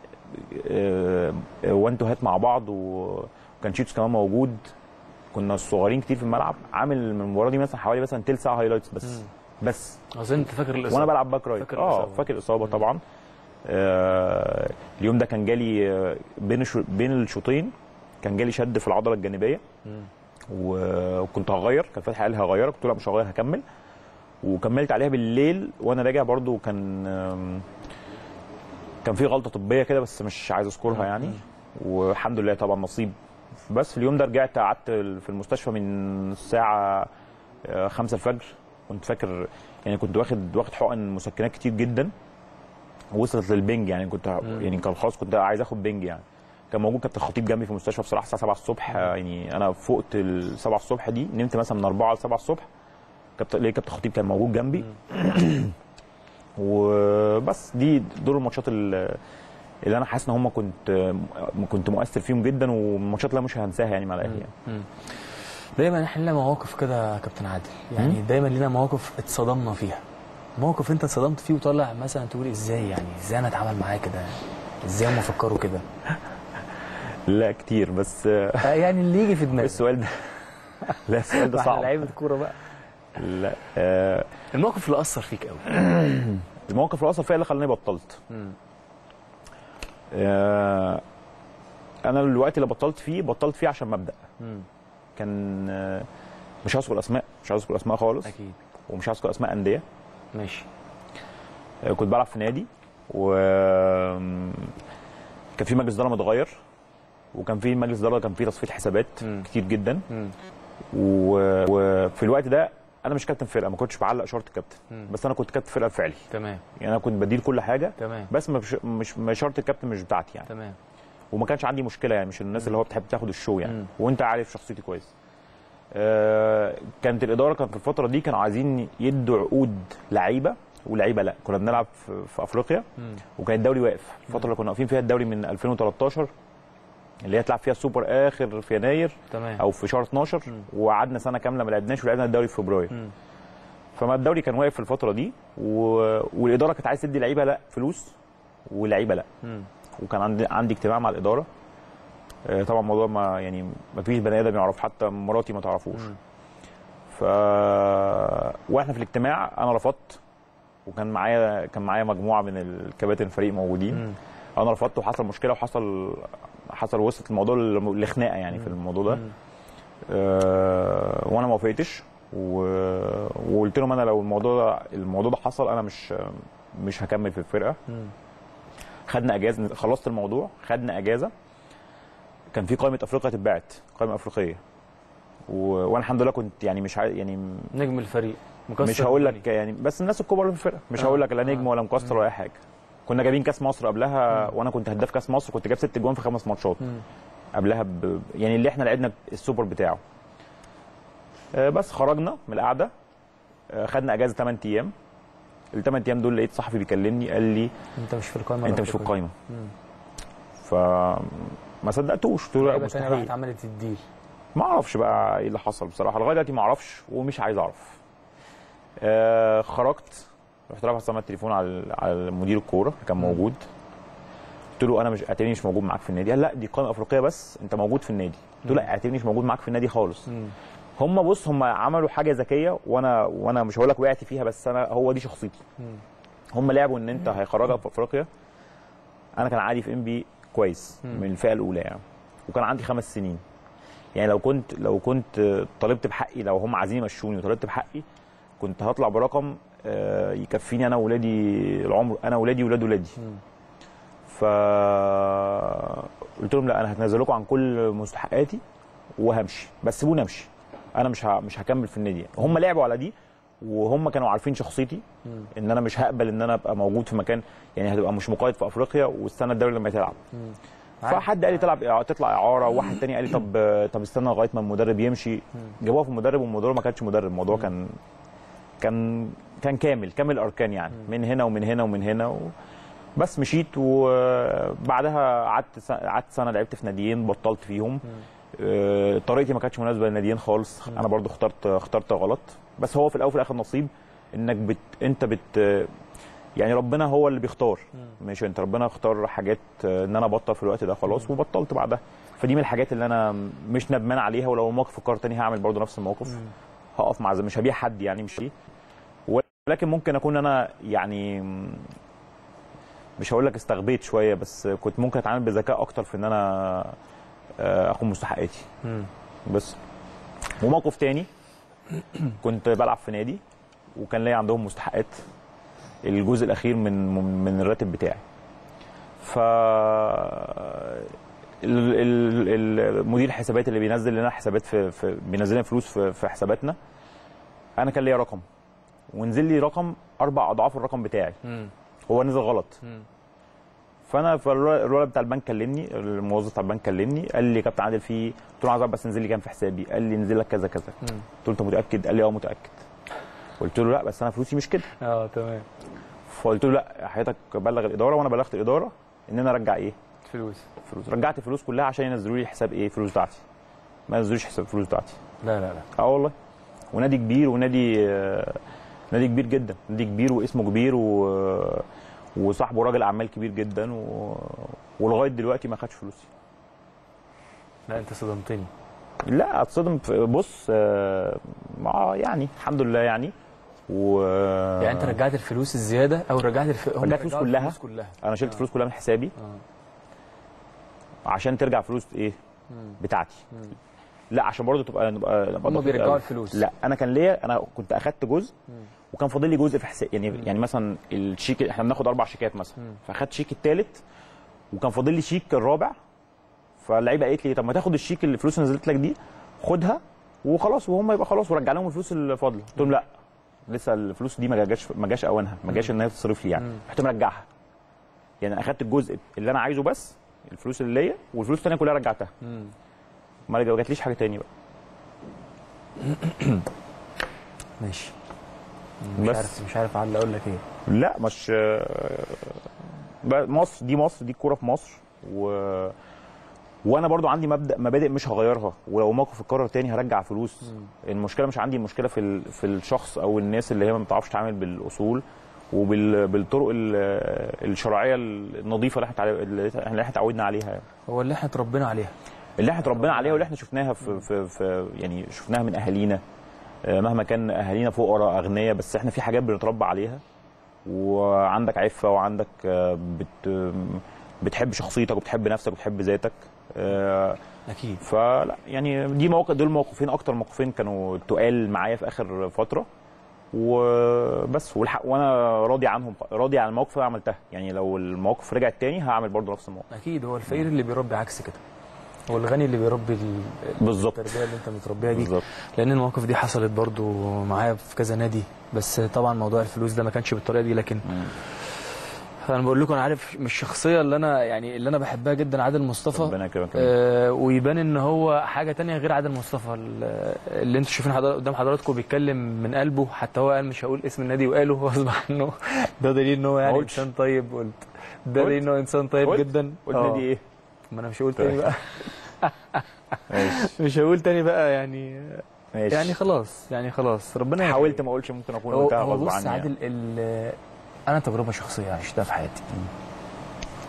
وان تو هات مع بعض و- وكان شيتوس كمان موجود كنا صغيرين كتير في الملعب عامل من المباراه دي مثلا حوالي مثلا تلت ساعه هايلايتس بس بس اظن انت فاكر الاصابه وانا بلعب باك رايت فاكر اه الإصابة. فاكر الاصابه طبعا آه اليوم ده كان جالي آه، بين الشو- بين الشوطين كان جالي شد في العضله الجانبيه و- وكنت هغير كان فتحي قال لي هغير قلت له لا مش هغير هكمل وكملت عليها بالليل وانا راجع برضو كان آم، كان في غلطه طبيه كده بس مش عايز اذكرها يعني والحمد لله طبعا نصيب بس في اليوم ده رجعت قعدت في المستشفى من الساعه آه، 5 الفجر كنت فاكر يعني كنت واخد واخد حقن مسكنات كتير جدا وصلت للبنج يعني كنت يعني كان خلاص كنت عايز اخد بنج يعني كان موجود كابتن خطيب جنبي في المستشفى بصراحه الساعه 7 الصبح آه، يعني انا فقت ال 7 الصبح دي نمت مثلا من 4 ل 7 الصبح كابتن ليه كابتن خطيب كان موجود جنبي وبس دي دول الماتشات ال- اللي انا حاسس ان هم كنت كنت مؤثر فيهم جدا والماتشات اللي أنا مش هنساها يعني مع الاهلي يعني. دايما احنا لنا مواقف كده يا كابتن عادل يعني دايما لنا مواقف اتصدمنا فيها موقف انت اتصدمت فيه وطلع مثلا تقول ازاي يعني ازاي انا اتعامل معاه كده ازاي هم فكروا كده لا كتير بس آه، يعني اللي يجي في دماغك السؤال ده لا السؤال ده واحنا صعب لعيبه كوره بقى لا آه الموقف اللي اثر فيك قوي الموقف اللي اثر فيا اللي خلاني بطلت آه انا الوقت اللي بطلت فيه بطلت فيه عشان مبدا كان آه، مش هذكر اسماء مش هذكر اسماء خالص اكيد ومش هذكر اسماء انديه ماشي آه، كنت بلعب في نادي و كان في مجلس اداره متغير وكان في مجلس اداره كان فيه تصفيه حسابات كتير جدا و- وفي الوقت ده انا مش كابتن فرقه ما كنتش بعلق شرط كابتن بس انا كنت كابتن فرقه فعلي تمام يعني انا كنت بديل كل حاجه تمام بس مش مش مش شرط الكابتن مش بتاعتي يعني تمام وما كانش عندي مشكله يعني مش الناس اللي هو بتحب تاخد الشو يعني وانت عارف شخصيتي كويس آه كانت الاداره كانت في الفتره دي كانوا عايزين يدوا عقود لعيبه ولعيبه لا كنا بنلعب في, في افريقيا وكان الدوري واقف الفتره اللي كنا واقفين فيها الدوري من 2013 اللي هي تلعب فيها السوبر اخر في يناير تمام او في شهر 12 وقعدنا سنه كامله ما لعبناش ولعبنا الدوري في فبراير فما الدوري كان واقف في الفتره دي و... والاداره كانت عايزه تدي لعيبه لا فلوس ولعيبه لا وكان عندي عندي اجتماع مع الاداره آه، طبعا الموضوع ما يعني ما فيش بني ادم يعرف حتى مراتي ما تعرفوش ف واحنا في الاجتماع انا رفضت وكان معايا كان معايا مجموعه من الكباتن الفريق موجودين انا رفضت وحصل مشكله وحصل حصل وصلت الموضوع ل- لخناقه يعني في الموضوع ده آه وانا ما وافقتش و- وقلت لهم انا لو الموضوع ده الموضوع ده حصل انا مش مش هكمل في الفرقه خدنا اجازه خلصت الموضوع خدنا اجازه كان في قائمه افريقيا اتباعت قائمه افريقيه و... وانا الحمد لله كنت يعني مش عاي... يعني نجم الفريق مكسر مش هقول الدنيا. لك يعني بس الناس الكبار اللي في الفرقه مش آه، هقول لك لا نجم ولا مكسر ولا اي حاجه كنا جايبين كاس مصر قبلها وانا كنت هداف كاس مصر كنت جايب ست جوان في خمس ماتشات قبلها ب... يعني اللي احنا لعبنا السوبر بتاعه آه، بس خرجنا من القعده آه، خدنا اجازه 8 ايام الثمان ايام دول لقيت صحفي بيكلمني قال لي انت مش في القائمه انت مش في الأفريقية. القايمه مم. فما صدقتوش قلت له لا لعيبه تانية مستحيل راحت عملت الديل ما اعرفش بقى ايه اللي حصل بصراحه لغايه دلوقتي ما اعرفش ومش عايز اعرف آه خرجت رحت رافع سماعه التليفون على على مدير الكوره اللي كان موجود قلت له انا مش اعتبرني مش موجود معاك في النادي قال لا دي قائمه افريقيه بس انت موجود في النادي قلت له لا اعتبرني مش موجود معاك في النادي خالص هم بص هم عملوا حاجه ذكيه وانا وانا مش هقول لك وقعت فيها بس انا هو دي شخصيتي هم لعبوا ان انت هيخرجك في افريقيا انا كان عادي في ام بي كويس مم. من الفئه الاولى يعني وكان عندي خمس سنين يعني لو كنت لو كنت طالبت بحقي لو هم عايزين يمشوني وطالبت بحقي كنت هطلع برقم آه، يكفيني انا واولادي العمر انا واولادي واولاد ولادي ف قلت لهم لا انا هتنازل لكم عن كل مستحقاتي وهمشي بس سيبوني امشي انا مش ه... مش هكمل في النادي هم لعبوا على دي وهم كانوا عارفين شخصيتي ان انا مش هقبل ان انا ابقى موجود في مكان يعني هتبقى مش مقيد في افريقيا واستنى الدوري لما تلعب فحد قال لي تلعب تطلع اعاره واحد تاني قال لي طب طب استنى لغايه ما المدرب يمشي جابوها في المدرب والمدرب ما كانش مدرب الموضوع كان كان كان كامل كامل اركان يعني من هنا ومن هنا ومن هنا و... بس مشيت وبعدها قعدت س- قعدت سنه لعبت في ناديين بطلت فيهم آه، طريقتي ما كانتش مناسبه للناديين خالص انا برضو اخترت اخترت غلط بس هو في الاول وفي الاخر نصيب انك بت انت بت يعني ربنا هو اللي بيختار مش انت ربنا اختار حاجات آه، ان انا ابطل في الوقت ده خلاص وبطلت بعدها فدي من الحاجات اللي انا مش ندمان عليها ولو الموقف فكر تاني هعمل برضو نفس الموقف هقف مع مش هبيع حد يعني مش دي ولكن ممكن اكون انا يعني مش هقول لك استغبيت شويه بس كنت ممكن اتعامل بذكاء اكتر في ان انا آه، اخد مستحقاتي بس وموقف تاني كنت بلعب في نادي وكان ليا عندهم مستحقات الجزء الاخير من من- من الراتب بتاعي ف ال- ال- ال- مدير الحسابات اللي بينزل لنا حسابات في, في بينزل لنا فلوس في, في حساباتنا انا كان ليا رقم ونزل لي رقم اربع اضعاف الرقم بتاعي هو نزل غلط فانا فالولد بتاع البنك كلمني الموظف بتاع البنك كلمني قال لي يا كابتن عادل في قلت له عايز أعرف بس نزل لي كام في حسابي قال لي نزل لك كذا كذا قلت له انت متاكد قال لي اه متاكد قلت له لا بس انا فلوسي مش كده اه تمام فقلت له لا حضرتك بلغ الاداره وانا بلغت الاداره ان انا ارجع ايه فلوس فلوس رجعت الفلوس كلها عشان ينزلوا لي حساب ايه فلوس بتاعتي ما ينزلوش حساب الفلوس بتاعتي لا لا لا اه والله ونادي كبير ونادي آه، نادي كبير جدا نادي كبير واسمه كبير و وصاحبه راجل اعمال كبير جدا و... ولغايه دلوقتي ما خدش فلوسي لا انت صدمتني لا اتصدم في- بص آه، ما يعني الحمد لله يعني و يعني انت رجعت الفلوس الزياده او رجعت الف... هم رجعت الفلوس رجعوا كلها الفلوس كلها انا شلت الفلوس كلها من حسابي عشان ترجع فلوس ايه بتاعتي لا عشان برضه تبقى نبقى نبقى هم دقيق بيرجعوا قوي. الفلوس. لا انا كان ليا انا كنت اخدت جزء وكان فاضل لي جزء في حساب يعني يعني مثلا الشيك احنا بناخد اربع شيكات مثلا فاخدت شيك الثالث وكان فاضل لي شيك الرابع فاللعيبه قالت لي طب ما تاخد الشيك اللي الفلوس اللي نزلت لك دي خدها وخلاص وهم يبقى خلاص ورجع لهم الفلوس الفاضله قلت لهم لا لسه الفلوس دي ما جاش ما جاش اوانها ما جاش ان هي تتصرف لي يعني رحت مرجعها يعني أنا اخدت الجزء اللي انا عايزه بس الفلوس اللي ليا والفلوس الثانيه كلها رجعتها ما رجع- ما جاتليش حاجه تاني بقى ماشي مش بس. عارف مش عارف عادل اقول لك ايه لا مش بقى مصر دي مصر دي الكوره في مصر و وانا برضو عندي مبدا مبادئ مش هغيرها ولو موقف اتكرر تاني هرجع فلوس المشكله مش عندي المشكله في ال... في الشخص او الناس اللي هي ما بتعرفش تتعامل بالاصول وبالطرق الشرعيه النظيفه اللي احنا اتع- اللي احنا اتعودنا عليها يعني. هو اللي احنا اتربينا عليها اللي احنا اتربينا عليها واللي احنا شفناها في, في, في يعني شفناها من اهالينا آه، مهما كان اهالينا فقراء اغنياء بس احنا في حاجات بنتربى عليها وعندك عفه وعندك آه، بت بتحب شخصيتك وبتحب نفسك وبتحب ذاتك آه، اكيد فلا يعني دي مواقف دول موقفين اكتر موقفين كانوا تقال معايا في اخر فتره وبس والحق وانا راضي عنهم راضي عن الموقف اللي أنا عملتها يعني لو المواقف رجعت تاني هعمل برضه نفس الموقف اكيد هو الفقير اللي بيربي عكس كده هو الغني اللي بيربي ال- بالظبط التربيه اللي انت متربيها دي بالظبط لان المواقف دي حصلت برضو معايا في كذا نادي بس طبعا موضوع الفلوس ده ما كانش بالطريقه دي لكن انا بقول لكم انا عارف مش الشخصيه اللي انا يعني اللي انا بحبها جدا عادل مصطفى ربنا يكرمك آه ويبان ان هو حاجه تانية غير عادل مصطفى ال- اللي انتوا شايفين حضر- قدام حضراتكم بيتكلم من قلبه حتى هو قال مش هقول اسم النادي وقاله غصب عنه ده دليل ان هو يعني قلتش. انسان طيب قلت ده قلت. دليل ان هو انسان طيب قلت. جدا قلت آه. نادي ايه؟ ما انا مش هقول تاني طيب. بقى ماشي مش هقول تاني بقى يعني ماشي يعني خلاص يعني خلاص ربنا يهديك. حاولت ما اقولش ممكن اكون هو قلتها هو غصب بص عني عادل يعني. ال- انا تجربه شخصيه عشتها في حياتي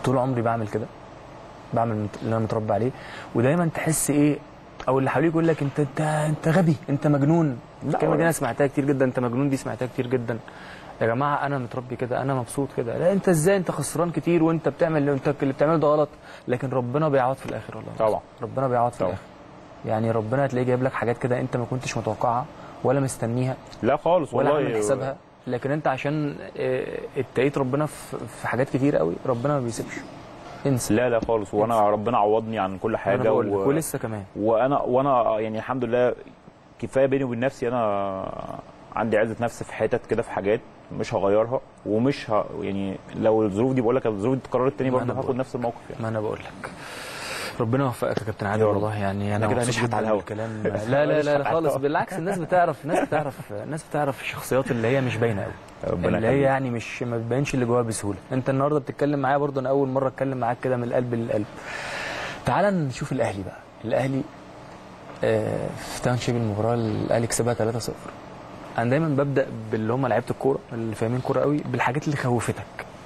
طول عمري بعمل كده بعمل اللي انا متربى عليه ودايما تحس ايه او اللي حواليك يقول لك انت انت انت غبي انت مجنون الكلمه دي انا سمعتها كتير جدا انت مجنون دي سمعتها كتير جدا يا جماعه انا متربي كده انا مبسوط كده لا انت ازاي انت خسران كتير وانت بتعمل انت اللي بتعمله ده غلط لكن ربنا بيعوض في الاخر والله طبعا ربنا بيعوض في طبعا. الاخر يعني ربنا هتلاقيه جايب لك حاجات كده انت ما كنتش متوقعها ولا مستنيها لا خالص ولا والله عامل حسابها لكن انت عشان اه، اتقيت ربنا في في حاجات كتير قوي ربنا ما بيسيبش انسى لا لا خالص وانا ربنا عوضني عن كل انا حاجه بقول لك ولسه كمان وانا وانا يعني الحمد لله كفايه بيني وبين نفسي انا عندي عزه نفس في حتت كده في حاجات مش هغيرها ومش ه... يعني لو الظروف دي بقول لك الظروف دي اتكررت تاني ما برضه أنا هاخد بقول. نفس الموقف يعني ما انا بقول لك ربنا يوفقك يا كابتن عادل يا رب. والله يعني انا إحنا كده مبسوط هنشحت جدا على الهوا. بالكلام لا لا لا, لا هنشحت على خالص الهوا. بالعكس الناس بتعرف الناس بتعرف الناس بتعرف الشخصيات اللي هي مش باينه قوي ربنا اللي هي يخليك. يعني مش ما بتبينش اللي جواها بسهوله انت النهارده بتتكلم معايا برضه انا اول مره اتكلم معاك كده من القلب للقلب تعال نشوف الاهلي بقى الاهلي آه، في تاونشيب المباراه الاهلي كسبها 3-0 انا دايما ببدا باللي هم لعيبه الكوره اللي فاهمين كوره قوي بالحاجات اللي خوفتك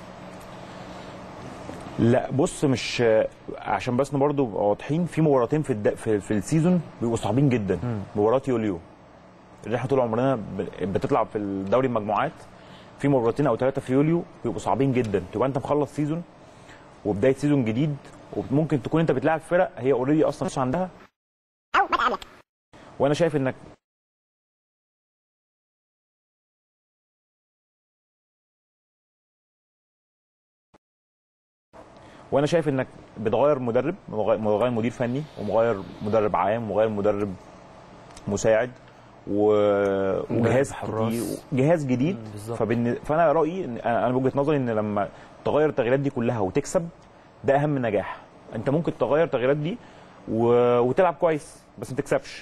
لا بص مش عشان بس برضه نبقى واضحين في مباراتين في الد... في, في السيزون بيبقوا صعبين جدا مباراه يوليو اللي احنا طول عمرنا ب- بتطلع في الدوري المجموعات في مباراتين او ثلاثه في يوليو بيبقوا صعبين جدا تبقى انت مخلص سيزون وبدايه سيزون جديد وممكن تكون انت بتلاعب فرق هي اوريدي اصلا مش عندها او بدأ قبلك وانا شايف انك وانا شايف انك بتغير مدرب مغير مغير مدير فني ومغير مدرب عام ومغير مدرب مساعد و... وجهاز حراس. كتير جهاز جديد مم، بالظبط. فبن... فانا رايي إن- انا بوجهه نظري ان لما تغير التغييرات دي كلها وتكسب ده اهم نجاح انت ممكن تغير التغييرات دي و... وتلعب كويس بس ما تكسبش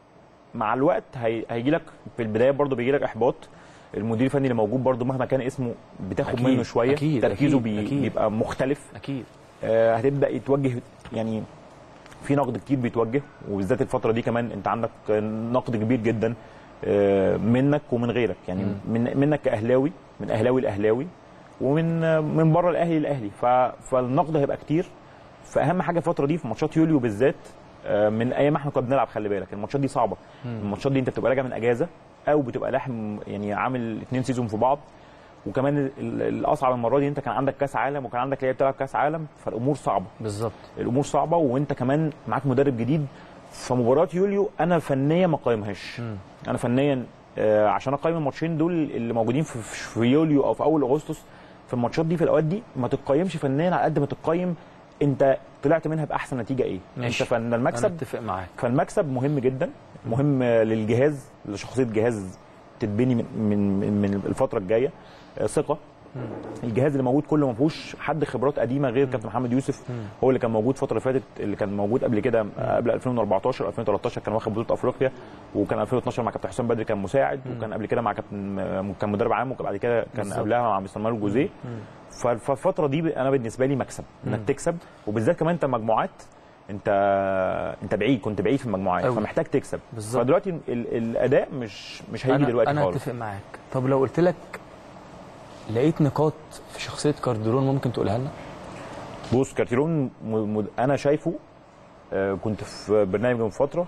مع الوقت هي... هيجي لك في البدايه برضه بيجي لك احباط المدير الفني اللي موجود برضه مهما كان اسمه بتاخد أكيد، منه شويه أكيد، تركيزه أكيد، بي... أكيد. بيبقى مختلف اكيد آه، هتبدا يتوجه يعني في نقد كتير بيتوجه وبالذات الفتره دي كمان انت عندك نقد كبير جدا آه، منك ومن غيرك يعني من منك كاهلاوي من اهلاوي لاهلاوي ومن آه، من بره الاهلي للاهلي ف- فالنقد هيبقى كتير فاهم حاجه الفتره دي في ماتشات يوليو بالذات آه، من ايام ما احنا كنا بنلعب خلي بالك الماتشات دي صعبه الماتشات دي انت بتبقى راجع من اجازه او بتبقى لاحم يعني عامل اتنين سيزون في بعض وكمان ال- ال- الاصعب المره دي انت كان عندك كاس عالم وكان عندك لعيبه بتلعب كاس عالم فالامور صعبه بالظبط الامور صعبه وانت كمان معاك مدرب جديد فمباراه يوليو انا فنيا ما قايمهاش انا فنيا آه، عشان اقيم الماتشين دول اللي موجودين في, في يوليو او في اول اغسطس في الماتشات دي في الاوقات دي ما تتقيمش فنيا على قد ما تتقيم انت طلعت منها باحسن نتيجه ايه ماشي. انت فن انا المكسب اتفق معاك فالمكسب مهم جدا مهم للجهاز لشخصيه جهاز تتبني من من من الفتره الجايه آه، ثقه الجهاز اللي موجود كله ما فيهوش حد خبرات قديمه غير كابتن محمد يوسف هو اللي كان موجود الفتره اللي فاتت اللي كان موجود قبل كده آه، قبل 2014 2013 كان واخد بطوله افريقيا وكان 2012 مع كابتن حسام بدري كان مساعد وكان قبل كده مع كابتن آه، كان مدرب عام وكان بعد كده كان بالظبط. قبلها مع مستر مالو جوزيه ف- فالفتره دي انا بالنسبه لي مكسب انك تكسب وبالذات كمان انت مجموعات انت انت بعيد كنت بعيد في المجموعات أوي. فمحتاج تكسب بالظبط. فدلوقتي ال- الاداء مش مش هيجي انا دلوقتي انا خالص اتفق معاك طب لو قلت لك لقيت نقاط في شخصيه كارديرون ممكن تقولها لنا بص كارتيرون م... م... انا شايفه آه، كنت في برنامج من فتره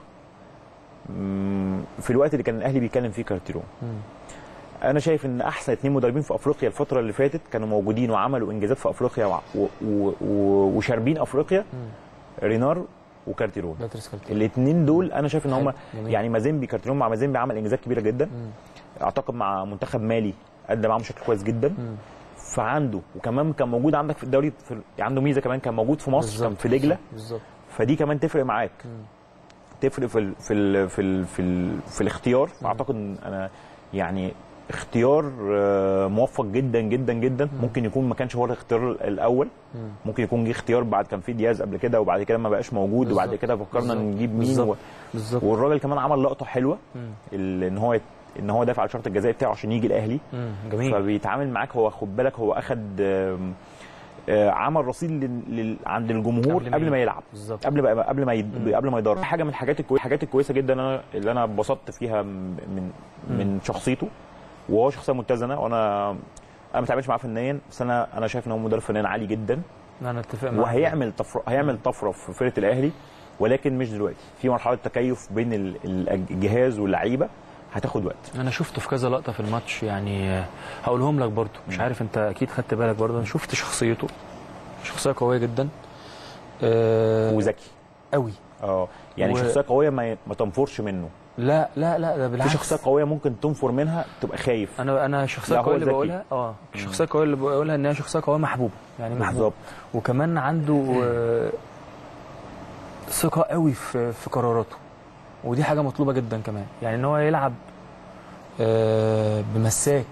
مم، في الوقت اللي كان الاهلي بيتكلم فيه كارتيرون انا شايف ان احسن اتنين مدربين في افريقيا الفتره اللي فاتت كانوا موجودين وعملوا انجازات في افريقيا وع- و... و... و... وشاربين افريقيا رينار وكارتيرون باتريس كارتيرون الاثنين دول انا شايف ان هم حلو، جميل. يعني مازيمبي كارتيرون مع مازيمبي عمل انجازات كبيره جدا اعتقد مع منتخب مالي ادى معاهم بشكل كويس جدا فعنده وكمان كان موجود عندك في الدوري في عنده ميزه كمان كان موجود في مصر كان في دجله بالظبط فدي كمان تفرق معاك تفرق في ال في ال في ال في, ال في الاختيار اعتقد ان انا يعني اختيار آه، موفق جدا جدا جدا ممكن يكون ما كانش هو الاختيار الاول ممكن يكون جه اختيار بعد كان في دياز قبل كده وبعد كده ما بقاش موجود وبعد بالظبط. كده فكرنا بالظبط. نجيب مين بالظبط. و... بالظبط والراجل كمان عمل لقطه حلوه ال- ان هو ان هو دافع على الشرط الجزائي بتاعه عشان يجي الاهلي مم، جميل فبيتعامل معاك هو خد بالك هو اخد آم، آه، عمل رصيد لل... لل... عند الجمهور قبل ما قبل ما يلعب بالظبط قبل ما قبل ما يد... قبل ما يدرب حاجه من الحاجات الكويسه الحاجات الكويسه جدا انا اللي انا اتبسطت فيها من من, من شخصيته وهو شخصيه متزنه وانا انا ما بتعاملش معاه فنيا بس انا انا شايف ان هو مدرب فنيا عالي جدا انا اتفق معاك وهيعمل طفره هيعمل طفره في فرقه الاهلي ولكن مش دلوقتي في مرحله تكيف بين ال- ال- الجهاز واللعيبه هتاخد وقت انا شفته في كذا لقطه في الماتش يعني آه، هقولهم لك برضو مش عارف انت اكيد خدت بالك برضو انا شفت شخصيته شخصيه قويه جدا آه وذكي قوي اه يعني و- و... شخصيه قويه ما, ما تنفرش منه لا لا لا ده في بالعكس شخصيه قويه ممكن تنفر منها تبقى خايف انا انا الشخصيه لا، هو القويه اللي ذكي. بقولها اه الشخصيه القويه اللي بقولها ان هي شخصيه قويه محبوبه يعني محبوبه بالظبط وكمان عنده آه، ثقه قوي في في قراراته ودي حاجه مطلوبه جدا كمان يعني ان هو يلعب آه، بمساك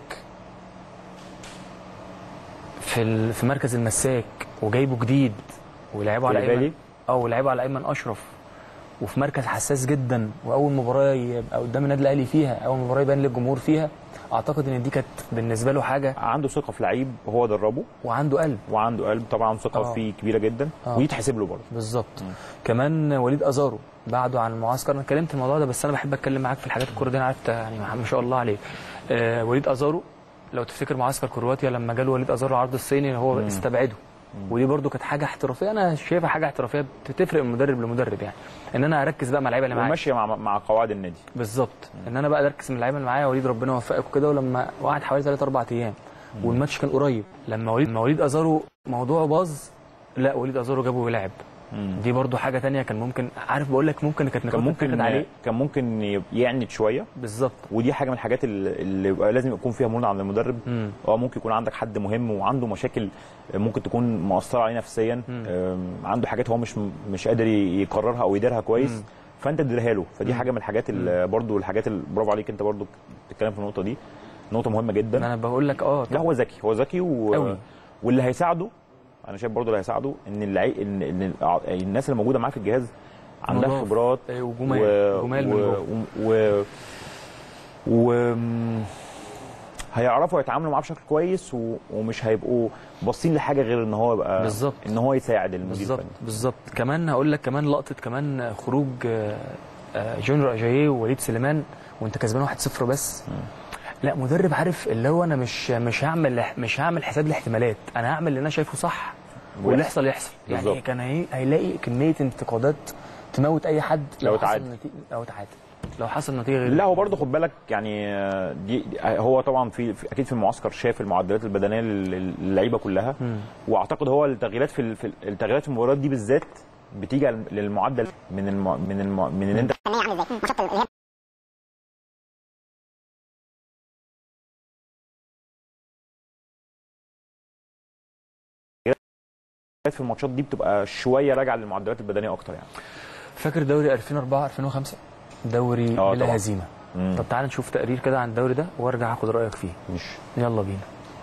في ال- في مركز المساك وجايبه جديد ولعبه على كوليبالي؟ ايمن اه ولعبه على ايمن اشرف وفي مركز حساس جدا واول مباراه يبقى قدام النادي الاهلي فيها اول مباراه يبان للجمهور فيها اعتقد ان دي كانت بالنسبه له حاجه عنده ثقه في لعيب هو دربه وعنده قلب وعنده قلب طبعا ثقه آه. فيه كبيره جدا آه. ودي تحسب له برضه بالظبط كمان وليد ازارو بعده عن المعسكر انا اتكلمت الموضوع ده بس انا بحب اتكلم معاك في الحاجات الكوره دي انا عرفت يعني ما شاء الله عليه آه وليد ازارو لو تفتكر معسكر كرواتيا لما جاله وليد ازارو عرض الصيني هو مم. استبعده ودي برضو كانت حاجه احترافيه انا شايفها حاجه احترافيه بتفرق من مدرب لمدرب يعني ان انا اركز بقى مع اللعيبه اللي معايا وماشيه مع مع قواعد النادي بالظبط ان انا بقى اركز من اللعيبه اللي معايا وليد ربنا يوفقك وكده ولما قعد حوالي 3 4 ايام والماتش كان قريب لما وليد لما وليد ازارو موضوعه باظ لا وليد ازارو جابه ويلعب دي برضو حاجه تانية كان ممكن عارف بقول لك ممكن كانت كان ممكن تتاخد عليه كان ممكن يعند شويه بالظبط ودي حاجه من الحاجات اللي اللي يبقى لازم يكون فيها مرونه عند المدرب مم. اه ممكن يكون عندك حد مهم وعنده مشاكل ممكن تكون مؤثره عليه نفسيا مم. آم، عنده حاجات هو مش مش قادر يقررها او يديرها كويس مم. فانت تديرها له فدي مم. حاجه من الحاجات اللي برضو الحاجات اللي برافو عليك انت برضو بتتكلم في النقطه دي نقطه مهمه جدا انا بقول لك اه لا هو ذكي هو ذكي و... أوي. واللي هيساعده انا شايف برضو اللي هيساعده ان اللعي... ان, إن الع- الناس اللي موجوده معاه في الجهاز عندها نضاف. خبرات آه، وجمال. جمال من و... جوه. و... و... م- هيعرفوا يتعاملوا معاه بشكل كويس و... ومش هيبقوا باصين لحاجه غير ان هو يبقى بالظبط. ان هو يساعد المدير بالظبط الفني بالظبط كمان هقول لك كمان لقطه كمان خروج آه، آه، جونيور اجاييه ووليد سليمان وانت كسبان 1-0 بس لا مدرب عارف اللي هو انا مش مش هعمل مش هعمل حساب الاحتمالات انا هعمل اللي انا شايفه صح واللي يحصل يحصل يعني بالظبط. كان هي... هيلاقي كميه انتقادات تموت اي حد لو حصل تعادل. نتيجة لو تعادل لو حصل نتيجه غير لا هو برضه خد بالك يعني آه، دي دي- هو طبعا في في- اكيد في المعسكر شاف المعدلات البدنيه لل- للعيبه كلها مم. واعتقد هو التغييرات في ال- في ال- التغييرات في المباريات دي بالذات بتيجي على- للمعدل من الم... من الم... من ان انت فنيه عامل ازاي ماتشات اللي هي في الماتشات دي بتبقى شويه راجعه للمعدلات البدنيه اكتر يعني فاكر دوري 2004 2005 دوري آه بلا طبعاً. هزيمه مم. طب تعال نشوف تقرير كده عن الدوري ده وارجع اخد رايك فيه مش يلا بينا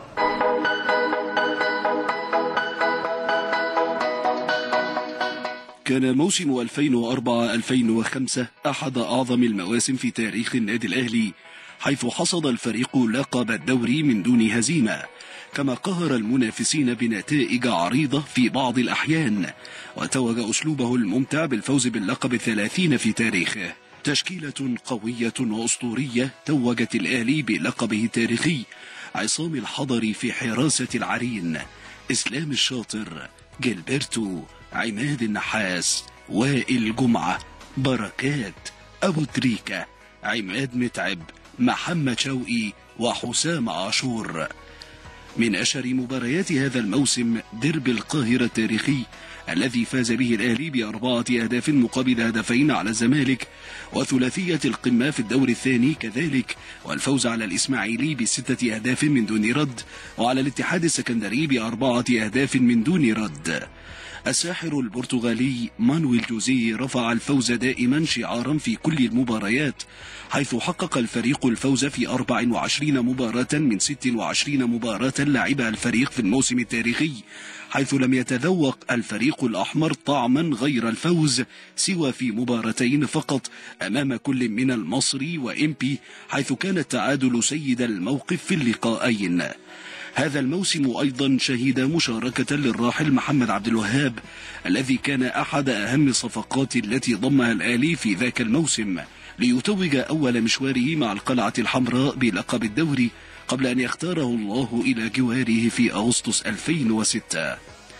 كان موسم 2004-2005 أحد أعظم المواسم في تاريخ النادي الأهلي حيث حصد الفريق لقب الدوري من دون هزيمة كما قهر المنافسين بنتائج عريضة في بعض الأحيان وتوج أسلوبه الممتع بالفوز باللقب الثلاثين في تاريخه تشكيلة قوية وأسطورية توجت الأهلي بلقبه التاريخي عصام الحضري في حراسة العرين إسلام الشاطر جilberto عماد النحاس وائل جمعة بركات أبو تريكة عماد متعب محمد شوقي وحسام عاشور من أشهر مباريات هذا الموسم ديربي القاهرة التاريخي الذي فاز به الأهلي بأربعة أهداف مقابل هدفين على الزمالك وثلاثية القمة في الدور الثاني كذلك والفوز على الإسماعيلي بستة أهداف من دون رد وعلى الاتحاد السكندري بأربعة أهداف من دون رد الساحر البرتغالي مانويل جوزي رفع الفوز دائما شعارا في كل المباريات حيث حقق الفريق الفوز في 24 مباراة من 26 مباراة لعبها الفريق في الموسم التاريخي حيث لم يتذوق الفريق الأحمر طعما غير الفوز سوى في مباراتين فقط أمام كل من المصري وإمبي حيث كان التعادل سيد الموقف في اللقاءين هذا الموسم أيضا شهد مشاركة للراحل محمد عبد الوهاب الذي كان أحد أهم الصفقات التي ضمها الآلي في ذاك الموسم ليتوج أول مشواره مع القلعة الحمراء بلقب الدوري قبل أن يختاره الله إلى جواره في أغسطس 2006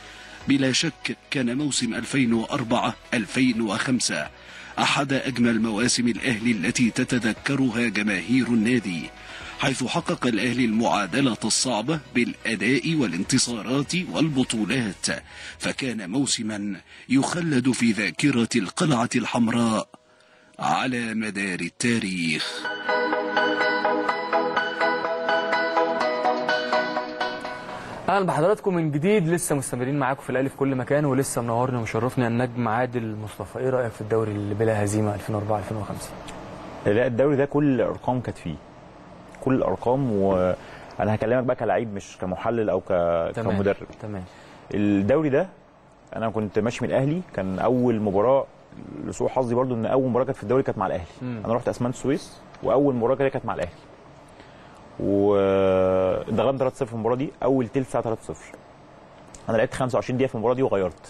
بلا شك كان موسم 2004-2005 أحد أجمل مواسم الأهلي التي تتذكرها جماهير النادي حيث حقق الأهلي المعادلة الصعبة بالأداء والانتصارات والبطولات فكان موسما يخلد في ذاكرة القلعة الحمراء على مدار التاريخ اهلا بحضراتكم من جديد لسه مستمرين معاكم في الاهلي في كل مكان ولسه منورني ومشرفني النجم عادل مصطفى ايه رايك في الدوري اللي بلا هزيمه 2004 2005 لا الدوري ده كل الارقام كانت فيه كل الارقام وانا هكلمك بقى كلاعب مش كمحلل او ك... تمام. كمدرب تمام الدوري ده انا كنت ماشي من الاهلي كان اول مباراه لسوء حظي برضو ان اول مباراه كانت في الدوري كانت مع الاهلي مم. انا رحت اسمنت السويس واول مباراه كده كانت مع الاهلي واتغلبنا 3-0 في المباراه دي اول تلت ساعه 3-0 انا لعبت 25 دقيقه في المباراه دي وغيرت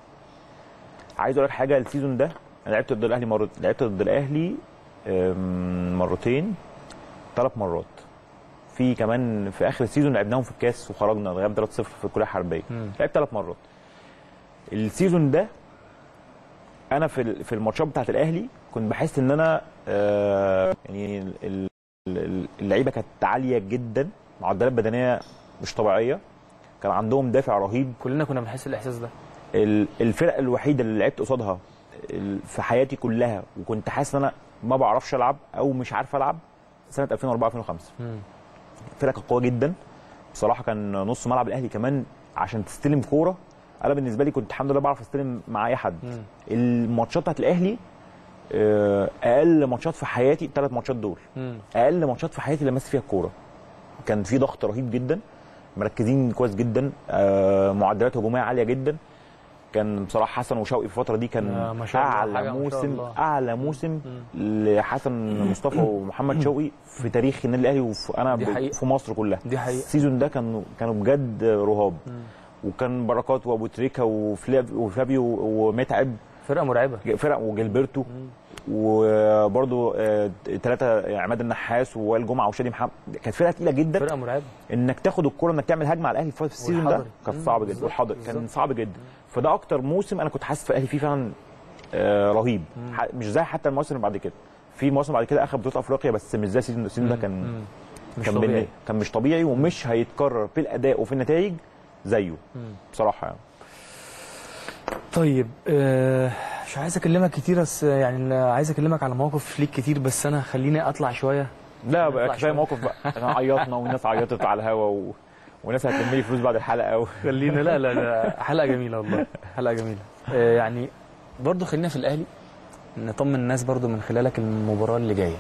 عايز اقول لك حاجه السيزون ده انا لعبت ضد الاهلي مرة لعبت ضد الاهلي أم، مرتين ثلاث مرات في كمان في اخر السيزون لعبناهم في الكاس وخرجنا غلبنا 3-0 في الكليه الحربيه مم. لعبت ثلاث مرات السيزون ده انا في ال- في الماتشات بتاعت الاهلي كنت بحس ان انا آه يعني ال- ال- ال- اللعيبه كانت عاليه جدا معدلات بدنيه مش طبيعيه كان عندهم دافع رهيب كلنا كنا بنحس الاحساس ده ال- الفرقه الوحيده اللي لعبت قصادها ال- في حياتي كلها وكنت حاسس ان انا ما بعرفش العب او مش عارف العب سنه 2004 2005 مم. الفرقه كانت قويه جدا بصراحه كان نص ملعب الاهلي كمان عشان تستلم كوره انا بالنسبه لي كنت الحمد لله بعرف استلم مع اي حد مم. الماتشات بتاعت الاهلي آه، اقل ماتشات في حياتي الثلاث ماتشات دول مم. اقل ماتشات في حياتي لمست فيها الكوره كان في ضغط رهيب جدا مركزين كويس جدا آه، معدلات هجوميه عاليه جدا كان بصراحه حسن وشوقي في الفتره دي كان آه، ما شاء الله، اعلى حاجة ما شاء موسم الله. اعلى موسم لحسن مصطفى ومحمد شوقي في تاريخ النادي الاهلي وفي انا دي ب- حقيقة. في مصر كلها دي حقيقة. السيزون ده كانوا كانوا بجد رهاب وكان بركات وابو تريكه وفلاب- وفابيو ومتعب فرقه مرعبه فرق وجilberto وبرده ثلاثه عماد النحاس ووائل جمعه وشادي محمد كانت فرقه تقيله جدا فرقه مرعبه انك تاخد الكره انك تعمل هجمه على الاهلي في السيزون ده والحضري. كان مم، صعب جدا بالظبط، والحضر كان بالظبط. صعب جدا فده اكتر موسم انا كنت حاسس في الاهلي فيه فعلا آه، رهيب ح- مش زي حتى المواسم اللي بعد كده في مواسم بعد كده اخذ بطوله افريقيا بس مش زي السيزون السيزون ده كان مم. مش كان طبيعي. بن- كان مش طبيعي ومش هيتكرر في الاداء وفي النتائج زيه مم. بصراحه يعني طيب آه، مش عايز اكلمك كتير بس يعني عايز اكلمك على مواقف ليك كتير بس انا خليني اطلع شويه لا بقى نطلع كفايه شوية. موقف بقى احنا عيطنا والناس عيطت على الهوا و... وناس هتلم لي فلوس بعد الحلقه و... خلينا لا لا لا حلقه جميله والله حلقه جميله آه، يعني برضو خلينا في الاهلي نطمن الناس برضو من خلالك المباراه اللي جايه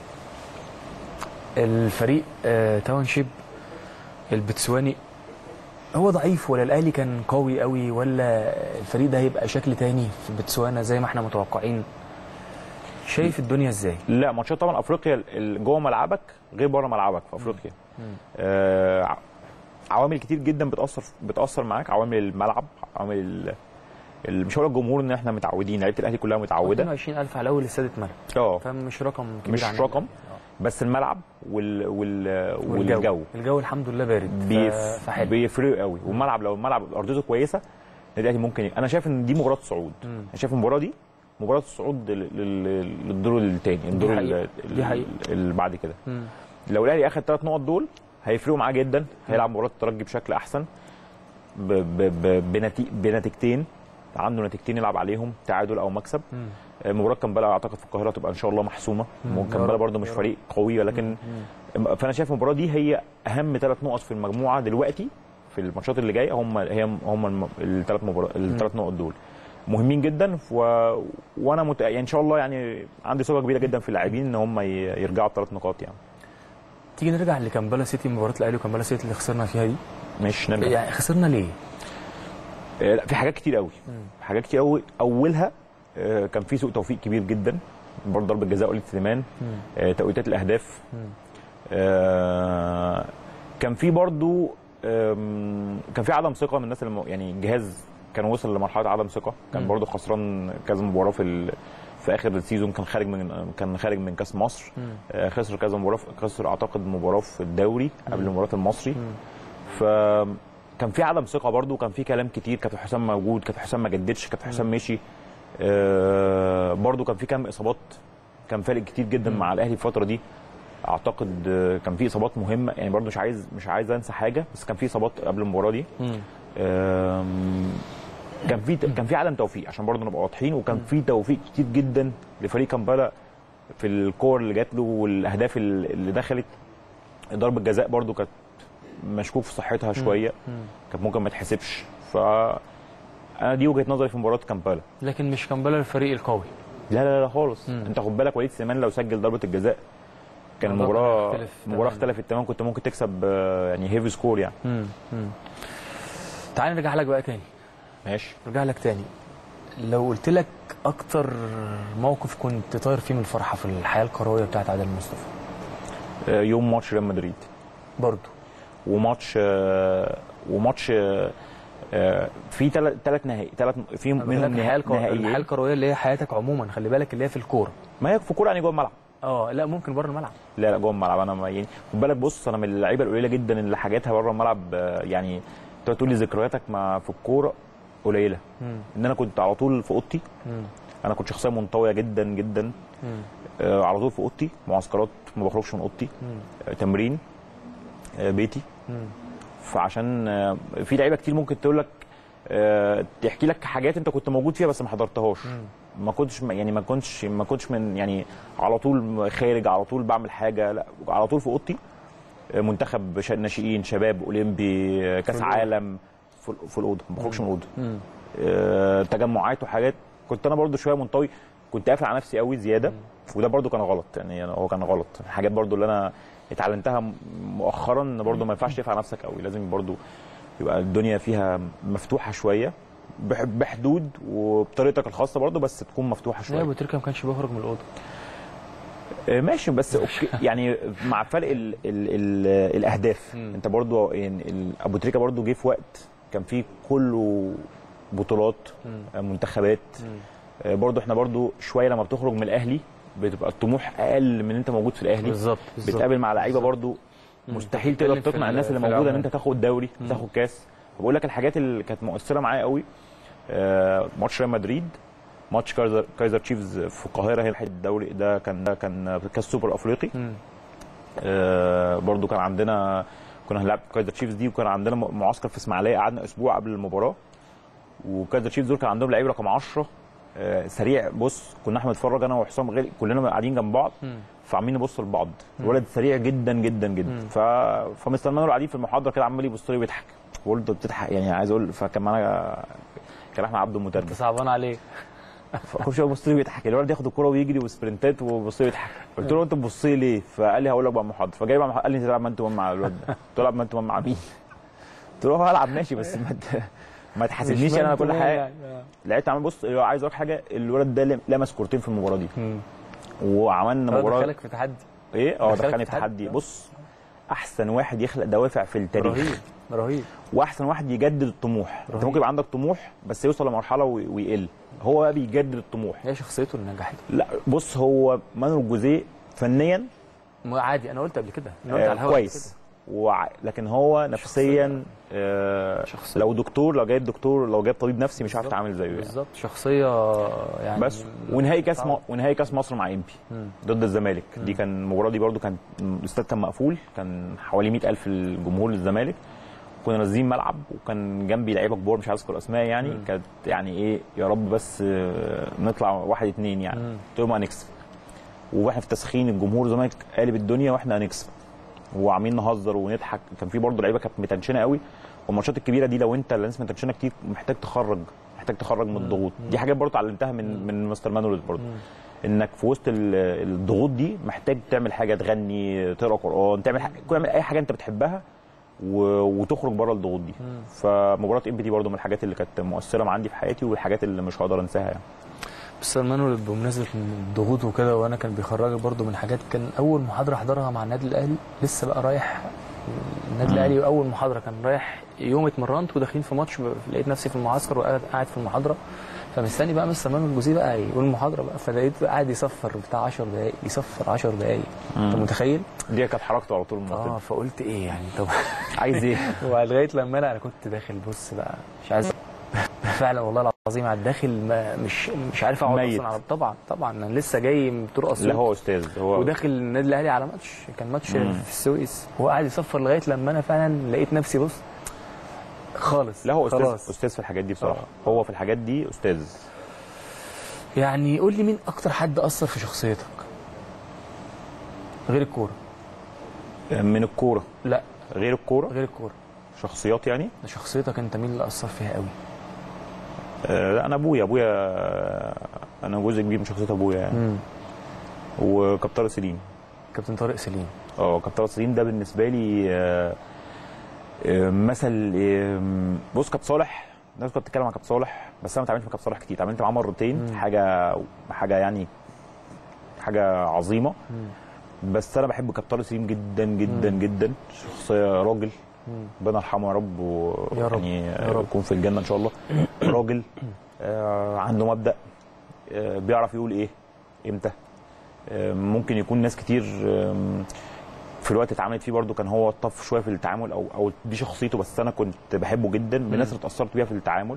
الفريق آه، تاونشيب البتسواني هو ضعيف ولا الاهلي كان قوي قوي ولا الفريق ده هيبقى شكل تاني في بتسوانا زي ما احنا متوقعين شايف الدنيا ازاي لا ماتشات طبعا افريقيا ال- جوه ملعبك غير بره ملعبك في افريقيا آه ع- عوامل كتير جدا بتاثر بتاثر معاك عوامل الملعب عوامل ال... ال- مش هقول لك الجمهور ان احنا متعودين لعيبه الاهلي كلها متعوده 22000 على اول استاد اتملى اه فمش رقم كبير مش عن رقم بس الملعب وال... وال... والجو والجو الجو الحمد لله بارد بيف... ف- فحلو بيفرقوا قوي والملعب لو الملعب ارضيته كويسه النادي الاهلي ممكن ي... انا شايف ان دي مباراه صعود مم. انا شايف المباراه دي مباراه الصعود لل... لل... للدور الثاني الدور حقيقة. ال- دي حقيقة. اللي بعد كده مم. لو الاهلي اخذ ثلاث نقط دول هيفرقوا معاه جدا هيلعب مباراه الترجي بشكل احسن ب... ب... ب... بنتي... بنتيجتين عنده نتيجتين يلعب عليهم تعادل او مكسب مم. آه، مباراه كامبالا اعتقد في القاهره تبقى ان شاء الله محسومه مم. يا كامبالا رب، برده مش يا رب. فريق قوي ولكن فانا شايف المباراه دي هي اهم ثلاث نقط في المجموعه دلوقتي في الماتشات اللي جايه هم هي هم الثلاث مباراه الثلاث نقط دول مهمين جدا و... وانا مت... يعني ان شاء الله يعني عندي ثقه كبيره جدا في اللاعبين ان هم ي... يرجعوا بثلاث نقاط يعني تيجي نرجع لكامبالا سيتي مباراه الاهلي وكامبالا سيتي اللي خسرنا فيها دي مش نرجع يعني خسرنا ليه؟ آه، لا في حاجات كتير قوي حاجات كتير قوي اولها آه، كان في سوء توفيق كبير جدا برضه ضربه جزاء وليد سليمان آه، توقيتات الاهداف آه، كان في برضه آم، كان في عدم ثقه من الناس اللي م- يعني الجهاز كان وصل لمرحله عدم ثقه كان مم. برضه خسران كذا مباراه في ال... في اخر السيزون كان خارج من كان خارج من كاس مصر مم. آه، خسر كذا مباراه خسر اعتقد مباراه في الدوري قبل مباراه المصري ف كان في عدم ثقه برضو كان في كلام كتير كابتن حسام موجود كابتن حسام ما جددش كابتن حسام مشي آه برضو كان في كام اصابات كان فارق كتير جدا مع الاهلي الفتره دي اعتقد آه، كان في اصابات مهمه يعني برضو مش عايز مش عايز انسى حاجه بس كان في اصابات قبل المباراه دي آم، كان في كان في عدم توفيق عشان برضه نبقى واضحين وكان في توفيق كتير جدا لفريق كامبالا في الكور اللي جات له والاهداف اللي اللي دخلت ضربه جزاء برضه كانت مشكوك في صحتها شويه كانت ممكن ما تحسبش ف انا دي وجهه نظري في مباراه كامبالا لكن مش كامبالا الفريق القوي لا لا لا خالص مم. انت خد بالك وليد سليمان لو سجل ضربه الجزاء كان الموضوع المباراه كان هيختلف المباراه تماماً. اختلفت تماما كنت ممكن تكسب آه، يعني هيفي سكور يعني مم. مم. تعال نرجع لك بقى تاني ماشي نرجع لك تاني لو قلت لك اكتر موقف كنت طاير فيه من الفرحه في الحياه الكرويه بتاعت عادل مصطفى آه، يوم ماتش ريال مدريد برضه وماتش آه، وماتش آه، آه، في ثلاث ثلاث نهائي ثلاث في منهم الحياه نهائي الكو- الحياه نهائيين الكرويه اللي هي حياتك عموما خلي بالك اللي هي في الكوره ما هي في كوره يعني جوه الملعب اه لا ممكن بره الملعب لا لا جوه الملعب انا ما يعني خد بالك بص انا من اللعيبه القليله جدا اللي حاجاتها بره الملعب آه، يعني انت تقول لي ذكرياتك مع في الكوره قليله مم. ان انا كنت على طول في اوضتي مم. انا كنت شخصيه منطويه جدا جدا مم. آه، على طول في اوضتي معسكرات ما بخرجش من اوضتي مم. آه، تمرين آه، بيتي مم. فعشان آه، في لعيبه كتير ممكن تقول لك آه، تحكي لك حاجات انت كنت موجود فيها بس ما حضرتهاش ما كنتش يعني ما كنتش ما كنتش من يعني على طول خارج على طول بعمل حاجه لا على طول في اوضتي آه، منتخب ش- ناشئين شباب اولمبي آه، كاس الأوضة. عالم في في الاوضه ما بخرجش من الاوضه مم. آه، تجمعات وحاجات كنت انا برضو شويه منطوي كنت قافل على نفسي قوي زياده وده برضو كان غلط يعني أنا- هو كان غلط الحاجات برضو اللي انا اتعلمتها م- مؤخرا ان برضو ما ينفعش تقفل على نفسك قوي لازم برضو يبقى الدنيا فيها مفتوحه شويه بح- بحدود وبطريقتك الخاصه برضو بس تكون مفتوحه لا شويه ابو تريكه ما كانش بيخرج من الاوضه آه، ماشي بس أوكي يعني مع فرق ال ال ال الاهداف مم. انت برضو يعني ال- ابو تريكه برضو جه في وقت كان فيه كله بطولات مم. آه، منتخبات مم. آه، برضو احنا برضو شويه لما بتخرج من الاهلي بتبقى الطموح اقل من انت موجود في الاهلي بالظبط بالظبط. بتقابل مع لعيبه برضو مم. مستحيل بتتكلم تقدر في تقنع ال- الناس اللي في موجوده ان العموم. انت تاخد دوري مم. تاخد كاس بقول لك الحاجات اللي كانت مؤثره معايا قوي آه، ماتش ريال مدريد ماتش كايزر كايزر تشيفز في القاهره هي الدوري ده كان ده كان كاس سوبر افريقي مم. آه، برضو كان عندنا كنا هنلعب كايزر تشيفز دي وكان عندنا م- معسكر في اسماعيليه قعدنا اسبوع قبل المباراه وكايزر تشيفز دول كان عندهم لعيب رقم 10 آه، سريع بص كنا احنا بنتفرج انا وحسام غير كلنا قاعدين جنب بعض مم. فعمالين نبص لبعض الولد سريع جدا جدا جدا مم. ف... فمستر مانويل قاعدين في المحاضره كده عمال يبص لي ويضحك بقول له أنت بتضحك يعني عايز اقول فكان معانا كان احمد عبده انت المترجم صعبان عليه فكل شويه يبص لي ويضحك الولد ياخد الكوره ويجري وسبرنتات ويبص لي ويضحك قلت له انت بتبص لي ليه؟ فقال لي هقول لك بقى محاضره فجاي بقى محاضرة. قال لي انت تلعب مان تو مان مع الولد ده قلت له العب مان تو مان مع مين؟ قلت له هلعب ماشي بس ما ت- ما تحاسبنيش انا كل حاجه لقيت عمال بص عايز اقول حاجه الولد ده لمس كورتين في المباراه دي وعملنا مباراه دخلك في تحدي ايه اه دخلك دخلني في في تحدي. تحدي بص احسن واحد يخلق دوافع في التاريخ رهيب رهيب واحسن واحد يجدد الطموح انت رهيب. ممكن يبقى عندك طموح بس يوصل لمرحله وي- ويقل هو بقى بيجدد الطموح هي شخصيته اللي نجحت لا بص هو مانويل جوزيه فنيا ما عادي انا قلت قبل كده أنا قلت آه على الهوا كويس وع... لكن هو نفسيا آه شخصية. لو دكتور لو جايب دكتور لو جايب طبيب نفسي مش عارف بالظبط. يتعامل زيه يعني. بالظبط شخصيه يعني بس ونهائي كاس م... صعب. ونهائي كاس مصر مع امبي مم. ضد الزمالك دي كان المباراه دي برده كان الاستاد كان مقفول كان حوالي 100000 الجمهور للزمالك كنا نازلين ملعب وكان جنبي لعيبه كبار مش عايز اذكر اسماء يعني مم. كانت يعني ايه يا رب بس آه، نطلع واحد اتنين يعني مم. قلت لهم هنكسب واحنا في تسخين الجمهور الزمالك قالب الدنيا واحنا هنكسب وعاملين نهزر ونضحك كان في برضه لعيبه كانت متنشنه قوي والماتشات الكبيره دي لو انت الناس متنشنه كتير محتاج تخرج محتاج تخرج من الضغوط دي حاجات برضه اتعلمتها من من مستر مانويل برضه انك في وسط ال- الضغوط دي محتاج تعمل حاجه تغني تقرا قران تعمل حاجة تعمل اي حاجه انت بتحبها و... وتخرج بره الضغوط دي فمباراه ام بي دي برضه من الحاجات اللي كانت مؤثره عندي في حياتي والحاجات اللي مش هقدر انساها يعني بس مانويل بمناسبه الضغوط وكده وانا كان بيخرجك برضو من حاجات كان اول محاضره احضرها مع النادي الاهلي لسه بقى رايح النادي الاهلي واول محاضره كان رايح يوم اتمرنت وداخلين في ماتش ب- لقيت نفسي في المعسكر وقاعد قاعد في المحاضره فمستني بقى مستر مانويل جوزيه بقى يقول المحاضره بقى فلقيت بقى قاعد يصفر بتاع 10 دقائق يصفر 10 دقائق انت مم. متخيل؟ دي كانت حركته على طول المنطقه اه فقلت ايه يعني طب عايز ايه؟ ولغايه لما انا انا كنت داخل بص بقى مش عايز فعلا والله العظيم على الداخل ما مش مش عارف اقعد ميت. اصلا على طبعا طبعا انا لسه جاي من طرق اسيوط لا هو استاذ هو وداخل النادي الاهلي على ماتش كان ماتش مم. في السويس هو قاعد يصفر لغايه لما انا فعلا لقيت نفسي بص خالص لا هو استاذ خلاص. استاذ في الحاجات دي بصراحه هو في الحاجات دي استاذ يعني قول لي مين اكتر حد اثر في شخصيتك غير الكوره من الكوره لا غير الكوره غير الكوره شخصيات يعني شخصيتك انت مين اللي اثر فيها قوي آه لا انا ابويا ابويا انا جزء كبير من شخصيه ابويا يعني مم. وكابتن طارق سليم كابتن طارق سليم اه كابتن طارق سليم ده بالنسبه لي آه، آه، مثل آه، بص كابتن صالح الناس كانت بتتكلم عن كابتن صالح بس انا ما اتعاملتش مع كابتن صالح كتير اتعاملت معاه مرتين حاجه حاجه يعني حاجه عظيمه بس انا بحب كابتن طارق سليم جدا جدا جدا شخصيه راجل ربنا يرحمه يا رب و... يا رب، يعني يا رب. يكون في الجنه ان شاء الله راجل آه، عنده مبدا آه، بيعرف يقول ايه امتى آه، ممكن يكون ناس كتير آم، في الوقت اللي اتعاملت فيه برضو كان هو طف شويه في التعامل او او دي شخصيته بس انا كنت بحبه جدا من الناس اللي اتاثرت بيها في التعامل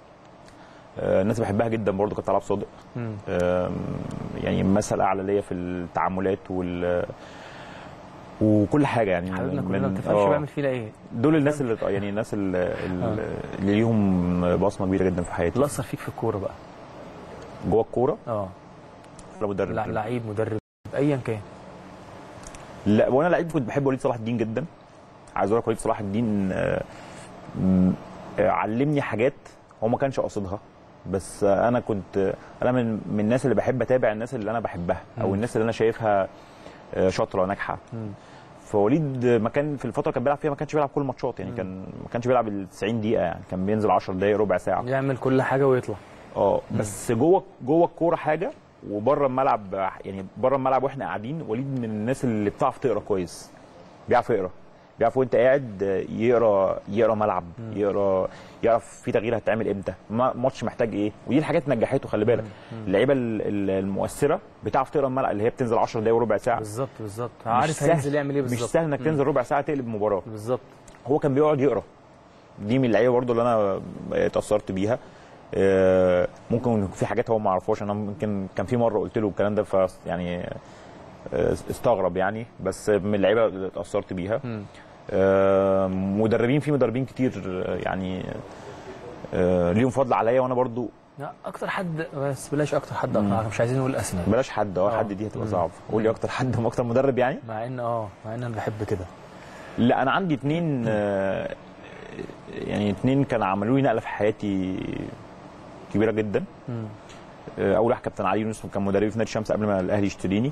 آه، الناس اللي بحبها جدا برضو كابتن علاء صادق مم. آم، يعني مثل اعلى ليا في التعاملات وال وكل حاجه يعني حبيبنا من- كلنا ما تفهمش آه. بيعمل فينا ايه دول الناس اللي يعني الناس اللي, اللي اللي ليهم بصمه كبيره جدا في حياتي اللي اثر فيك في الكوره بقى جوه الكوره اه ولا مدرب لا لعيب مدرب ايا كان لا وانا لعيب كنت بحب وليد صلاح الدين جدا عايز اقول لك وليد صلاح الدين آه، م- آه، علمني حاجات هو ما كانش قاصدها بس آه، انا كنت آه، انا من من الناس اللي بحب اتابع الناس اللي انا بحبها او مم. الناس اللي انا شايفها آه، شاطره ناجحه فوليد ما كان في الفتره اللي كان بيلعب فيها ما كانش بيلعب كل الماتشات يعني كان ما كانش بيلعب ال 90 دقيقه يعني كان بينزل 10 دقائق ربع ساعه يعمل كل حاجه ويطلع اه بس جوه جوه الكوره حاجه وبره الملعب يعني بره الملعب واحنا قاعدين وليد من الناس اللي بتعرف تقرا كويس بيعرف يقرا بيعرف وانت قاعد يقرا يقرا ملعب يقرا يعرف في تغيير هتعمل امتى ما- ماتش محتاج ايه ودي الحاجات نجحته خلي بالك اللعيبه ال- ال- المؤثره بتعرف تقرا الملعب اللي هي بتنزل 10 دقايق وربع ساعه بالظبط بالظبط مش عارف سهل- هينزل يعمل ايه بالظبط مش سهل انك مم. تنزل ربع ساعه تقلب مباراه بالظبط هو كان بيقعد يقرا دي من اللعيبه برضو اللي انا اتاثرت بيها آه، ممكن يكون في حاجات هو ما يعرفهاش انا ممكن كان في مره قلت له الكلام ده ف يعني آه، استغرب يعني بس من اللعيبه اللي اتاثرت بيها آه، مدربين في مدربين كتير آه، يعني آه، ليهم فضل عليا وانا برضو لا اكتر حد بس بلاش اكتر حد أقنعك، مش عايزين نقول اسماء بلاش حد اه آه. حد دي هتبقى مم. صعب قول لي اكتر حد اكتر مدرب يعني مع ان اه مع ان انا بحب كده لا انا عندي اتنين آه، يعني اتنين كانوا عملوا لي نقله في حياتي كبيره جدا آه، اول واحد كابتن علي يونس كان مدربي في نادي الشمس قبل ما الاهلي يشتريني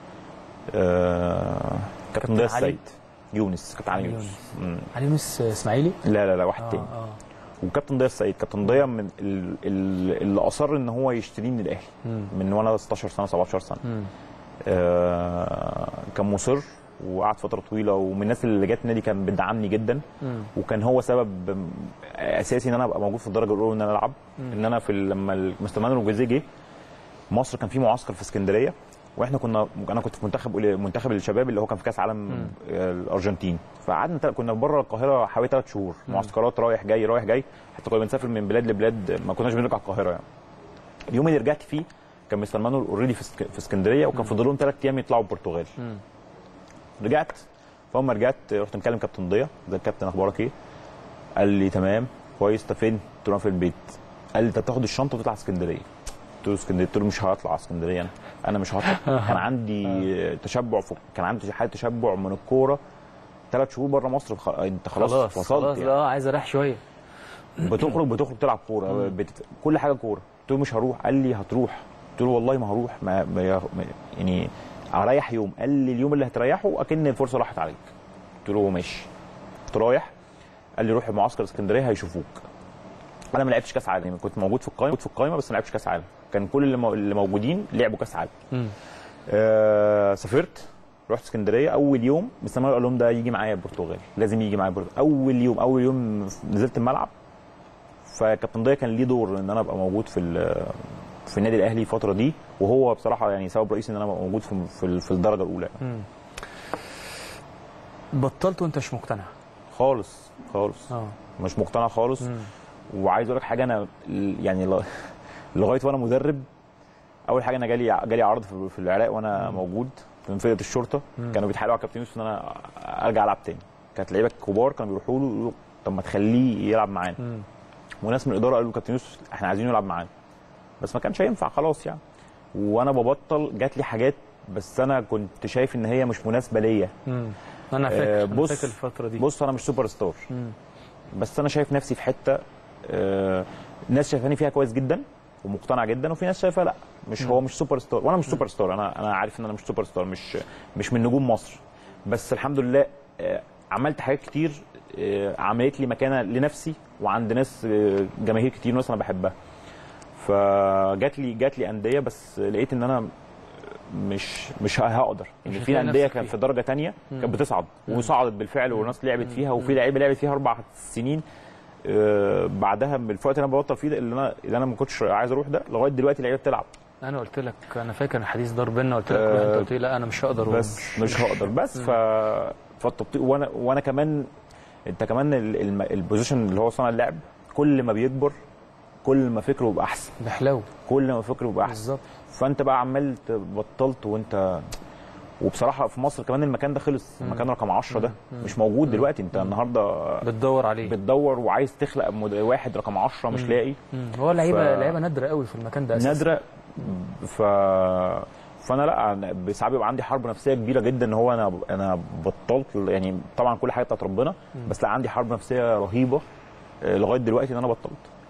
آه، كابتن ضياء علي؟ السيد يونس كابتن علي علي يونس مم. علي يونس اسماعيلي لا لا لا واحد اه تاني اه وكابتن ضياء السيد كابتن ضياء من ال- ال- اللي اصر ان هو يشتريني من الاهلي مم. من وانا 16 سنه 17 سنه مم. آه، كان مصر وقعد فتره طويله ومن الناس اللي جت النادي كان بيدعمني جدا مم. وكان هو سبب اساسي ان انا ابقى موجود في الدرجه الاولى ان انا العب مم. ان انا في ال- لما مستر مانويل الجوزيه جه مصر كان في معسكر في اسكندريه واحنا كنا انا كنت في منتخب منتخب الشباب اللي هو كان في كاس عالم مم. آه، الارجنتين فقعدنا تل- كنا بره القاهره حوالي ثلاث شهور معسكرات رايح جاي رايح جاي حتى كنا بنسافر من بلاد لبلاد ما كناش بنرجع القاهره يعني اليوم اللي رجعت فيه كان مستر مانويل اوريدي في اسك- في اسكندريه وكان فاضل لهم ثلاث ايام يطلعوا البرتغال مم. رجعت فاول ما رجعت رحت مكلم كابتن ضياء ده الكابتن اخبارك ايه؟ قال لي تمام كويس انت فين؟ قلت له أنا في البيت قال لي انت بتاخد الشنطه وتطلع اسكندريه قلت له اسكندريه قلت له مش هطلع اسكندريه انا انا مش هطلع كان عندي تشبع في... كان عندي حاله تشبع من الكوره ثلاث شهور بره مصر خ... انت خلاص, خلاص فصلت خلاص يعني. اه عايز اريح شويه بتخرج بتخرج تلعب كوره بت... كل حاجه كوره قلت له مش هروح قال لي هتروح قلت له والله ما هروح ما... ما... ما- يعني اريح يوم قال لي اليوم اللي هتريحه اكن الفرصه راحت عليك قلت له ماشي كنت رايح قال لي روح معسكر اسكندريه هيشوفوك انا ما لعبتش كاس عالم يعني كنت موجود في القائمه كنت في القائمه بس ما لعبتش كاس عالم كان كل اللي, مو... اللي موجودين لعبوا كاس عالم مم. آه سافرت رحت اسكندريه اول يوم مستر مانويل قال لهم ده يجي معايا البرتغال لازم يجي معايا البرتغال اول يوم اول يوم نزلت الملعب فكابتن ضياء كان ليه دور ان انا ابقى موجود في ال- في النادي الاهلي الفتره دي وهو بصراحه يعني سبب رئيسي ان انا ابقى موجود في في, في الدرجه الاولى مم. بطلت وانت مش مقتنع خالص خالص اه مش مقتنع خالص مم. وعايز اقول لك حاجه انا ال- يعني ل- لغايه وانا مدرب اول حاجه انا جالي جالي عرض في في العراق وانا موجود من فرقه الشرطه مم. كانوا بيتحايلوا على كابتن يوسف ان انا ارجع العب تاني كانت لعيبه كبار كانوا بيروحوا له يقولوا طب ما تخليه يلعب معانا مم. وناس من الاداره قالوا كابتن يوسف احنا عايزينه يلعب معانا بس ما كانش هينفع خلاص يعني وانا ببطل جات لي حاجات بس انا كنت شايف ان هي مش مناسبه ليا مم. انا آه، فاكر أنا بص- فاكر الفتره دي بص انا مش سوبر ستار مم. بس انا شايف نفسي في حته آه، ناس شايفاني فيها كويس جدا ومقتنع جدا وفي ناس شايفه لا مش هو مش سوبر ستار وانا مش سوبر ستار انا انا عارف ان انا مش سوبر ستار مش مش من نجوم مصر بس الحمد لله آه، عملت حاجات كتير آه، عملت لي مكانه لنفسي وعند ناس آه، جماهير كتير ناس انا بحبها فجات لي جات لي انديه بس لقيت ان انا مش مش هقدر ان مش في هتلاقي انديه نفسك كان فيها. في درجه تانية مم. كانت بتصعد مم. وصعدت بالفعل وناس لعبت فيها وفي لعيبه لعبت فيها اربع سنين آه، بعدها من الوقت اللي انا ببطل فيه ده اللي انا اللي انا ما كنتش عايز اروح ده لغايه دلوقتي لعيبه بتلعب انا قلت لك انا فاكر الحديث دار بينا قلت لك روح آه، انت قلت لي لا انا مش هقدر بس ومش- مش هقدر بس ف فالتبطيء وانا وانا كمان انت كمان ال- الم- البوزيشن اللي هو صانع اللعب كل ما بيكبر كل ما فكره بيبقى احسن بحلاوه كل ما فكره بيبقى احسن بالظبط فانت بقى عمال ت- بطلت وانت وبصراحه في مصر كمان المكان ده خلص مم. المكان رقم 10 ده مم. مش موجود دلوقتي انت النهارده بتدور عليه بتدور وعايز تخلق مد- واحد رقم 10 مش مم. لاقي مم. هو لعيبه ف- لعيبه نادره قوي في المكان ده أساساً. نادره ف فانا لا أنا ساعات بيبقى عندي حرب نفسيه كبيره جدا ان هو انا انا بطلت يعني طبعا كل حاجه بتاعت ربنا مم. بس لا عندي حرب نفسيه رهيبه آه، لغايه دلوقتي ان انا بطلت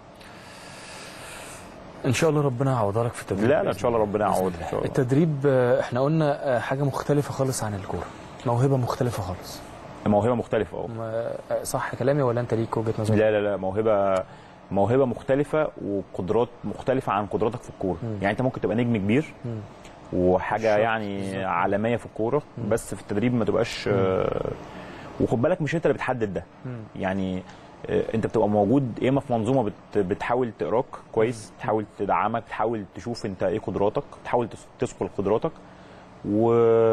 ان شاء الله ربنا يعوضها لك في التدريب لا لا ان شاء الله ربنا يعوض ان شاء الله التدريب آه، احنا قلنا آه، حاجه مختلفه خالص عن الكوره موهبه مختلفه خالص موهبه مختلفه اه ما- آه، صح كلامي ولا انت ليك وجهه نظر لا لا لا موهبه موهبه مختلفه وقدرات مختلفه عن قدراتك في الكوره مم. يعني انت ممكن تبقى نجم كبير مم. وحاجه بالظبط، يعني بالظبط. عالميه في الكوره مم. بس في التدريب ما تبقاش آه، وخد بالك مش انت اللي بتحدد ده مم. يعني آه، انت بتبقى موجود يا اما في منظومه بت بتحاول تقراك كويس تحاول تدعمك تحاول تشوف انت ايه قدراتك تحاول تس- تثقل قدراتك و...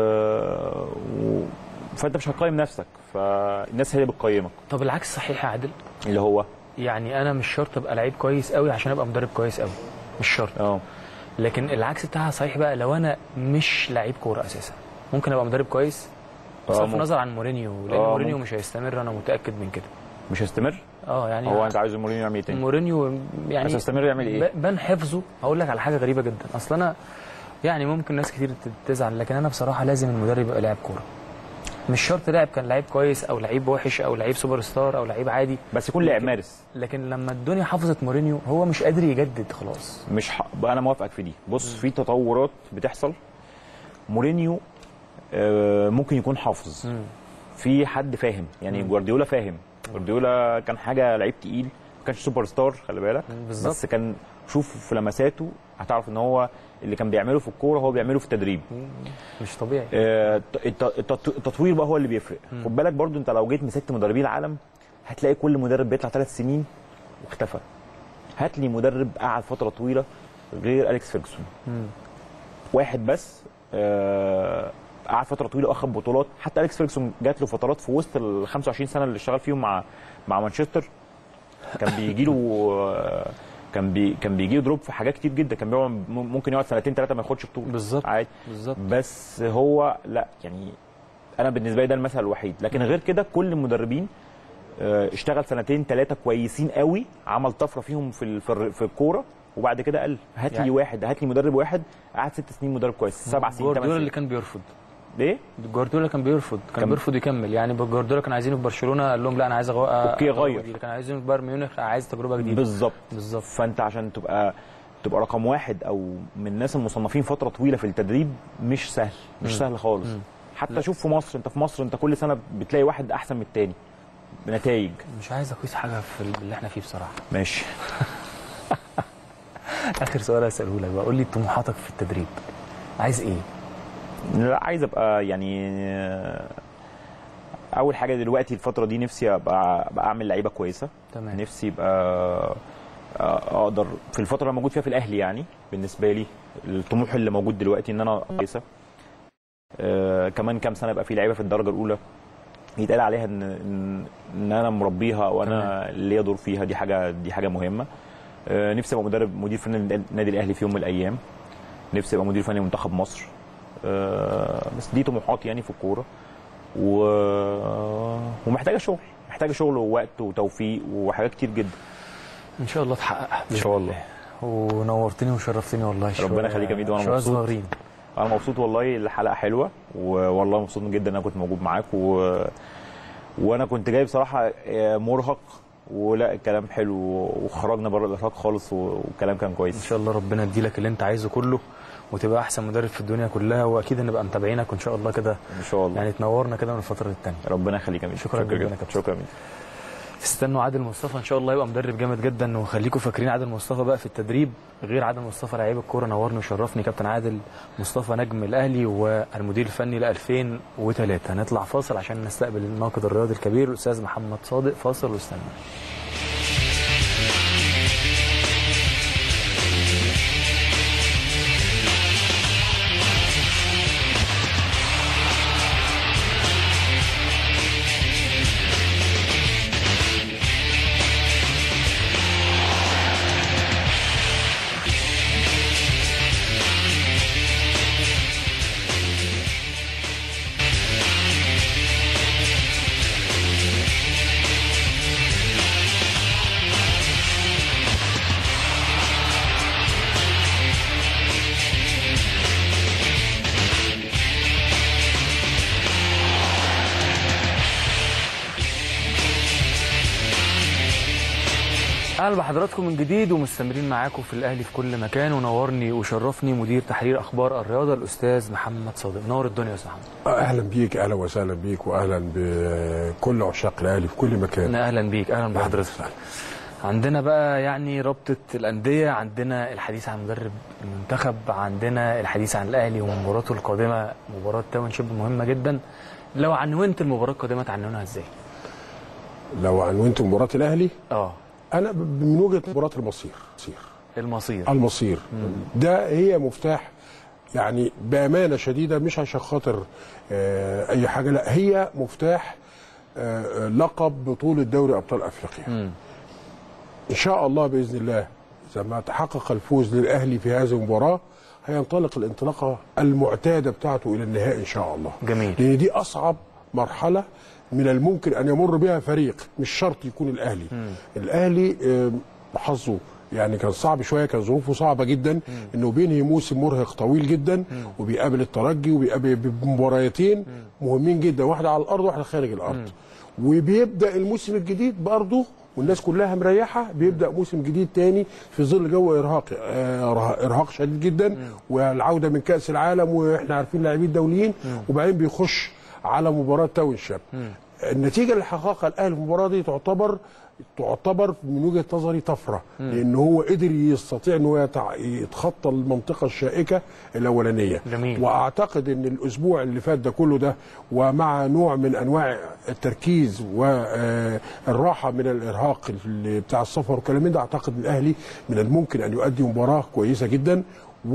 و... فانت مش هتقيم نفسك فالناس هي اللي بتقيمك طب العكس صحيح يا عادل اللي هو يعني انا مش شرط ابقى لعيب كويس قوي عشان ابقى مدرب كويس قوي مش شرط اه لكن العكس بتاعها صحيح بقى لو انا مش لعيب كوره اساسا ممكن ابقى مدرب كويس آه، بصرف ممكن. النظر عن مورينيو لان آه، مورينيو ممكن. مش هيستمر انا متاكد من كده مش هيستمر اه يعني هو انت عايز مورينيو يعمل ايه تاني مورينيو يعني بس هيستمر يعمل ايه؟ ب- بان حفظه هقول لك على حاجه غريبه جدا اصل انا يعني ممكن ناس كتير ت- تزعل لكن انا بصراحه لازم المدرب يبقى لاعب كوره مش شرط لاعب كان لعيب كويس او لعيب وحش او لعيب سوبر ستار او لعيب عادي بس يكون لاعب لكن- مارس لكن لما الدنيا حفظت مورينيو هو مش قادر يجدد خلاص مش ح... بقى انا موافقك في دي بص في تطورات بتحصل مورينيو آه، ممكن يكون حافظ في حد فاهم يعني مم. جوارديولا فاهم جوارديولا كان حاجه لعيب تقيل ما كانش سوبر ستار خلي بالك بالظبط. بس كان شوف في لمساته هتعرف ان هو اللي كان بيعمله في الكوره هو بيعمله في التدريب مش طبيعي آه، الت- الت- التطوير بقى هو اللي بيفرق مم. خد بالك برضو انت لو جيت مسكت مدربين العالم هتلاقي كل مدرب بيطلع ثلاث سنين واختفى هات لي مدرب قعد فتره طويله غير اليكس فيرجسون مم. واحد بس آه، قعد فتره طويله واخد بطولات حتى اليكس فيرجسون جات له فترات في وسط ال 25 سنه اللي اشتغل فيهم مع مع مانشستر كان بيجي له آه، كان بي كان بيجي له دروب في حاجات كتير جدا كان بيقعد ممكن يقعد سنتين ثلاثه ما ياخدش بطوله بالظبط عادي بالظبط بس هو لا يعني انا بالنسبه لي ده المثل الوحيد لكن غير كده كل المدربين آه، اشتغل سنتين ثلاثه كويسين قوي عمل طفره فيهم في ال- في الر- في الكوره وبعد كده قال هات لي يعني- واحد هات لي مدرب واحد قعد ست سنين مدرب كويس سبع سنين ثمان جوارديولا اللي سنين كان بيرفض ليه؟ جوارديولا كان بيرفض كان, كان- بيرفض يكمل يعني جوارديولا كان عايزينه في برشلونه قال لهم لا انا عايز أغو... أوكي، أغير غير. جديد. كان عايزينه في بايرن ميونخ عايز تجربه جديده بالظبط بالظبط فانت عشان تبقى تبقى رقم واحد او من الناس المصنفين فتره طويله في التدريب مش سهل مش مم. سهل خالص مم. حتى شوف في مصر انت في مصر انت كل سنه بتلاقي واحد احسن من التاني بنتائج مش عايز اقيس حاجه في اللي احنا فيه بصراحه ماشي اخر سؤال اساله لك بقى قول لي طموحاتك في التدريب عايز ايه لا عايز ابقى يعني آه، اول حاجه دلوقتي الفتره دي نفسي ابقى, أبقى اعمل لعيبه كويسه تمام. نفسي يبقى آه، اقدر في الفتره اللي موجود فيها في الاهلي يعني بالنسبه لي الطموح اللي موجود دلوقتي ان انا كويسه آه، كمان كام سنه يبقى في لعيبه في الدرجه الاولى يتقال عليها ان ان, إن انا مربيها وانا ليا دور فيها دي حاجه دي حاجه مهمه آه، نفسي ابقى مدرب مدير فني النادي الاهلي في يوم من الايام نفسي ابقى مدير فني منتخب مصر آه، بس دي طموحاتي يعني في الكوره و... ومحتاجه شغل محتاجه شغل ووقت وتوفيق وحاجات كتير جدا ان شاء الله تحققها ان شاء الله ونورتني وشرفتني والله ربنا يخليك يا ميدو وانا شوية مبسوط صغيرين انا مبسوط والله الحلقه حلوه والله مبسوط جدا ان انا كنت موجود معاك و... وانا كنت جاي بصراحه آه، مرهق ولا الكلام حلو وخرجنا بره الارهاق خالص والكلام كان كويس ان شاء الله ربنا يديلك اللي انت عايزه كله وتبقى احسن مدرب في الدنيا كلها واكيد هنبقى متابعينك وان شاء الله كده ان شاء الله يعني تنورنا كده من الفتره للتانيه ربنا يخليك يا ميدو شكرا جدا يا كابتن شكرا ميدو استنوا عادل مصطفى ان شاء الله يبقى مدرب جامد جدا وخليكم فاكرين عادل مصطفى بقى في التدريب غير عادل مصطفى لعيب الكوره نورني وشرفني كابتن عادل مصطفى نجم الاهلي والمدير الفني ل 2003 هنطلع فاصل عشان نستقبل الناقد الرياضي الكبير الاستاذ محمد صادق فاصل واستنى اهلا بحضراتكم من جديد ومستمرين معاكم في الاهلي في كل مكان ونورني وشرفني مدير تحرير اخبار الرياضه الاستاذ محمد صادق نور الدنيا يا استاذ محمد اهلا بيك اهلا وسهلا بيك واهلا بكل عشاق الاهلي في كل مكان اهلا بيك اهلا بحضرتك عندنا بقى يعني رابطه الانديه عندنا الحديث عن مدرب المنتخب عندنا الحديث عن الاهلي ومباراته القادمه مباراه تاون شيب مهمه جدا لو عنونت المباراه القادمه تعنونها ازاي لو عنونت مباراه الاهلي اه انا ب- من وجهه مباراه المصير مصير المصير المصير ده هي مفتاح يعني بامانه شديده مش عشان خاطر آه، اي حاجه لا هي مفتاح آه، لقب بطوله دوري ابطال افريقيا مم. ان شاء الله باذن الله اذا ما تحقق الفوز للاهلي في هذه المباراه هينطلق الانطلاقه المعتاده بتاعته الى النهائي ان شاء الله جميل لان دي اصعب مرحله من الممكن ان يمر بها فريق مش شرط يكون الاهلي الاهلي آم، حظه يعني كان صعب شويه كان ظروفه صعبه جدا انه بينهي موسم مرهق طويل جدا وبيقابل الترجي وبيقابل بمباراتين مهمين جدا واحده على الارض وواحده خارج الارض وبيبدا الموسم الجديد برضه والناس كلها مريحه بيبدا موسم جديد تاني في ظل جو ارهاق آه، ارهاق شديد جدا والعوده من كاس العالم واحنا عارفين لاعبين دوليين وبعدين بيخش على مباراه تاون شاب النتيجه اللي حققها الاهلي في المباراه دي تعتبر تعتبر من وجهه نظري طفره لان هو قدر يستطيع ان هو يتع- يتخطى المنطقه الشائكه الاولانيه جميل. واعتقد ان الاسبوع اللي فات ده كله ده ومع نوع من انواع التركيز والراحه من الارهاق اللي بتاع السفر والكلام من ده اعتقد الاهلي من الممكن ان يؤدي مباراه كويسه جدا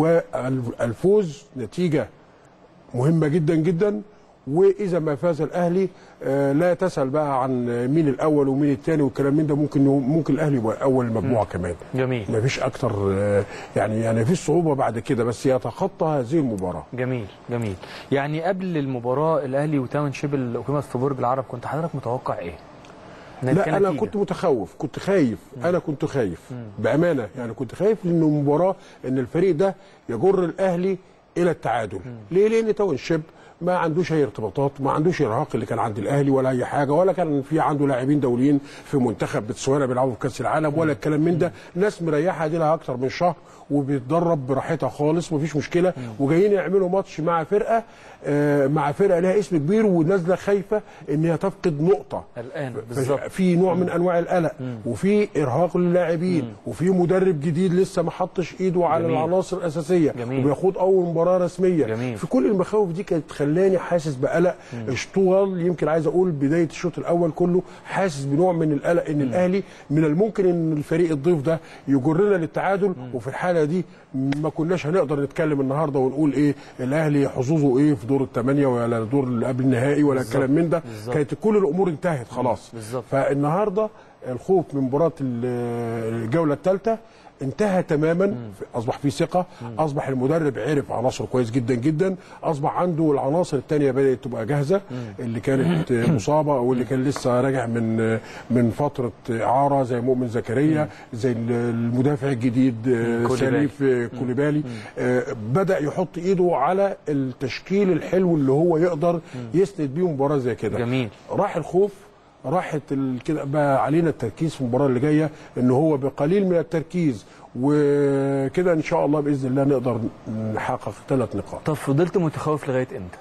والفوز نتيجه مهمه جدا جدا واذا ما فاز الاهلي آه، لا تسال بقى عن مين الاول ومين الثاني والكلام من ده ممكن ممكن الاهلي يبقى اول المجموعه كمان جميل ما فيش اكتر آه، يعني يعني في صعوبه بعد كده بس يتخطى هذه المباراه جميل جميل يعني قبل المباراه الاهلي وتاون شيب اللي اقيمت في برج العرب كنت حضرتك متوقع ايه؟ لا انا كنت متخوف كنت خايف انا كنت خايف بامانه يعني كنت خايف لان المباراه ان الفريق ده يجر الاهلي الى التعادل ليه لان تاون شيب ما عندوش اي ارتباطات ما عندوش ارهاق اللي كان عند الاهلي ولا اي حاجه ولا كان في عنده لاعبين دوليين في منتخب بتسوانا بيلعبوا في كاس العالم ولا الكلام من ده ناس مريحه دي لها اكتر من شهر وبيتدرب براحتها خالص مفيش مشكله وجايين يعملوا ماتش مع فرقه آه، مع فرقه لها اسم كبير ونازله خايفه ان هي تفقد نقطه الان بالظبط في نوع من انواع القلق وفي ارهاق للاعبين وفي مدرب جديد لسه ما حطش ايده على جميل. العناصر الاساسيه جميل. وبيخوض اول مباراه رسميه جميل. في كل المخاوف دي كانت خلاني حاسس بقلق طوال يمكن عايز اقول بدايه الشوط الاول كله حاسس بنوع من القلق ان الاهلي من الممكن ان الفريق الضيف ده يجرنا للتعادل وفي الحاله دي ما كناش هنقدر نتكلم النهارده ونقول ايه الاهلي حظوظه ايه في دور الثمانيه ولا الدور اللي قبل النهائي ولا بالظبط. الكلام من ده بالظبط. كانت كل الامور انتهت خلاص بالظبط. فالنهارده الخوف من مباراه ال- الجوله الثالثه انتهى تماما اصبح في ثقه اصبح المدرب عرف عناصره كويس جدا جدا اصبح عنده العناصر الثانيه بدات تبقى جاهزه اللي كانت مصابه او اللي كان لسه راجع من من فتره اعاره زي مؤمن زكريا زي المدافع الجديد كوليبالي. سليف كوليبالي آه، بدا يحط ايده على التشكيل الحلو اللي هو يقدر يسند بيه مباراه زي كده جميل. راح الخوف راحت ال- كده بقى علينا التركيز في المباراه اللي جايه ان هو بقليل من التركيز وكده ان شاء الله باذن الله نقدر نحقق ثلاث نقاط طب فضلت متخوف لغايه امتى؟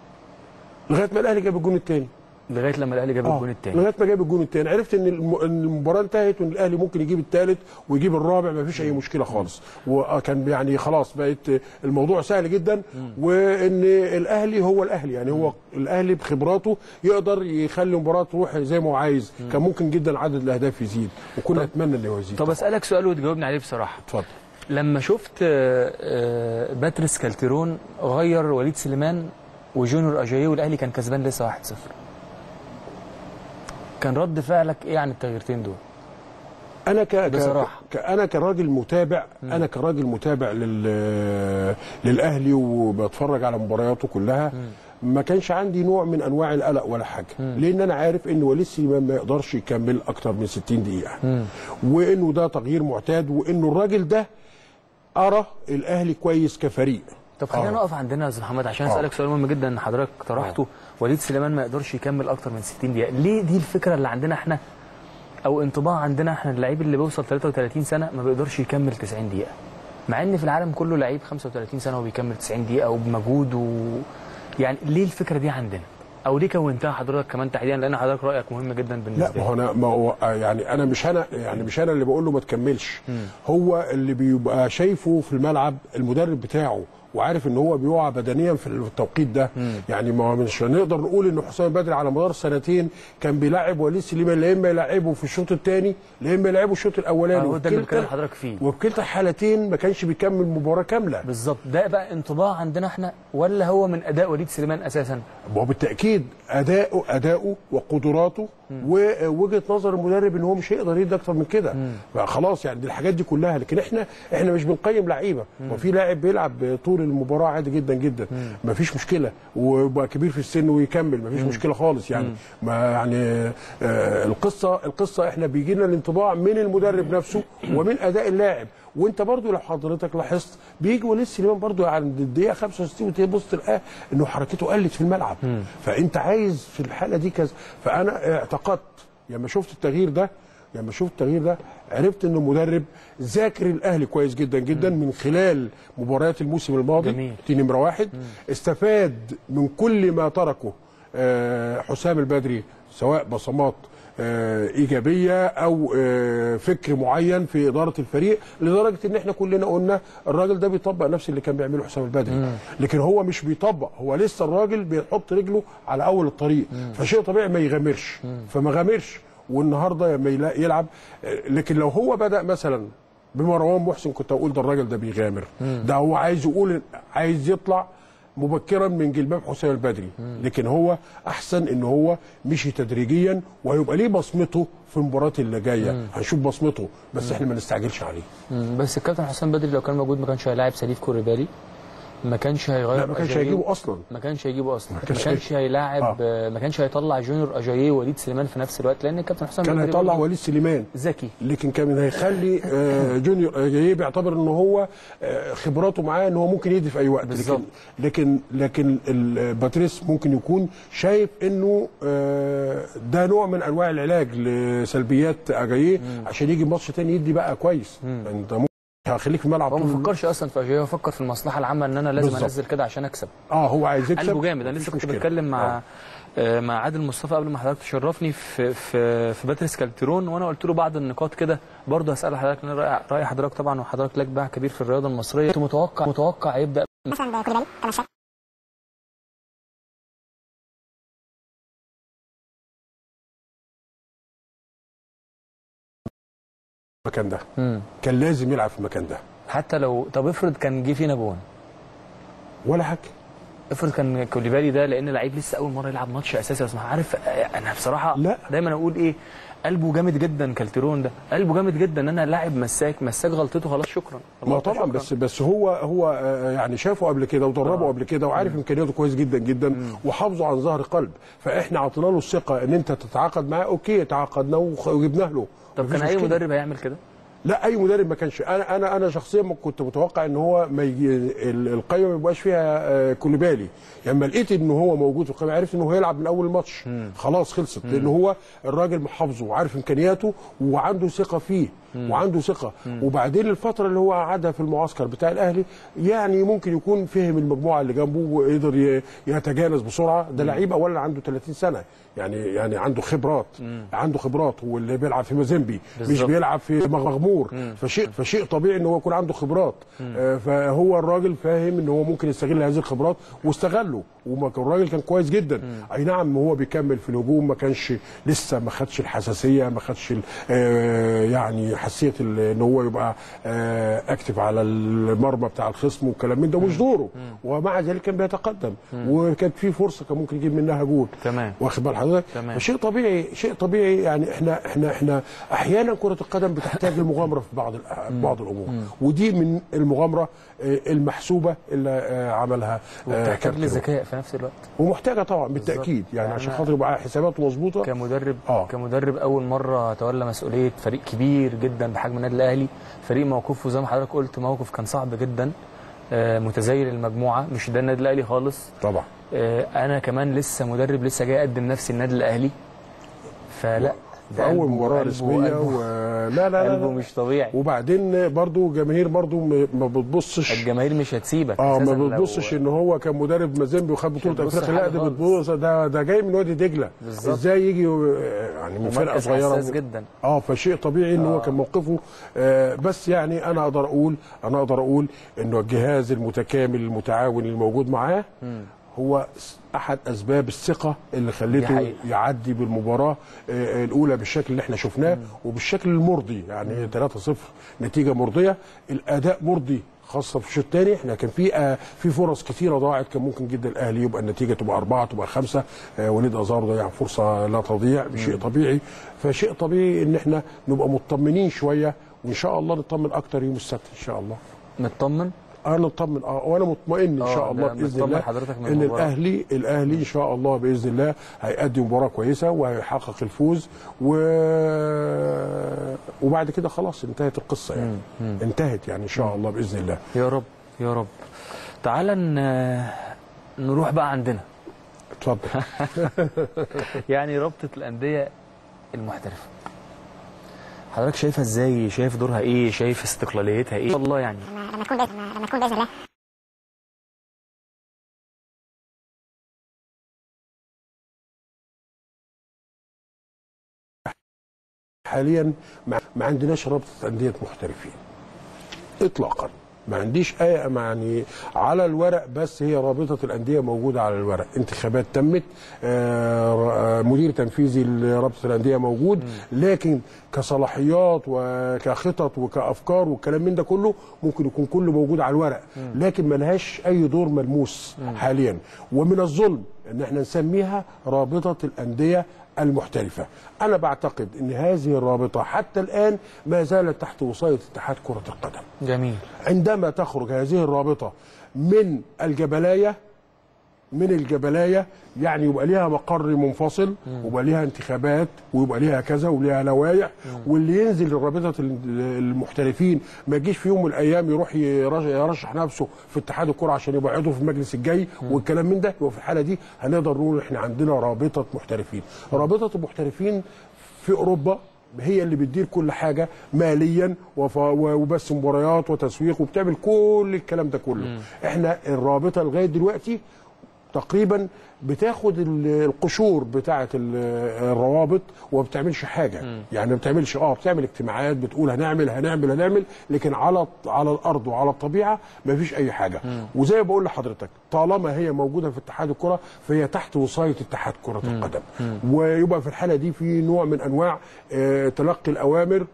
لغايه ما الاهلي جاب الجون الثاني لغايه لما الاهلي جاب الجون الثاني لغايه ما جاب الجون الثاني عرفت ان الم- إن المباراه انتهت وان الاهلي ممكن يجيب الثالث ويجيب الرابع ما فيش اي مشكله خالص وكان يعني خلاص بقت الموضوع سهل جدا وان الاهلي هو الاهلي يعني هو الاهلي بخبراته يقدر يخلي المباراه تروح زي ما هو عايز كان ممكن جدا عدد الاهداف يزيد وكنا نتمنى انه يزيد طب اسالك سؤال وتجاوبني عليه بصراحه اتفضل لما شفت آه، آه، باتريس كالتيرون غير وليد سليمان وجونيور اجاييه والاهلي كان كسبان لسه 1-0 كان رد فعلك ايه عن التغييرتين دول؟ انا ك... ك- بصراحة. ك... انا كراجل متابع انا كراجل متابع لل... للاهلي وبتفرج على مبارياته كلها ما كانش عندي نوع من انواع القلق ولا حاجه لان انا عارف ان وليد سليمان ما يقدرش يكمل اكتر من 60 دقيقه وانه ده تغيير معتاد وانه الراجل ده ارى الاهلي كويس كفريق طب خلينا آه. نقف عندنا يا استاذ محمد عشان آه. اسالك سؤال مهم جدا ان حضرتك طرحته وليد سليمان ما يقدرش يكمل اكتر من 60 دقيقه ليه دي الفكره اللي عندنا احنا او انطباع عندنا احنا اللعيب اللي بيوصل 33 سنه ما بيقدرش يكمل 90 دقيقه مع ان في العالم كله لعيب 35 سنه وبيكمل 90 دقيقه وبمجهود و يعني ليه الفكره دي عندنا او ليه كونتها حضرتك كمان تحديدا لان حضرتك رايك مهم جدا لا بالنسبه ما هو انا ما هو يعني انا مش انا يعني مش انا اللي بقول له ما تكملش هو اللي بيبقى شايفه في الملعب المدرب بتاعه وعارف ان هو بيقع بدنيا في التوقيت ده يعني ما هو مش هنقدر نقول ان حسام بدري على مدار سنتين كان بيلاعب وليد سليمان لا اما يلعبه في الشوط الثاني لا اما يلعبه الشوط الاولاني هو ده اللي وفي بكلم كلتا- حضرتك فيه وفي كلتا الحالتين ما كانش بيكمل مباراه كامله بالظبط ده بقى انطباع عندنا احنا ولا هو من اداء وليد سليمان اساسا ما هو بالتاكيد اداؤه اداؤه وقدراته ووجهه نظر المدرب ان هو مش هيقدر يدي اكتر من كده خلاص يعني دي الحاجات دي كلها لكن احنا احنا مش بنقيم لعيبه ما في لاعب بيلعب طول المباراه عادي جدا جدا ما فيش مشكله وبقى كبير في السن ويكمل ما فيش مشكله خالص يعني ما يعني آه القصه القصه احنا بيجي لنا الانطباع من المدرب نفسه ومن اداء اللاعب وانت برضو لو حضرتك لاحظت بيجي وليد سليمان برضو عند الدقيقه 65 وتبص تلقاه انه حركته قلت في الملعب فانت عايز في الحاله دي كذا فانا اعتقدت لما شفت التغيير ده لما شفت التغيير ده عرفت ان المدرب ذاكر الاهلي كويس جدا جدا من خلال مباريات الموسم الماضي جميل. دي نمره واحد استفاد من كل ما تركه آه، حسام البدري سواء بصمات آه، ايجابيه او آه، فكر معين في اداره الفريق لدرجه ان احنا كلنا قلنا الراجل ده بيطبق نفس اللي كان بيعمله حسام البدري لكن هو مش بيطبق هو لسه الراجل بيحط رجله على اول الطريق فشيء طبيعي ما يغامرش فما غامرش والنهارده لما يلا- يلعب آه، لكن لو هو بدا مثلا بمروان محسن كنت اقول ده الراجل ده بيغامر ده هو عايز يقول عايز يطلع مبكرا من جلباب حسام البدري لكن هو احسن ان هو مشي تدريجيا وهيبقى ليه بصمته في المباراه اللي جايه هنشوف بصمته بس احنا ما نستعجلش عليه مم، بس الكابتن حسام بدري لو كان موجود ما كانش هيلاعب سليف كوريبالي ما كانش هيغير لا ما كانش أجاييه. هيجيبه اصلا ما كانش هيجيبه اصلا ما كانش كانش هيلاعب آه. ما كانش هيطلع جونيور اجاييه ووليد سليمان في نفس الوقت لان الكابتن حسام كان البدري هيطلع برضه وليد سليمان ذكي لكن كان هيخلي آه، جونيور جاي بيعتبر ان هو آه، خبراته معاه ان هو ممكن يدي في اي وقت بالظبط. لكن لكن لكن ال- باتريس ممكن يكون شايف انه آه، ده نوع من انواع العلاج لسلبيات اجاييه عشان يجي ماتش تاني يدي بقى كويس انت ممكن هخليك في الملعب هو طول ما فكرش اصلا في اجاييه هو فكر في المصلحه العامه ان انا لازم بالظبط. انزل كده عشان اكسب اه هو عايز يكسب قلبه جامد انا لسه مفيش كنت مشكلة. بتكلم مع آه. آه، مع عادل مصطفى قبل ما حضرتك تشرفني في في في باتريس كالتيرون وانا قلت له بعض النقاط كده برضه هسال حضرتك لأن راي راي حضرتك طبعا وحضرتك لك باع كبير في الرياضه المصريه كنت متوقع متوقع يبدا مثلا كوليبالي كان شايف المكان ده مم. كان لازم يلعب في المكان ده حتى لو طب افرض كان جه فينا جون ولا حاجه افرض كان كوليبالي ده لان لعيب لسه اول مره يلعب ماتش اساسي بس عارف آه، انا بصراحه لا. دايما اقول ايه قلبه جامد جدا كالتيرون ده قلبه جامد جدا ان انا لاعب مساك مساك غلطته خلاص شكرا ما غلطة طبعا شكراً. بس بس هو هو آه، يعني شافه قبل كده ودربه قبل كده وعارف امكانياته كويس جدا جدا وحافظه عن ظهر قلب فاحنا عطينا له الثقه ان انت تتعاقد معاه اوكي تعاقدنا وخ- وجبناه له طب مفيش كان اي مشكلة. مدرب هيعمل كده لا اي مدرب ما كانش انا انا انا شخصيا ما كنت متوقع ان هو ما يجي ال- القايمه ما يبقاش فيها آه، كوليبالي لما لقيت ان هو موجود في القايمه عرفت ان هو هيلعب من اول الماتش خلاص خلصت لان هو الراجل محافظه وعارف امكانياته وعنده ثقه فيه وعنده ثقه وبعدين الفتره اللي هو قعدها في المعسكر بتاع الاهلي يعني ممكن يكون فهم المجموعه اللي جنبه وقدر ي- يتجانس بسرعه ده لعيب اولا عنده 30 سنه يعني يعني عنده خبرات عنده خبرات واللي بيلعب في مازيمبي مش بالظبط. بيلعب في مغمور فشيء فشيء طبيعي ان هو يكون عنده خبرات آه، فهو الراجل فاهم ان هو ممكن يستغل هذه الخبرات واستغله وما كان الراجل كان كويس جدا اي نعم هو بيكمل في الهجوم ما كانش لسه ما خدش الحساسيه ما خدش ال- آه، يعني حساسيه ال- ان هو يبقى آه، اكتف على المرمى بتاع الخصم والكلام من ده مش دوره ومع ذلك كان بيتقدم وكانت في فرصه كان ممكن يجيب منها جول تمام واخد بال حضرتك تمام. فشيء طبيعي شيء طبيعي يعني احنا احنا احنا احيانا كره القدم بتحتاج للمغامره في بعض الأ- بعض الامور ودي من المغامره آه، المحسوبه اللي آه، عملها آه، وبتحتاج كابتن لذكاء في نفس الوقت ومحتاجه طبعا بالتاكيد يعني يعني عشان أنا- خاطر يبقى حساباته مظبوطه كمدرب آه. كمدرب اول مره تولى مسؤوليه فريق كبير جدا بحجم النادي الاهلي فريق موقفه زي ما حضرتك قلت موقف كان صعب جدا آه، متزايل المجموعه مش ده النادي الاهلي خالص طبعا آه، انا كمان لسه مدرب لسه جاي اقدم نفسي النادي الاهلي فلا في ده اول قلبه- مباراه قلبه- رسميه قلبه- و... لا لا لا, قلبه لا. مش طبيعي وبعدين برضو جماهير برضو م- ما بتبصش الجماهير مش هتسيبك اه أساساً ما لو- بتبصش ان هو كان مدرب مازيمبي وخد بطوله بتبص افريقيا لا حاجة ده خالص. بتبص ده ده جاي من وادي دجله بالظبط. ازاي يجي آه، يعني من فرقه ومركز صغيره حساس جدا اه فشيء طبيعي ان هو كان موقفه آه بس يعني انا اقدر اقول انا اقدر اقول انه الجهاز المتكامل المتعاون اللي موجود معاه هو س- احد اسباب الثقه اللي دي خليته حقيقة. يعدي بالمباراه آه، الاولى بالشكل اللي احنا شفناه وبالشكل المرضي يعني 3-0 نتيجه مرضيه الاداء مرضي خاصه في الشوط الثاني احنا كان في آه في فرص كثيره ضاعت كان ممكن جدا الاهلي يبقى النتيجه تبقى اربعه تبقى خمسه آه وليد ازار ضيع فرصه لا تضيع شيء طبيعي فشيء طبيعي ان احنا نبقى مطمنين شويه وان شاء الله نطمن اكتر يوم السبت ان شاء الله مطمن انا مطمن اه وانا مطمئن ان آه، شاء الله ده باذن مطمن الله حضرتك من ان المباراة. الاهلي الاهلي ان شاء الله باذن الله هيقدم مباراه كويسه وهيحقق الفوز و... وبعد كده خلاص انتهت القصه يعني انتهت يعني ان شاء الله باذن الله يا رب يا رب تعالى ن- نروح بقى عندنا اتفضل يعني رابطه الانديه المحترفه حضرتك شايفها ازاي شايف دورها ايه شايف استقلاليتها ايه ان شاء الله يعني لما لما تكون باذن لما تكون باذن الله حاليا ما, ما عندناش رابطه انديه محترفين اطلاقا ما عنديش اي يعني على الورق بس هي رابطه الانديه موجوده على الورق انتخابات تمت آه، آه، مدير تنفيذي لرابطه الانديه موجود لكن كصلاحيات وكخطط وكافكار والكلام من ده كله ممكن يكون كله موجود على الورق لكن ما لهاش اي دور ملموس حاليا ومن الظلم ان احنا نسميها رابطه الانديه المحترفه انا بعتقد ان هذه الرابطه حتى الان ما زالت تحت وصايه اتحاد كره القدم جميل عندما تخرج هذه الرابطه من الجبلايه من الجبلايه يعني يبقى ليها مقر منفصل ويبقى ليها انتخابات ويبقى ليها كذا وليها لوائح واللي ينزل لرابطه ال- المحترفين ما يجيش في يوم من الايام يروح يرش- يرشح نفسه في اتحاد الكره عشان يبقى عضو في المجلس الجاي والكلام من ده يبقى في الحاله دي هنقدر نقول احنا عندنا رابطه محترفين رابطه المحترفين في اوروبا هي اللي بتدير كل حاجه ماليا وف- وبث مباريات وتسويق وبتعمل كل الكلام ده كله احنا الرابطه لغايه دلوقتي تقريبا بتاخد ال- القشور بتاعه ال- الروابط وما بتعملش حاجه يعني ما بتعملش اه بتعمل اجتماعات بتقول هنعمل هنعمل هنعمل لكن على على الارض وعلى الطبيعه ما فيش اي حاجه وزي ما بقول لحضرتك طالما هي موجوده في اتحاد الكره فهي تحت وصايه اتحاد كره القدم ويبقى في الحاله دي في نوع من انواع آه، تلقي الاوامر